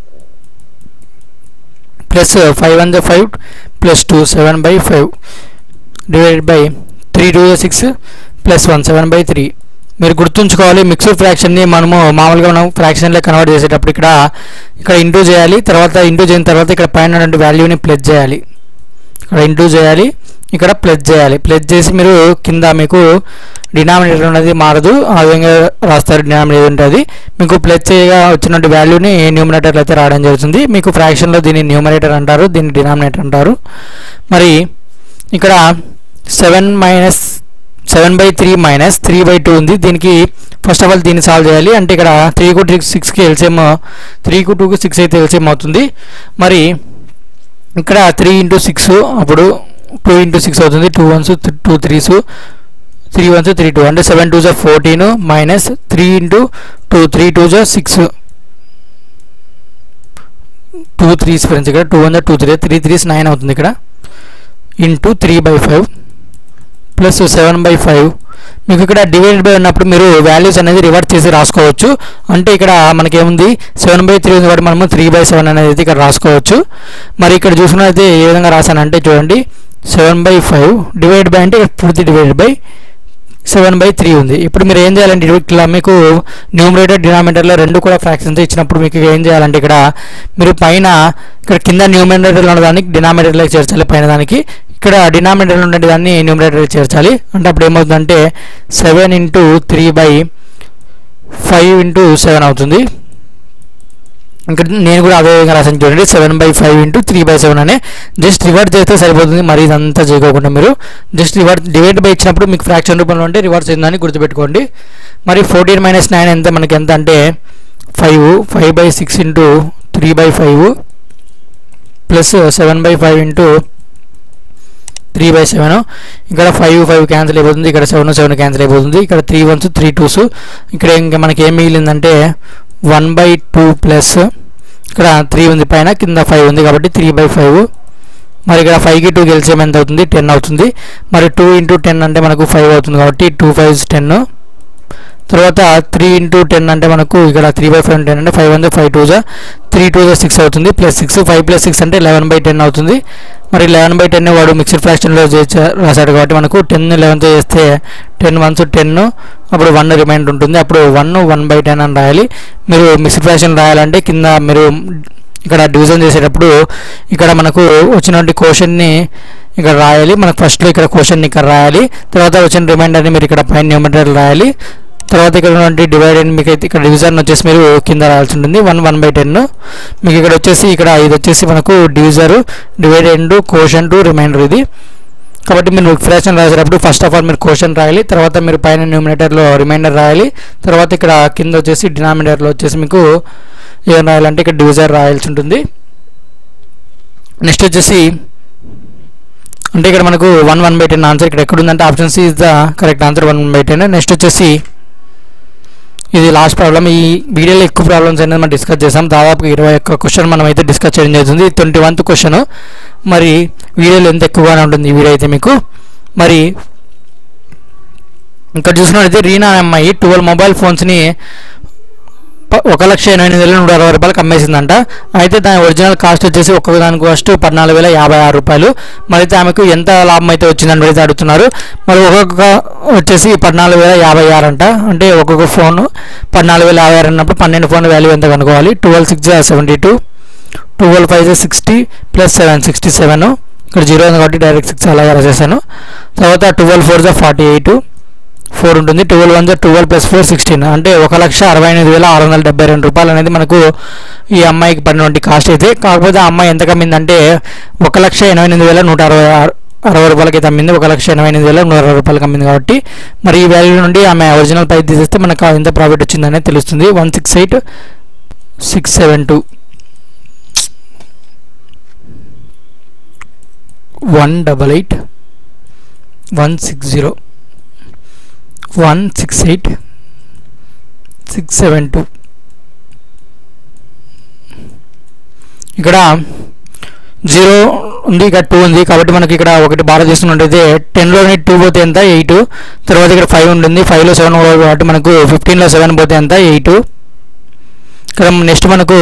A: plus five one జా five plus two seven by five divided by three two జా six plus one seven by three మీరు గుర్తుంచుకోవాలి mixed ఫ్రాక్షన్ని మనము మామూలుగా మనం ఫ్రాక్షన్లో convert చేసేటప్పుడు ఇక్కడ ఇక్కడ ఇంటూ చేయాలి తర్వాత ఇంటూ చేసిన తర్వాత ఇక్కడ పైన ఉన్నటువంటి వాల్యూని ప్లస్ చేయాలి ఇక్కడ ఇంటూ చేయాలి ఇక్కడ ప్లస్ చేయాలి ప్లస్ చేసి మీరు కింద మీకు డినామినేటర్ అనేది మారదు ఆ విధంగా రాస్తారు డినామినేటర్ ఉంటుంది మీకు ప్లస్ చేయగా వచ్చినటువంటి వాల్యూని న్యూమినేటర్లో అయితే రావడం జరుగుతుంది మీకు ఫ్రాక్షన్లో దీన్ని న్యూమినేటర్ అంటారు దీన్ని డినామినేటర్ అంటారు మరి ఇక్కడ seven minus seven by three minus three by two ఉంది దీనికి ఫస్ట్ ఆఫ్ ఆల్ దీన్ని సాల్వ్ చేయాలి అంటే ఇక్కడ త్రీకు టూ సిక్స్కి ఎల్సిఎం త్రీకు టూకు సిక్స్ అయితే ఎల్సిఎం అవుతుంది మరి ఇక్కడ త్రీ ఇంటూ సిక్స్ అప్పుడు టూ ఇంటూ సిక్స్ అవుతుంది two ones two threes three ones three two అంటే సెవెన్ టూ జా fourteen minus three into two three two జా సిక్స్ టూ త్రీస్ ఫ్రెండ్స్ ఇక్కడ two one two three three threes nine అవుతుంది ఇక్కడ into three by five plus seven by five మీకు ఇక్కడ divided by ఉన్నప్పుడు మీరు వాల్యూస్ అనేది రివర్ట్ చేసి రాసుకోవచ్చు అంటే ఇక్కడ మనకేముంది సెవెన్ బై త్రీ ఉంది కాబట్టి మనము త్రీ బై సెవెన్ అనేది ఇక్కడ రాసుకోవచ్చు మరి ఇక్కడ చూసుకున్నట్లయితే ఏ విధంగా రాశానంటే చూడండి seven by five divide by అంటే ఇక్కడ పూర్తి divide by seven by three ఉంది ఇప్పుడు మీరు ఏం చేయాలంటే ఇట్లా మీకు న్యూమరేటర్ డినామినేటర్లో రెండు కూడా ఫ్రాక్షన్స్ ఇచ్చినప్పుడు మీకు ఏం చేయాలంటే ఇక్కడ మీరు పైన ఇక్కడ కింద న్యూమరేటర్లో ఉన్న దానికి డినామినేటర్లోకి చేర్చాలి పైన దానికి ఇక్కడ డినామినేటర్లో ఉండే దాన్ని న్యూమరేటర్కి చేర్చాలి అంటే అప్పుడు ఏమవుతుందంటే seven into three by five into seven అవుతుంది ఇక్కడ నేను కూడా అదే విధంగా రాసాను చూడండి seven by five into three by seven అనే జస్ట్ రివర్ట్ చేస్తే సరిపోతుంది మరి ఇదంతా చేయకోకుండా మీరు జస్ట్ రివర్ట్ డివైడ్ బై ఇచ్చినప్పుడు మీకు ఫ్రాక్షన్ రూపంలో ఉంటే రివర్స్ అయిందని గుర్తుపెట్టుకోండి మరి ఫోర్టీన్ మైనస్ నైన్ ఎంత మనకి ఎంత అంటే five five by six into three by five plus seven by five into three by seven ఇక్కడ ఫైవ్ ఫైవ్ క్యాన్సిల్ అయిపోతుంది ఇక్కడ సెవెన్ సెవెన్ క్యాన్సిల్ అయిపోతుంది ఇక్కడ త్రీ వన్స్ త్రీ టూస్ ఇక్కడ ఇంకా మనకి ఏం మిగిలిందంటే వన్ బై టూ ప్లస్ ఇక్కడ త్రీ ఉంది పైన కింద ఫైవ్ ఉంది కాబట్టి త్రీ బై ఫైవ్ మరి ఇక్కడ ఫైవ్కి టూ గెలిచేం ఎంత అవుతుంది టెన్ అవుతుంది మరి టూ ఇంటూ టెన్ అంటే మనకు ఫైవ్ అవుతుంది కాబట్టి టూ ఫైవ్ టెన్ తర్వాత త్రీ ఇంటూ టెన్ అంటే మనకు ఇక్కడ త్రీ బై ఫైవ్ టెన్ అంటే ఫైవ్ వన్ ఫైవ్ టూ జా త్రీ టూ జా సిక్స్ అవుతుంది plus six five plus six అంటే లెవెన్ బై టెన్ అవుతుంది మరి లెవెన్ బై టెన్ వాడు మిక్స్డ్ ఫ్రాక్షన్లో రాశాడు కాబట్టి మనకు టెన్ లెవెన్తో చేస్తే టెన్ వన్స్ టెన్ అప్పుడు వన్ రిమైండర్ ఉంటుంది అప్పుడు వన్ వన్ బై టెన్ అని రాయాలి మీరు మిక్స్డ్ ఫ్రాక్షన్ రాయాలంటే కింద మీరు ఇక్కడ డివిజన్ చేసేటప్పుడు ఇక్కడ మనకు వచ్చినటువంటి క్వశ్చన్ని ఇక్కడ రాయాలి మనకు ఫస్ట్లో ఇక్కడ క్వశ్చన్ ఇక్కడ రాయాలి తర్వాత వచ్చిన రిమైండర్ని మీరు ఇక్కడ పైన న్యూమరేటర్ రాయాలి తర్వాత ఇక్కడ ఉన్నటువంటి డివైడెడ్ మీకు అయితే ఇక్కడ డివిజన్ వచ్చేసి మీరు కింద రాయాల్సి ఉంటుంది వన్ వన్ బై టెన్ మీకు ఇక్కడ వచ్చేసి ఇక్కడ ఇది వచ్చేసి మనకు divisor divided question to remainder ఇది కాబట్టి మీరు ఫ్రాక్షన్ రాసేటప్పుడు ఫస్ట్ ఆఫ్ ఆల్ మీరు క్వశ్చన్ రాయాలి తర్వాత మీరు పైన న్యూమినేటర్లో రిమైండర్ రాయాలి తర్వాత ఇక్కడ కింద వచ్చేసి డినామినేటర్లో వచ్చేసి మీకు ఏం రాయాలంటే ఇక్కడ డివిజర్ రాయాల్సి ఉంటుంది నెక్స్ట్ వచ్చేసి అంటే ఇక్కడ మనకు one one by ten answer ఇక్కడ ఎక్కడ ఉందంటే option C is the correct answer one one by ten next వచ్చేసి ఇది లాస్ట్ ప్రాబ్లం ఈ వీడియోలో ఎక్కువ ప్రాబ్లమ్స్ అనేది మనం డిస్కస్ చేసాం దాదాపు ఇరవై ఒక్క క్వశ్చన్ మనం అయితే డిస్కస్ చేయడం జరుగుతుంది ట్వంటీ వన్త్ క్వశ్చన్ మరి వీడియోలో ఎంత ఎక్కువగానే ఉంటుంది ఈ వీడియో అయితే మీకు మరి ఇక్కడ చూసుకున్నట్లయితే రీనా అనే అమ్మాయి ట్వెల్వ్ మొబైల్ ఫోన్స్ని ప- ఒక లక్ష ఎనభై ఎనిమిది వేల నూట అరవై రూపాయలకు అమ్మేసిందంట అయితే దాని ఒరిజినల్ కాస్ట్ వచ్చేసి ఒక్కొక్క దాని కాస్ట్ పద్నాలుగు వేల యాభై ఆరు రూపాయలు మరి అయితే ఆమెకు ఎంత లాభం అయితే వచ్చిందని అయితే అడుగుతున్నారు మరి ఒక్కొక్క వచ్చేసి పద్నాలుగు వేల యాభై ఆరు అంట అంటే ఒక్కొక్క ఫోన్ పద్నాలుగు వేల యాభై ఆరు అన్నప్పుడు పన్నెండు ఫోన్ వాల్యూ ఎంత కనుక్కోవాలి twelve six seventy two twelve five sixty plus seven sixty seven ఇక్కడ జీరో ఉంది కాబట్టి డైరెక్ట్ సిక్స్ అలాగే రాసేసాను తర్వాత ట్వెల్వ్ ఫోర్ జా ఫార్టీ ఎయిట్ ఫోర్ ఉంటుంది ట్వెల్వ్ వన్ జా ట్వెల్వ్ ప్లస్ ఫోర్ సిక్స్టీన్ అంటే ఒక లక్ష అరవై ఎనిమిది వేల ఆరు వందల డెబ్బై రెండు రూపాయలు అనేది మనకు ఈ అమ్మాయికి పడినటువంటి కాస్ట్ అయితే కాకపోతే ఆ అమ్మాయి ఎంత కమ్మిందంటే ఒక లక్ష ఎనభై ఎనిమిది వేల నూట అరవై ఆరు అరవై రూపాయలకి అయితే అమ్మింది ఒక లక్ష ఎనభై ఎనిమిది వేల నూట అరవై రూపాయలకి అమ్మింది కాబట్టి మరి ఈ వాల్యూ నుండి ఆమె ఒరిజినల్ ప్రైస్ తీసేస్తే మనకు ఎంత ప్రాఫిట్ వచ్చిందనేది తెలుస్తుంది one six eight six seven two one double eight one six zero one six eight six seven two ఇక్కడ జీరో ఉంది ఇక్కడ టూ ఉంది కాబట్టి మనకి ఇక్కడ ఒకటి బాగా చేస్తున్నట్టయితే టెన్లోని టూ పోతే ఎంత ఎయిట్ తర్వాత ఇక్కడ ఫైవ్ ఉంటుంది ఫైవ్లో సెవెన్ కాబట్టి మనకు ఫిఫ్టీన్లో సెవెన్ పోతే ఎంత ఎయిట్ ఇక్కడ నెక్స్ట్ మనకు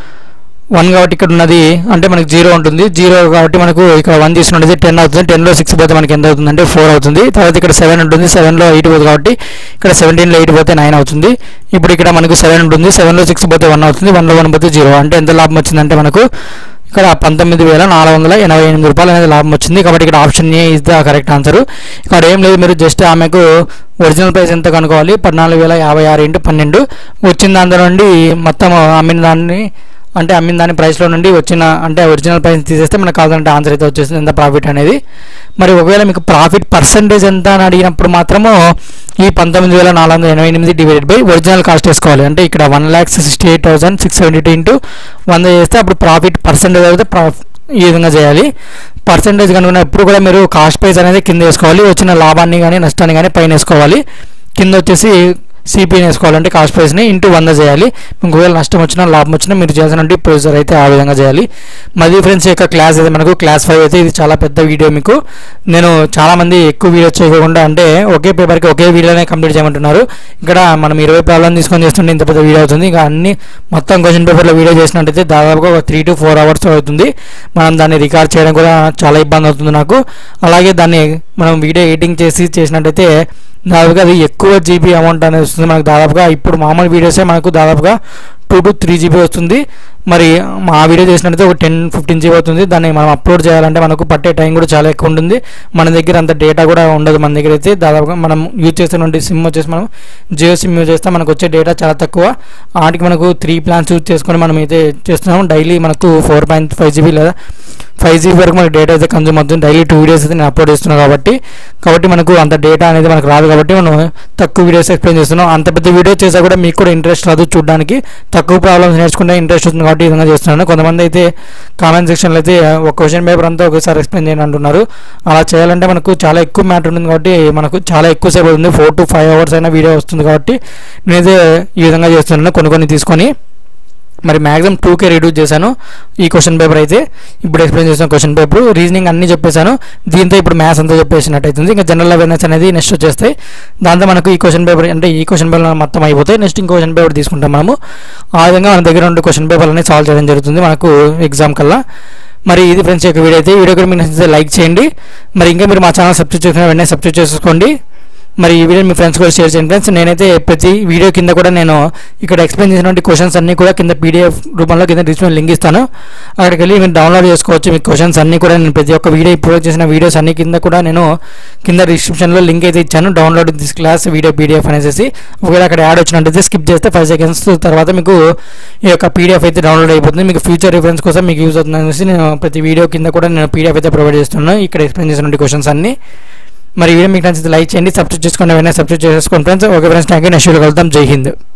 A: వన్ కాబట్టి ఇక్కడ ఉన్నది అంటే మనకి జీరో ఉంటుంది జీరో కాబట్టి మనకు ఇక్కడ వన్ తీసుకున్నది టెన్ అవుతుంది టెన్లో సిక్స్ పోతే మనకి ఎంత అవుతుంది అంటే ఫోర్ అవుతుంది తర్వాత ఇక్కడ సెవెన్ ఉంటుంది సెవెన్లో ఎయిట్ పోతుంది కాబట్టి ఇక్కడ సెవెంటీన్లో ఎయిట్ పోతే నైన్ అవుతుంది ఇప్పుడు ఇక్కడ మనకు సెవెన్ ఉంటుంది సెవెన్లో సిక్స్ పోతే వన్ అవుతుంది వన్లో వన్ పోతే జీరో అంటే ఎంత లాభం వచ్చిందంటే మనకు ఇక్కడ పంతొమ్మిది వేల నాలుగు వందల ఎనభై ఎనిమిది రూపాయలు అనేది లాభం వచ్చింది కాబట్టి ఇక్కడ option A is the correct answer ఇక్కడ ఏం లేదు మీరు జస్ట్ ఆమెకు ఒరిజినల్ ప్రైస్ ఎంత కనుక్కోవాలి పద్నాలుగు వేల యాభై ఆరు ఇంటూ పన్నెండు వచ్చిన దాంట్లో నుండి మొత్తం అమ్మిన దాన్ని అంటే అమ్మిన దాని ప్రైస్లో నుండి వచ్చిన అంటే ఒరిజినల్ ప్రైస్ తీసేస్తే మనకు కావాలంటే ఆన్సర్ అయితే వచ్చేసింది ఎంత ప్రాఫిట్ అనేది మరి ఒకవేళ మీకు ప్రాఫిట్ పర్సంటేజ్ ఎంత అని అడిగినప్పుడు మాత్రము ఈ పంతొమ్మిది వేల నాలుగు వందల ఎనభై ఎనిమిది డివైడెడ్ బై ఒరిజినల్ కాస్ట్ వేసుకోవాలి అంటే ఇక్కడ one lakhs sixty eight thousand six seventy two into వంద చేస్తే అప్పుడు ప్రాఫిట్ పర్సంటేజ్ అయితే ప్రాఫ్ ఈ విధంగా చేయాలి పర్సంటేజ్ కనుక ఎప్పుడు కూడా మీరు కాస్ట్ ప్రైస్ అనేది కింద వేసుకోవాలి వచ్చిన లాభాన్ని కానీ నష్టాన్ని కానీ పైన వేసుకోవాలి కింద వచ్చేసి సిపిని వేసుకోవాలంటే కాస్ట్ ప్రైస్ని ఇంటూ వంద చేయాలి ఒకవేళ నష్టం వచ్చినా లాభం వచ్చినా మీరు చేయాల్సిన ప్రొసీజర్ అయితే ఆ విధంగా చేయాలి మళ్ళీ ఫ్రెండ్స్ యొక్క క్లాస్ అయితే మనకు క్లాస్ ఫైవ్ అయితే ఇది చాలా పెద్ద వీడియో మీకు నేను చాలామంది ఎక్కువ వీడియో చేయకుండా అంటే ఒకే పేపర్కి ఒకే వీడియోనే కంప్లీట్ చేయమంటున్నారు ఇక్కడ మనం ఇరవై ప్రాబ్లం తీసుకొని చేస్తుంటే ఇంత పెద్ద వీడియో అవుతుంది ఇంకా అన్ని మొత్తం క్వశ్చన్ పేపర్లో వీడియో చేసినట్టయితే దాదాపుగా ఒక త్రీ టు ఫోర్ అవర్స్ అవుతుంది మనం దాన్ని రికార్డ్ చేయడం కూడా చాలా ఇబ్బంది అవుతుంది నాకు అలాగే దాన్ని మనం వీడియో ఎడిటింగ్ చేసి చేసినట్టయితే దాదాపుగా అది ఎక్కువ జీబీ అమౌంట్ అనేది వస్తుంది మనకు దాదాపుగా ఇప్పుడు మామూలు వీడియోసే మనకు దాదాపుగా టూ టు త్రీ జీబీ వస్తుంది మరి మా వీడియో చేసినట్టయితే ఒక టెన్ ఫిఫ్టీన్ జీబీ అవుతుంది దాన్ని మనం అప్లోడ్ చేయాలంటే మనకు పట్టే టైం కూడా చాలా ఎక్కువ ఉంటుంది మన దగ్గర అంత డేటా కూడా ఉండదు మన దగ్గర అయితే దాదాపుగా మనం యూజ్ చేస్తున్న సిమ్ వచ్చేసి మనం జియో సిమ్ యూజ్ చేస్తే మనకు వచ్చే డేటా చాలా తక్కువ వాటికి మనకు త్రీ ప్లాన్స్ యూజ్ చేసుకొని మనం అయితే చేస్తున్నాము డైలీ మనకు ఫోర్ పాయింట్ ఫైవ్ జీబీ లేదా ఫైవ్ జీబీ వరకు మనకు డేటా అయితే కన్జ్యూమ్ అవుతుంది డైలీ టూ వీడియోస్ అయితే నేను అప్లోడ్ చేస్తున్నాను కాబట్టి కాబట్టి మనకు అంత డేటా అనేది మనకు రాదు కాబట్టి మనం తక్కువ వీడియోస్ ఎక్స్ప్లెయిన్ చేస్తున్నాం అంత పెద్ద వీడియో చేసా కూడా మీకు కూడా ఇంట్రెస్ట్ రాదు చూడడానికి తక్కువ ప్రాబ్లమ్స్ నేర్చుకుంటే ఇంట్రెస్ట్ వస్తుంది కాబట్టి ఈ విధంగా చేస్తున్నాను కొంతమంది అయితే కామెంట్ సెక్షన్లో అయితే ఒక క్వశ్చన్ పేపర్ అంతా ఒకసారి ఎక్స్ప్లెయిన్ చేయండి అంటున్నారు అలా చేయాలంటే మనకు చాలా ఎక్కువ మ్యాటర్ ఉంటుంది కాబట్టి మనకు చాలా ఎక్కువ సేపు అవుతుంది ఫోర్ టు ఫైవ్ అవర్స్ అయినా వీడియో వస్తుంది కాబట్టి నేనైతే ఈ విధంగా చేస్తున్నాను కొన్ని కొన్ని తీసుకొని మరి మ్యాక్సిమం టూకే రిడ్యూస్ చేశాను ఈ క్వశ్చన్ పేపర్ అయితే ఇప్పుడు ఎక్స్ప్లెయిన్ చేసిన క్వశ్చన్ పేపర్ రీజనింగ్ అన్నీ చెప్పేశాను దీంతో ఇప్పుడు మ్యాథ్స్ అంతా చెప్పేసినట్టు అవుతుంది ఇంకా జనరల్ అవేర్నెస్ అనేది నెక్స్ట్ వచ్చేస్తాయి దాంతో మనకు ఈ క్వశ్చన్ పేపర్ అంటే ఈ క్వశ్చన్ పేపర్ మొత్తం అయిపోతాయి నెక్స్ట్ ఇంకో క్వశ్చన్ పేపర్ తీసుకుంటాం మనము ఆ విధంగా మన దగ్గర ఉండే క్వశ్చన్ పేపర్ అనేది సాల్వ్ చేయడం జరుగుతుంది మనకు ఎగ్జామ్ కల్లా మరి ఇది ఫ్రెండ్స్ యొక్క వీడియో అయితే ఈ వీడియో కూడా మీకు నచ్చితే లైక్ చేయండి మరి ఇంకా మీరు మా ఛానల్ సబ్స్క్రైబ్ చేసుకున్న వెంటనే సబ్స్క్రైబ్ చేసుకోండి మరి ఈ వీడియో మీ ఫ్రెండ్స్ కూడా షేర్ చేయండి ఫ్రెండ్స్ నేనైతే ప్రతి వీడియో కింద కూడా నేను ఇక్కడ ఎక్స్ప్లెయిన్ చేసినటువంటి క్వశ్చన్స్ అన్నీ కూడా కింద పీడిఎఫ్ రూపంలో కింద డిస్క్రిప్షన్ లింక్ ఇస్తాను అక్కడికి వెళ్ళి మీరు డౌన్లోడ్ చేసుకోవచ్చు మీ క్వశ్చన్స్ అన్నీ కూడా నేను ప్రతి ఒక్క వీడియో ఇప్పుడు చేసిన వీడియోస్ అన్ని కింద కూడా నేను కింద డిస్క్రిప్షన్లో లింక్ అయితే ఇచ్చాను download this class video PDF అనేసి ఒకవేళ అక్కడ యాడ్ వచ్చినట్టయితే స్కిప్ చేస్తే ఫైవ్ సెకండ్స్ తర్వాత మీకు ఈ యొక్క పీడిఎఫ్ అయితే డౌన్లోడ్ అయిపోతుంది మీకు ఫ్యూచర్ రిఫరెన్స్ కోసం మీకు యూజ్ అవుతుంది అనేసి నేను ప్రతి వీడియో కింద కూడా నేను పీడిఎఫ్ అయితే ప్రొవైడ్ చేస్తున్నాను ఇక్కడ ఎక్స్ప్లెయిన్ చేసినటువంటి క్వశ్చన్స్ అన్ని మరి ఈ వీడియో మీకు నచ్చితే లైక్ చేయండి సబ్స్క్రైబ్ చేసుకోండి వెంటనే సబ్స్క్రైబ్ చేసుకోండి friends okay friends thank you next video కలుద్దాం జై హింద్